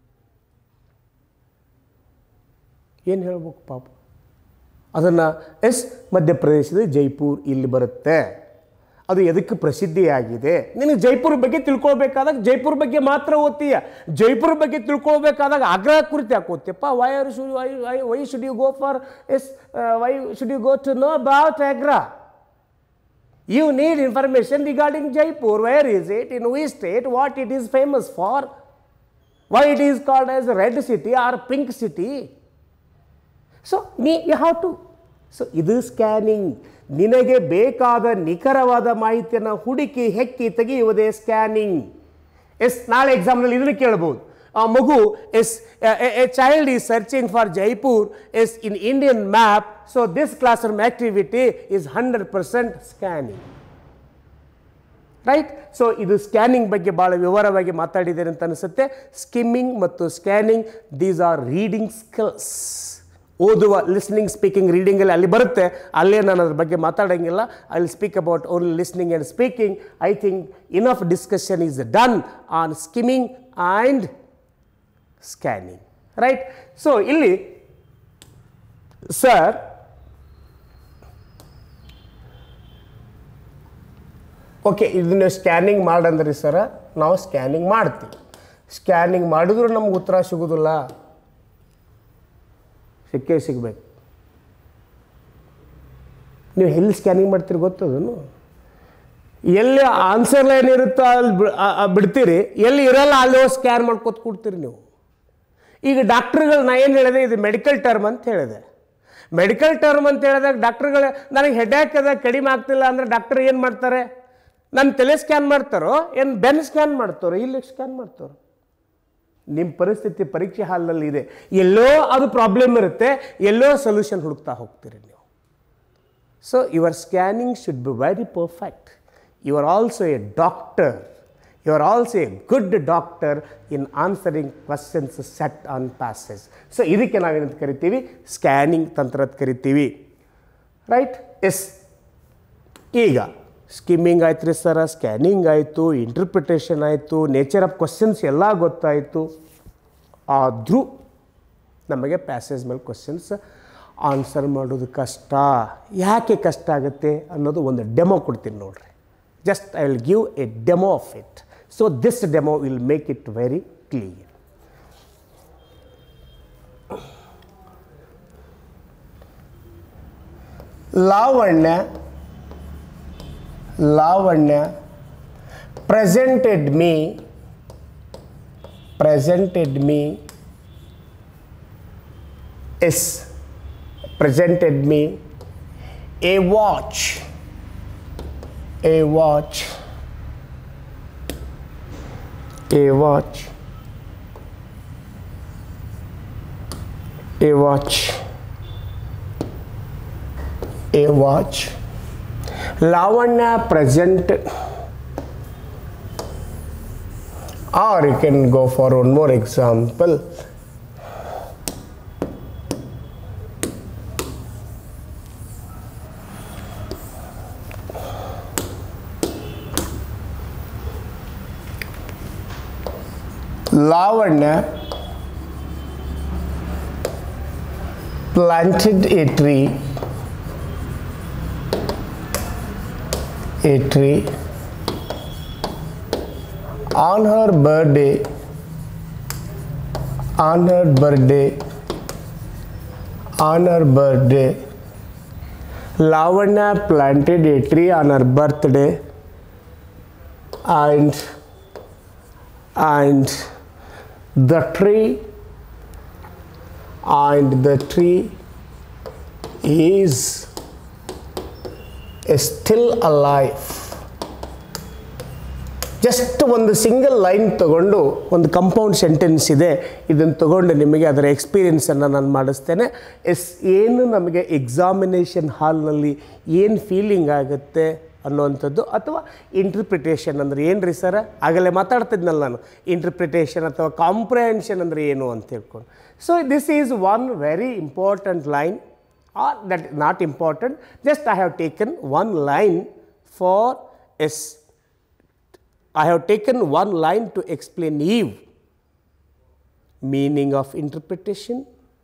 A: ಏನು ಹೇಳ್ಬೇಕು ಪಾಪ ಅದನ್ನು ಎಸ್ ಮಧ್ಯಪ್ರದೇಶದ ಜೈಪುರ್ ಇಲ್ಲಿ ಬರುತ್ತೆ ಅದು ಎದಕ್ಕೆ ಪ್ರಸಿದ್ಧಿಯಾಗಿದೆ ನಿನಗೆ ಜೈಪುರ ಬಗ್ಗೆ ತಿಳ್ಕೊಳ್ಬೇಕಾದಾಗ ಜೈಪುರ ಬಗ್ಗೆ ಮಾತ್ರ ಓದ್ತೀಯ ಜೈಪುರ ಬಗ್ಗೆ ತಿಳ್ಕೊಳ್ಬೇಕಾದಾಗ ಆಗ್ರಾ ಕುರಿತು ಯಾಕೆ ಓದ್ತೀಯಪ್ಪ ವೈ ಆರ್ ಶು why why why should you go for yes why should you go to know about Agra you need information regarding Jaipur where is it in ವಿ state what it is famous for why it is called as red city or pink city so ನೀ you have to so ಇದು scanning ನಿನಗೆ ಬೇಕಾದ ನಿಖರವಾದ ಮಾಹಿತಿಯನ್ನು ಹುಡುಕಿ ಹೆಕ್ಕಿ ತೆಗೆಯುವುದೇ scanning S ನಾಳೆ ಎಕ್ಸಾಮ್ನಲ್ಲಿ ಇದನ್ನು ಕೇಳ್ಬೋದು ಆ ಮಗು as a child is searching for Jaipur as in Indian map so this classroom activity is hundred percent scanning right so ಇದು ಸ್ಕ್ಯಾನಿಂಗ್ ಬಗ್ಗೆ ಭಾಳ ವಿವರವಾಗಿ ಮಾತಾಡಿದ್ದೇನೆ ಅಂತ ಅನಿಸುತ್ತೆ ಸ್ಕಿಮ್ಮಿಂಗ್ ಮತ್ತು scanning these are reading skills ಓದುವ ಲಿಸ್ನಿಂಗ್ ಸ್ಪೀಕಿಂಗ್ ರೀಡಿಂಗಲ್ಲಿ ಅಲ್ಲಿ ಬರುತ್ತೆ ಅಲ್ಲೇ ನಾನು ಅದ್ರ ಬಗ್ಗೆ ಮಾತಾಡೋಂಗಿಲ್ಲ I will speak about only listening and speaking I think enough discussion is done on skimming and scanning right so ಇಲ್ಲಿ ಸರ್ ಓಕೆ ಇದನ್ನ ಸ್ಕ್ಯಾನಿಂಗ್ ಮಾಡಂದ್ರಿ ಸರ ನಾವು ಸ್ಕ್ಯಾನಿಂಗ್ ಮಾಡ್ತೀವಿ ಸ್ಕ್ಯಾನಿಂಗ್ ಮಾಡಿದ್ರು ನಮ್ಗೆ ಉತ್ತರ ಸಿಗೋದಿಲ್ಲ ಸಿಕ್ಕೇ ಸಿಗ್ಬೇಕು ನೀವು ಎಲ್ಲಿ ಸ್ಕ್ಯಾನಿಂಗ್ ಮಾಡ್ತೀರಿ ಗೊತ್ತದನು ಎಲ್ಲಿ ಆನ್ಸರ್ ಲೈನ್ ಇರುತ್ತೋ ಅಲ್ಲಿ ಬಿ- ಆ- ಆ ಬಿಡ್ತೀರಿ ಎಲ್ಲಿ ಇರಲ್ಲ ಅಲ್ಲಿ ಹೋಗಿ ಸ್ಕ್ಯಾನ್ ಮಾಡ್ಕೊತ ಕೊಡ್ತೀರಿ ನೀವು ಈಗ ಡಾಕ್ಟ್ರುಗಳು ನಾ ಏನು ಹೇಳಿದೆ ಇದು ಮೆಡಿಕಲ್ ಟರ್ಮ್ ಅಂತ ಹೇಳಿದೆ ಮೆಡಿಕಲ್ ಟರ್ಮ್ ಅಂತ ಹೇಳಿದಾಗ ಡಾಕ್ಟ್ರುಗಳು ನನಗೆ ಹೆಡ್ಯಾಕ್ ಅದ ಕಡಿಮೆ ಆಗ್ತಿಲ್ಲ ಅಂದರೆ ಡಾಕ್ಟರ್ ಏನು ಮಾಡ್ತಾರೆ ನನ್ನ ತಲೆ ಸ್ಕ್ಯಾನ್ ಮಾಡ್ತಾರೋ ಏನು ಬೆನ್ ಸ್ಕ್ಯಾನ್ ಮಾಡ್ತಾರೋ ಇಲ್ಲಿ ಸ್ಕ್ಯಾನ್ ಮಾಡ್ತಾರೋ ನಿಮ್ಮ ಪರಿಸ್ಥಿತಿ ಪರೀಕ್ಷೆ ಹಾಲ್ನಲ್ಲಿ ಇದೆ ಎಲ್ಲೋ ಅದು ಪ್ರಾಬ್ಲಮ್ ಇರುತ್ತೆ ಎಲ್ಲೋ ಸೊಲ್ಯೂಷನ್ ಹುಡುಕ್ತಾ ಹೋಗ್ತೀರಿ ನೀವು so your scanning should be very perfect you are also a doctor you are also a good doctor in answering questions set on passage so ಇದಕ್ಕೆ ನಾವೇನಂತ ಕರಿತೀವಿ ಸ್ಕ್ಯಾನಿಂಗ್ ತಂತ್ರ ಅಂತ ಕರಿತೀವಿ ರೈಟ್ ಎಸ್ ಈಗ ಸ್ಕಿಮ್ಮಿಂಗ್ ಆಯ್ತು ರೀ ಸರ ಸ್ಕ್ಯಾನಿಂಗ್ ಆಯಿತು ಇಂಟರ್ಪ್ರಿಟೇಷನ್ ಆಯಿತು ನೇಚರ್ ಆಫ್ ಕ್ವಶನ್ಸ್ ಎಲ್ಲ ಗೊತ್ತಾಯಿತು ಆದರೂ ನಮಗೆ ಪ್ಯಾಸೇಜ್ ಮೇಲೆ ಕ್ವಶನ್ಸ್ ಆನ್ಸರ್ ಮಾಡೋದು ಕಷ್ಟ ಯಾಕೆ ಕಷ್ಟ ಆಗುತ್ತೆ ಅನ್ನೋದು ಒಂದು ಡೆಮೋ ಕೊಡ್ತೀನಿ ನೋಡ್ರಿ just I will give a demo of it so this demo will make it very clear Lavanya Lavanya presented me presented me S presented me a watch. A watch. A watch. A watch. A watch. Lavanya present or you can go for one more example lavanya planted a tree a tree on her birthday on her birthday on her birthday lavanya planted a tree on her birthday and and the tree and the tree is still alive just ಒಂದು single line ತಗೊಂಡು ಒಂದು compound sentence ಇದೆ ಇದನ್ನು ತಗೊಂಡು ನಿಮಗೆ ಅದರ ಎಕ್ಸ್ಪೀರಿಯನ್ಸನ್ನು ನಾನು ಮಾಡಿಸ್ತೇನೆ S ಏನು ನಮಗೆ ಎಕ್ಸಾಮಿನೇಷನ್ ಹಾಲ್ನಲ್ಲಿ ಏನು ಫೀಲಿಂಗ್ ಆಗುತ್ತೆ ಅನ್ನುವಂಥದ್ದು ಅಥವಾ ಇಂಟರ್ಪ್ರಿಟೇಷನ್ ಅಂದರೆ ಏನು ರೀ ಸರ್ ಆಗಲೇ ಮಾತಾಡ್ತಿದ್ನಲ್ಲ ನಾನು ಇಂಟರ್ಪ್ರಿಟೇಷನ್ ಅಥವಾ ಕಾಂಪ್ರಹೆನ್ಷನ್ ಅಂದರೆ ಏನು ಅಂತ ಹೇಳ್ಕೊಂಡು so this is one very important line or that not important just I have taken one line for as I have taken one line to explain Eve. Meaning of interpretation,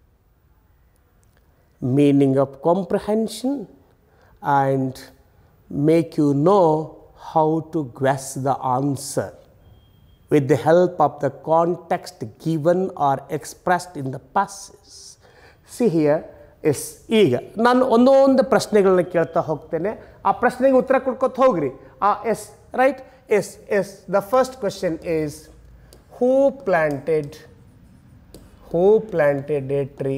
A: meaning of comprehension, and make you know how to guess the answer with the help of the context given or expressed in the passage. See here, yes ಈಗ ನಾನು ಒಂದೊಂದು ಪ್ರಶ್ನೆಗಳನ್ನ ಕೇಳ್ತಾ ಹೋಗ್ತೇನೆ ಆ ಪ್ರಶ್ನೆಗೆ ಉತ್ತರ ಕೊಡ್ಕೊತ ಹೋಗ್ರಿ ಆ yes right yes yes the first question is who planted who planted a tree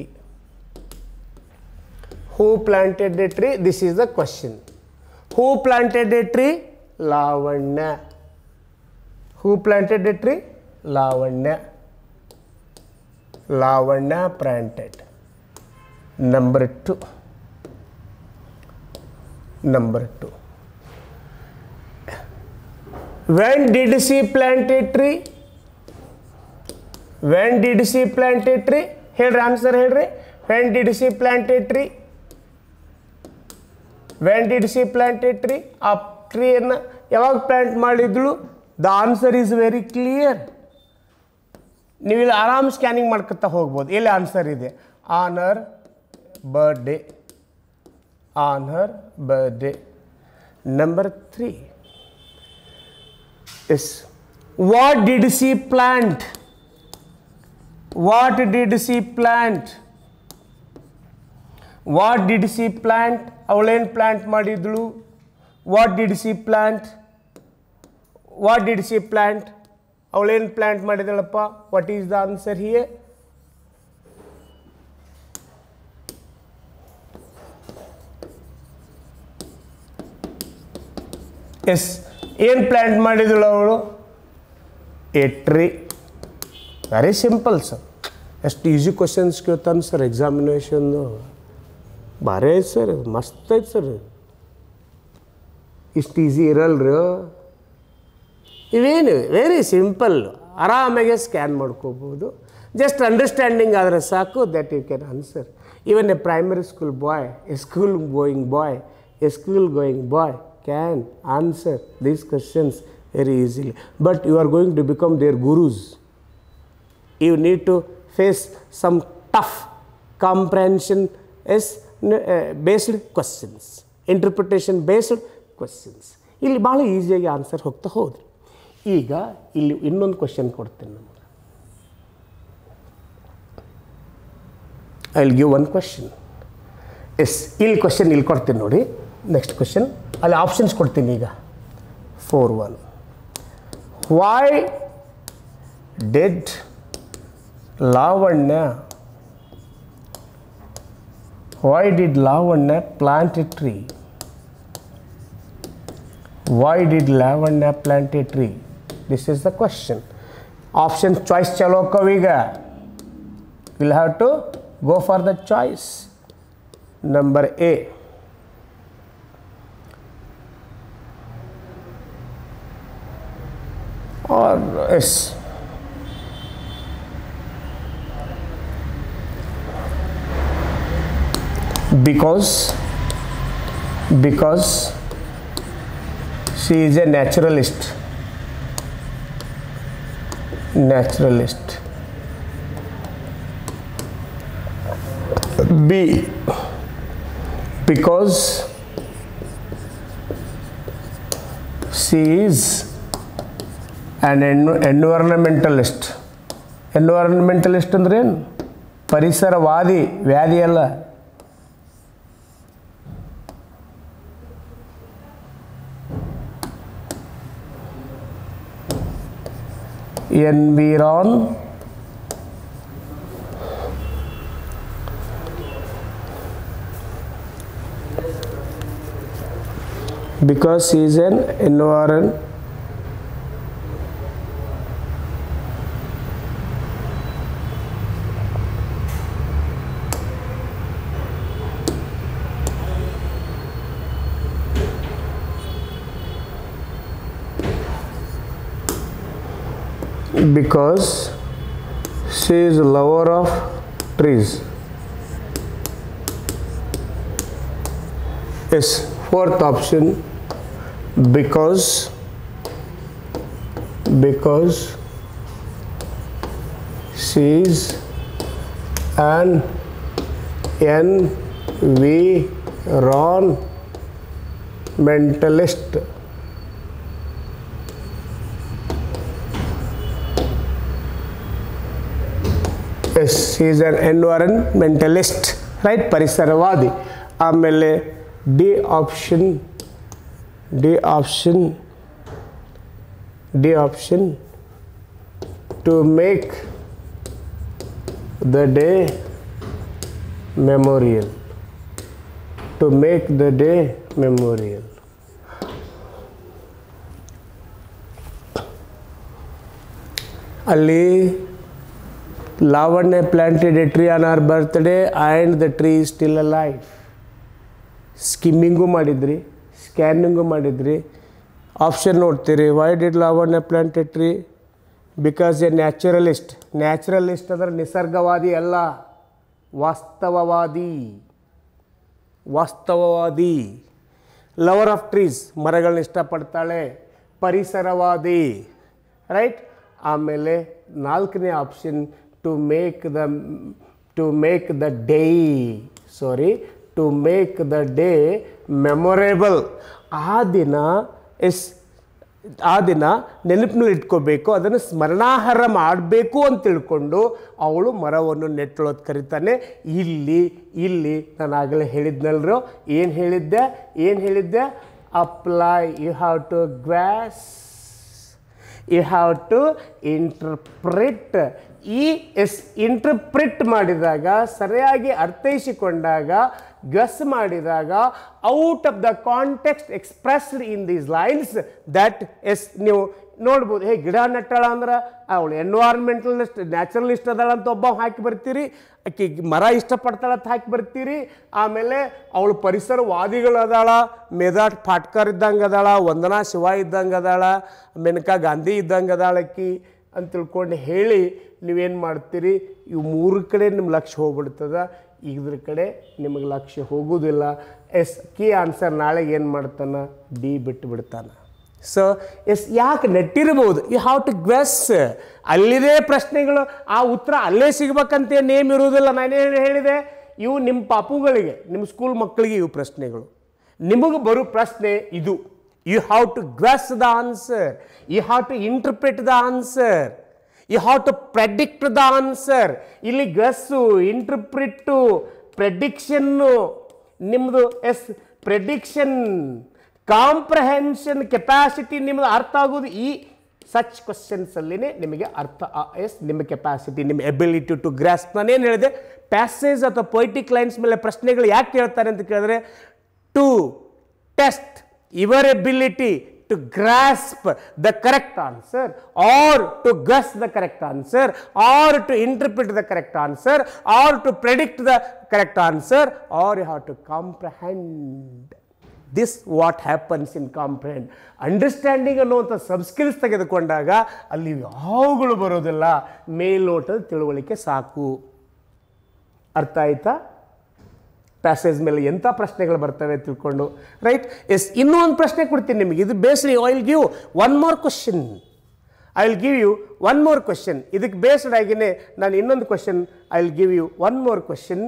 A: who planted a tree this is the question who planted a tree Lavanya who planted a tree Lavanya Lavanya planted number 2 number 2 when did she plant a tree when did she plant a tree ಹೇಳ್ರಿ answer ಹೇಳ್ರಿ when did she plant a tree when did she plant a tree ಆ ಟ್ರೀಯನ್ನು ಯಾವಾಗ plant ಮಾಡಿದ್ಳು the answer is very clear ನೀವು ಇಲ್ಲಿ ಆರಾಮ್ scanning ಮಾಡ್ಕೊತಾ ಹೋಗ್ಬೋದು ಇಲ್ಲಿ ಆನ್ಸರ್ ಇದೆ on her birthday on her birthday number 3 is what did she plant what did she plant what did she plant ಅವಳೇನು ಪ್ಲಾಂಟ್ ಮಾಡಿದ್ಳು what did she plant what did she plant ಅವಳೇನು ಪ್ಲಾಂಟ್ ಮಾಡಿದಳಪ್ಪ what is the answer here yes ಏನು plant ಮಾಡಿದಳು ಅವಳು a tree very simple sir ಎಷ್ಟು easy questions ಕೇಳ್ತಾನೆ sir ಎಕ್ಸಾಮಿನೇಷನ್ದು ಭಾರಿ ಐತೆ ಸರ್ ಮಸ್ತ್ ಐತೆ ಸರ್ ಇಷ್ಟು ಈಸಿ ಇರಲ್ರಿ ಇವೇನು ವೆರಿ ಸಿಂಪಲ್ ಆರಾಮಾಗೆ ಸ್ಕ್ಯಾನ್ ಮಾಡ್ಕೋಬೋದು ಜಸ್ಟ್ ಅಂಡರ್ಸ್ಟ್ಯಾಂಡಿಂಗ್ ಆದರೆ ಸಾಕು that you can answer even a primary school boy a school going boy a school going boy can answer these questions very easily. But you are going to become their gurus. You need to face some tough comprehension is based questions, interpretation based questions. ಇಲ್ಲಿ ಭಾಳ ಈಸಿಯಾಗಿ answer ಹೋಗ್ತಾ ಹೋದ್ರಿ ಈಗ ಇಲ್ಲಿ ಇನ್ನೊಂದು question ಕೊಡ್ತೇನೆ ನಮಗೆ I will give one question yes ಇಲ್ಲಿ ಕ್ವಶನ್ ಇಲ್ಲಿ ಕೊಡ್ತೀನಿ ನೋಡಿ ನೆಕ್ಸ್ಟ್ ಕ್ವಶನ್ ಅಲ್ಲಿ ಆಪ್ಷನ್ಸ್ ಕೊಡ್ತೀನಿ ಈಗ four one why did Lavanya Why did Lavanya plant a tree? Why did Lavanya plant a tree? This is the question. Option choice chalo kaviga. We'll have to go for the choice. Number A. Or S. because because she is a naturalist naturalist b because she is an en- environmentalist environmentalist ಅಂದ್ರೆ ಏನು ಪರಿಸರವಾದಿ ವ್ಯಾಧಿ ಅಲ್ಲ environ because he is an environ because she is a lover of trees. Yes, fourth option because because she is an environmentalist. Yes is an environmentalist right ಪರಿಸರವಾದಿ ಆಮೇಲೆ D option D option D option to make the day memorial to make the day memorial ಅಲ್ಲಿ Lavanya planted a tree on her birthday and the tree is still alive. Skimming ಮಾಡಿದ್ರಿ scanning ಮಾಡಿದ್ರಿ option ನೋಡ್ತೀರಿ why did Lavanya plant a tree because a naturalist naturalist ಅಂದ್ರೆ ನಿಸರ್ಗವಾದಿ ಅಲ್ಲ ವಾಸ್ತವವಾದಿ ವಾಸ್ತವವಾದಿ lover of trees ಮರಗಳನ್ನ ಇಷ್ಟಪಡ್ತಾಳೆ ಪರಿಸರವಾದಿ ರೈಟ್ ಆಮೇಲೆ ನಾಲ್ಕನೇ option to make the to make the day sorry to make the day memorable ಆ ದಿನ ಎಸ್ ಆ ದಿನ ನೆನಪಿನಲ್ಲಿ ಇಟ್ಕೋಬೇಕು ಅದನ್ನು ಸ್ಮರಣಾಹಾರ ಮಾಡಬೇಕು ಅಂತ ತಿಳ್ಕೊಂಡು ಅವಳು ಮರವನ್ನು ನೆಟ್ಟಳೋದು ಕರೀತಾನೆ ಇಲ್ಲಿ ಇಲ್ಲಿ ನಾನು ಆಗಲೇ ಹೇಳಿದ್ನಲ್ರು ಏನು ಹೇಳಿದ್ದೆ ಏನು ಹೇಳಿದ್ದೆ apply you have to guess you have to interpret ಈ ಎಸ್ ಇಂಟರ್ಪ್ರಿಟ್ ಮಾಡಿದಾಗ ಸರಿಯಾಗಿ ಅರ್ಥೈಸಿಕೊಂಡಾಗ ಗಸ್ ಮಾಡಿದಾಗ out of the context expressed in these lines that yes ನೀವು ನೋಡ್ಬೋದು ಹೇ ಗಿಡ ನೆಟ್ಟಾಳ ಅಂದ್ರೆ ಅವಳು ಎನ್ವೈರ್ಮೆಂಟಲಿಸ್ಟ್ ನ್ಯಾಚುರಲಿಸ್ಟ್ ಅದಾಳ ಅಂತ ಒಬ್ಬ ಹಾಕಿ ಬರ್ತೀರಿ ಆಕೆ ಮರ ಇಷ್ಟಪಡ್ತಾಳಂತ ಹಾಕಿ ಬರ್ತೀರಿ ಆಮೇಲೆ ಅವಳು ಪರಿಸರವಾದಿಗಳು ಅದಾಳ ಮೇಧಾಟ್ ಫಾಟ್ಕರ್ ಇದ್ದಂಗೆ ಅದಾಳ ವಂದನಾ ಶಿವ ಇದ್ದಂಗೆ ಅದಾಳ ಮೇನಕಾ ಗಾಂಧಿ ಇದ್ದಂಗೆ ಅದಾಳ ಆಕಿ ಅಂತ ತಿಳ್ಕೊಂಡು ಹೇಳಿ ನೀವೇನು ಮಾಡ್ತೀರಿ ಇವು ಮೂರು ಕಡೆ ನಿಮ್ಮ ಲಕ್ಷ್ಯ ಹೋಗ್ಬಿಡ್ತದ ಇದ್ರ ಕಡೆ ನಿಮಗೆ ಲಕ್ಷ್ಯ ಹೋಗೋದಿಲ್ಲ ಎಸ್ ಕೀ ಆನ್ಸರ್ ನಾಳೆಗೆ ಏನು ಮಾಡ್ತಾನೆ ಡಿ ಬಿಟ್ಟು ಬಿಡ್ತಾನೆ ಸೊ ಎಸ್ ಯಾಕೆ ನೆಟ್ಟಿರ್ಬೋದು ಯು ಹ್ಯಾವ್ ಟು ಗ್ವೆಸ್ ಅಲ್ಲಿದೆ ಪ್ರಶ್ನೆಗಳು ಆ ಉತ್ತರ ಅಲ್ಲೇ ಸಿಗ್ಬೇಕಂತ ನೇಮ್ ಇರುವುದಿಲ್ಲ ನಾನೇನು ಹೇಳಿದೆ ಇವು ನಿಮ್ಮ ಪಾಪುಗಳಿಗೆ ನಿಮ್ಮ ಸ್ಕೂಲ್ ಮಕ್ಕಳಿಗೆ ಇವು ಪ್ರಶ್ನೆಗಳು ನಿಮಗೆ ಬರೋ ಪ್ರಶ್ನೆ ಇದು you have to guess the answer you have to interpret the answer you have to predict the answer ಇಲ್ಲಿ ಗಸ್ಸು ಇಂಟರ್ಪ್ರಿಟ್ಟು ಪ್ರೆಡಿಕ್ಷನ್ನು ನಿಮ್ಮದು ಎಸ್ ಪ್ರೆಡಿಕ್ಷನ್ ಕಾಂಪ್ರಹೆನ್ಷನ್ ಕೆಪಾಸಿಟಿ ನಿಮ್ಮದು ಅರ್ಥ ಆಗೋದು ಈ ಸಚ್ ಕ್ವಶನ್ಸಲ್ಲಿನೇ ನಿಮಗೆ ಅರ್ಥ ಎಸ್ ನಿಮ್ಮ ಕೆಪಾಸಿಟಿ ನಿಮ್ಮ ಎಬಿಲಿಟಿ ಟು ಗ್ರಾಸ್ ನಾನೇನು ಹೇಳಿದೆ ಪ್ಯಾಸೇಜ್ ಅಥವಾ ಪೊಯಿಟಿಕ್ ಲೈನ್ಸ್ ಮೇಲೆ ಪ್ರಶ್ನೆಗಳು ಯಾಕೆ ಕೇಳ್ತಾರೆ ಅಂತ ಕೇಳಿದ್ರೆ to test your ability to grasp the correct answer or to guess the correct answer or to interpret the correct answer or to predict the correct answer or you have to comprehend this what happens in comprehend understanding ಅನ್ನುವಂಥ sub skills ತೆಗೆದುಕೊಂಡಾಗ ಅಲ್ಲಿ ಯಾವುಗಳು ಬರೋದಿಲ್ಲ ಮೇಲ್ನೋಟದ ತಿಳುವಳಿಕೆ ಸಾಕು ಅರ್ಥ ಆಯ್ತಾ passage ಮೇಲೆ ಎಂಥ ಪ್ರಶ್ನೆಗಳು ಬರ್ತವೆ ತಿಳ್ಕೊಂಡು ರೈಟ್ ಎಸ್ ಇನ್ನೂ ಒಂದು ಪ್ರಶ್ನೆ ಕೊಡ್ತೀನಿ ನಿಮಗೆ ಇದು based I will give one more question I will give you one more question ಇದಕ್ಕೆ ಬೇಸ್ಡ್ ಆಗಿನೇ ನಾನು ಇನ್ನೊಂದು question I will give you one more question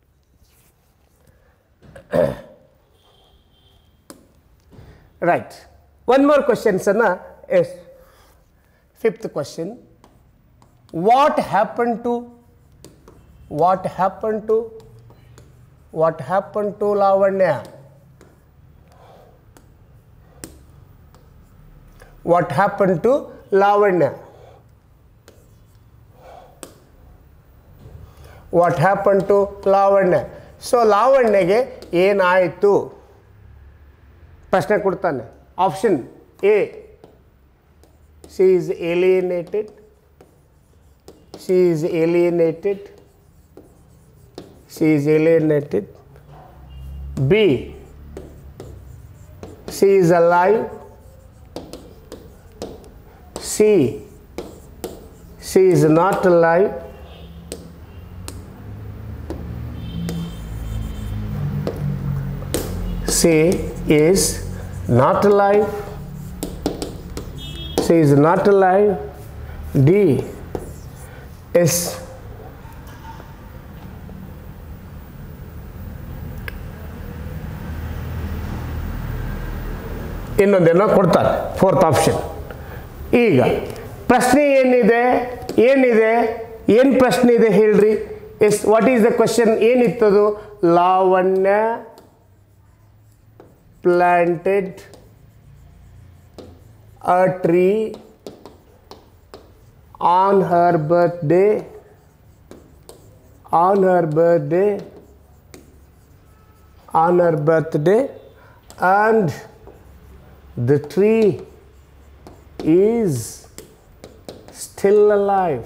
A: right one more ಕ್ವಶನ್ಸನ್ನು yes fifth question what happen to what happen to what happened to Lavanya? What happened to Lavanya? What happened to Lavanya? So ಲಾವಣ್ಯಗೆ ಏನಾಯಿತು ಪ್ರಶ್ನೆ ಕೊಡ್ತಾನೆ option A she is alienated she is alienated she is alienated. B. She is alive. C. She is not alive. C is not alive. She is not alive. D is ಇನ್ನೊಂದೇನೋ ಕೊಡ್ತಾರೆ fourth option ಈಗ ಪ್ರಶ್ನೆ ಏನಿದೆ ಏನಿದೆ ಏನು ಪ್ರಶ್ನೆ ಇದೆ ಹೇಳ್ರಿ yes what is the question ಏನಿತ್ತದು Lavanya planted a tree on her birthday on her birthday on her birthday and the tree is still alive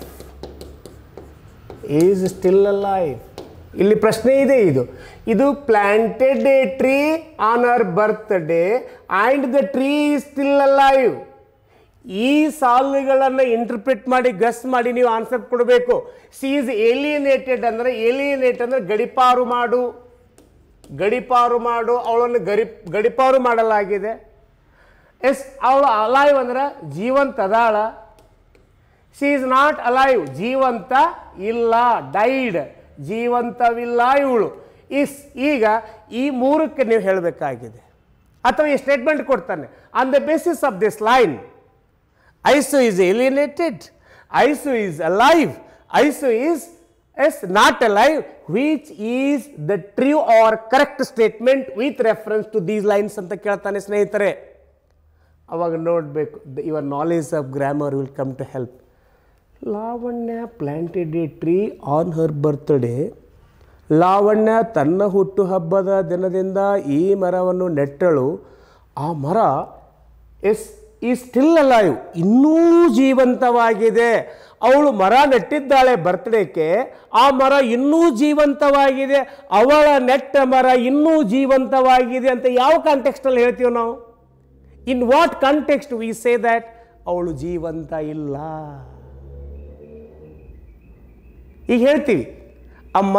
A: is still alive ಇಲ್ಲಿ ಪ್ರಶ್ನೆ ಇದೆ ಇದು ಇದು planted a tree on our birthday and the tree is still alive ಈ ಸಾಲುಗಳನ್ನು interpret ಮಾಡಿ ಗಸ್ ಮಾಡಿ ನೀವು ಆನ್ಸರ್ ಕೊಡಬೇಕು ಸಿ ಈಸ್ ಏಲಿಯನೇಟೆಡ್ ಅಂದರೆ ಏಲಿಯನೇಟ್ ಅಂದರೆ ಗಡಿಪಾರು ಮಾಡು ಗಡಿಪಾರು ಮಾಡು ಅವಳನ್ನು ಗಡಿ ಗಡಿಪಾರು ಮಾಡಲಾಗಿದೆ ಎಸ್ ಅವಳು ಅಲೈವ್ ಅಂದ್ರೆ ಜೀವಂತ ಅದಾಳ ಸಿ ಈಸ್ ನಾಟ್ ಅಲೈವ್ ಜೀವಂತ ಇಲ್ಲ ಡೈಡ್ ಜೀವಂತವಿಲ್ಲ ಇವಳು ಇಸ್ ಈಗ ಈ ಮೂರಕ್ಕೆ ನೀವು ಹೇಳಬೇಕಾಗಿದೆ ಅಥವಾ ಈ ಸ್ಟೇಟ್ಮೆಂಟ್ ಕೊಡ್ತಾನೆ on the basis of this line ಐಸು ಈಸ್ ಏಲಿಯನೇಟೆಡ್ ಐಸು ಈಸ್ ಅಲೈವ್ ಐಸು is yes not alive which is the true or correct statement with reference to these lines ಅಂತ ಕೇಳ್ತಾನೆ ಸ್ನೇಹಿತರೆ ಅವಾಗ ನೋಡಬೇಕು your knowledge of grammar will come to help Lavanya planted a tree on her birthday Lavanya ತನ್ನ ಹುಟ್ಟುಹಬ್ಬದ ದಿನದಿಂದ ಈ ಮರವನ್ನು ನೆಟ್ಟಳು ಆ ಮರ ಎಸ್ ಈ ಸ್ಟಿಲ್ ಅಲೈವ್ ಇನ್ನೂ ಜೀವಂತವಾಗಿದೆ ಅವಳು ಮರ ನೆಟ್ಟಿದ್ದಾಳೆ ಬರ್ತ್ಡೇಕ್ಕೆ ಆ ಮರ ಇನ್ನೂ ಜೀವಂತವಾಗಿದೆ ಅವಳ ನೆಟ್ಟ ಮರ ಇನ್ನೂ ಜೀವಂತವಾಗಿದೆ ಅಂತ ಯಾವ ಕಾಂಟೆಕ್ಸ್ಟಲ್ಲಿ ಹೇಳ್ತೀವಿ ನಾವು in what context we say that ಅವಳು ಜೀವಂತ ಇಲ್ಲ ಈಗ ಹೇಳ್ತೀವಿ ಅಮ್ಮ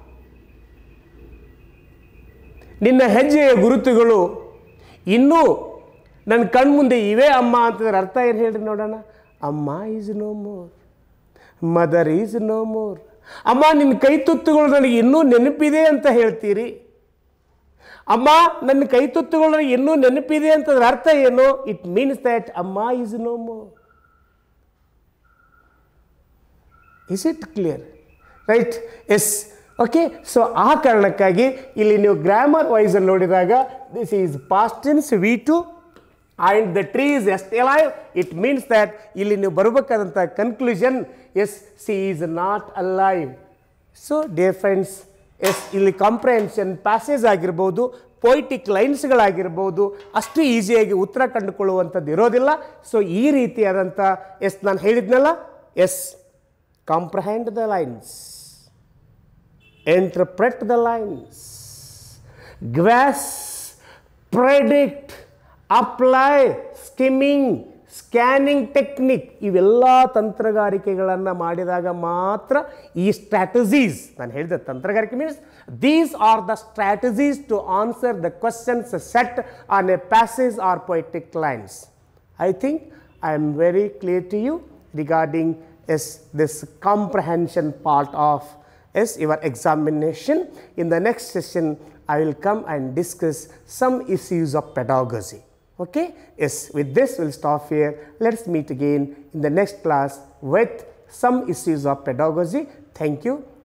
A: ನಿನ್ನ ಹೆಜ್ಜೆಯ ಗುರುತುಗಳು ಇನ್ನೂ ನನ್ನ ಕಣ್ಮುಂದೆ ಇವೆ ಅಮ್ಮ ಅಂತಂದ್ರೆ ಅರ್ಥ ಏನು ಹೇಳ್ರಿ ನೋಡೋಣ ಅಮ್ಮ is no more mother is no more ಅಮ್ಮ ನಿನ್ನ ಕೈ ತುತ್ತುಗಳು ನನಗೆ ಇನ್ನೂ ನೆನಪಿದೆ ಅಂತ ಹೇಳ್ತೀರಿ ಅಮ್ಮ ನನ್ನ ಕೈ ತುತ್ತುಗಳು ನನಗೆ ಇನ್ನೂ ನೆನಪಿದೆ ಅಂತಂದ್ರೆ ಅರ್ಥ ಏನು ಇಟ್ ಮೀನ್ಸ್ ದ್ಯಾಟ್ ಅಮ್ಮ is no more is it clear right yes okay so ಆ ಕಾರಣಕ್ಕಾಗಿ ಇಲ್ಲಿ ನೀವು ಗ್ರಾಮರ್ ವೈಸಲ್ಲಿ ನೋಡಿದಾಗ this is past tense V two and the tree is ಎಸ್ಟ್ ಅಲೈವ್ ಇಟ್ ಮೀನ್ಸ್ ದ್ಯಾಟ್ ಇಲ್ಲಿ ನೀವು ಬರಬೇಕಾದಂಥ conclusion yes she is not alive so dear friends yes ಇಲ್ಲಿ ಕಾಂಪ್ರಹೆನ್ಷನ್ ಪ್ಯಾಸೇಜ್ ಆಗಿರ್ಬೋದು ಪೊಯಿಟಿಕ್ ಲೈನ್ಸ್ಗಳಾಗಿರ್ಬೋದು ಅಷ್ಟು ಈಸಿಯಾಗಿ ಉತ್ತರ ಕಂಡುಕೊಳ್ಳುವಂಥದ್ದು ಇರೋದಿಲ್ಲ ಸೊ ಈ ರೀತಿಯಾದಂಥ ಎಸ್ ನಾನು ಹೇಳಿದ್ನಲ್ಲ yes comprehend the lines interpret the lines, guess, predict, apply, skimming, scanning technique ಇವೆಲ್ಲ ತಂತ್ರಗಾರಿಕೆಗಳನ್ನು ಮಾಡಿದಾಗ ಮಾತ್ರ ಈ ಸ್ಟ್ರಾಟಜೀಸ್ ನಾನು ಹೇಳಿದೆ ತಂತ್ರಗಾರಿಕೆ means these are the strategies to answer the questions set on a passage or poetic lines I think I am very clear to you regarding is this comprehension part of is your examination. In the next session, I will come and discuss some issues of pedagogy. Okay? Yes, with this we'll stop here. Let's meet again in the next class with some issues of pedagogy. Thank you.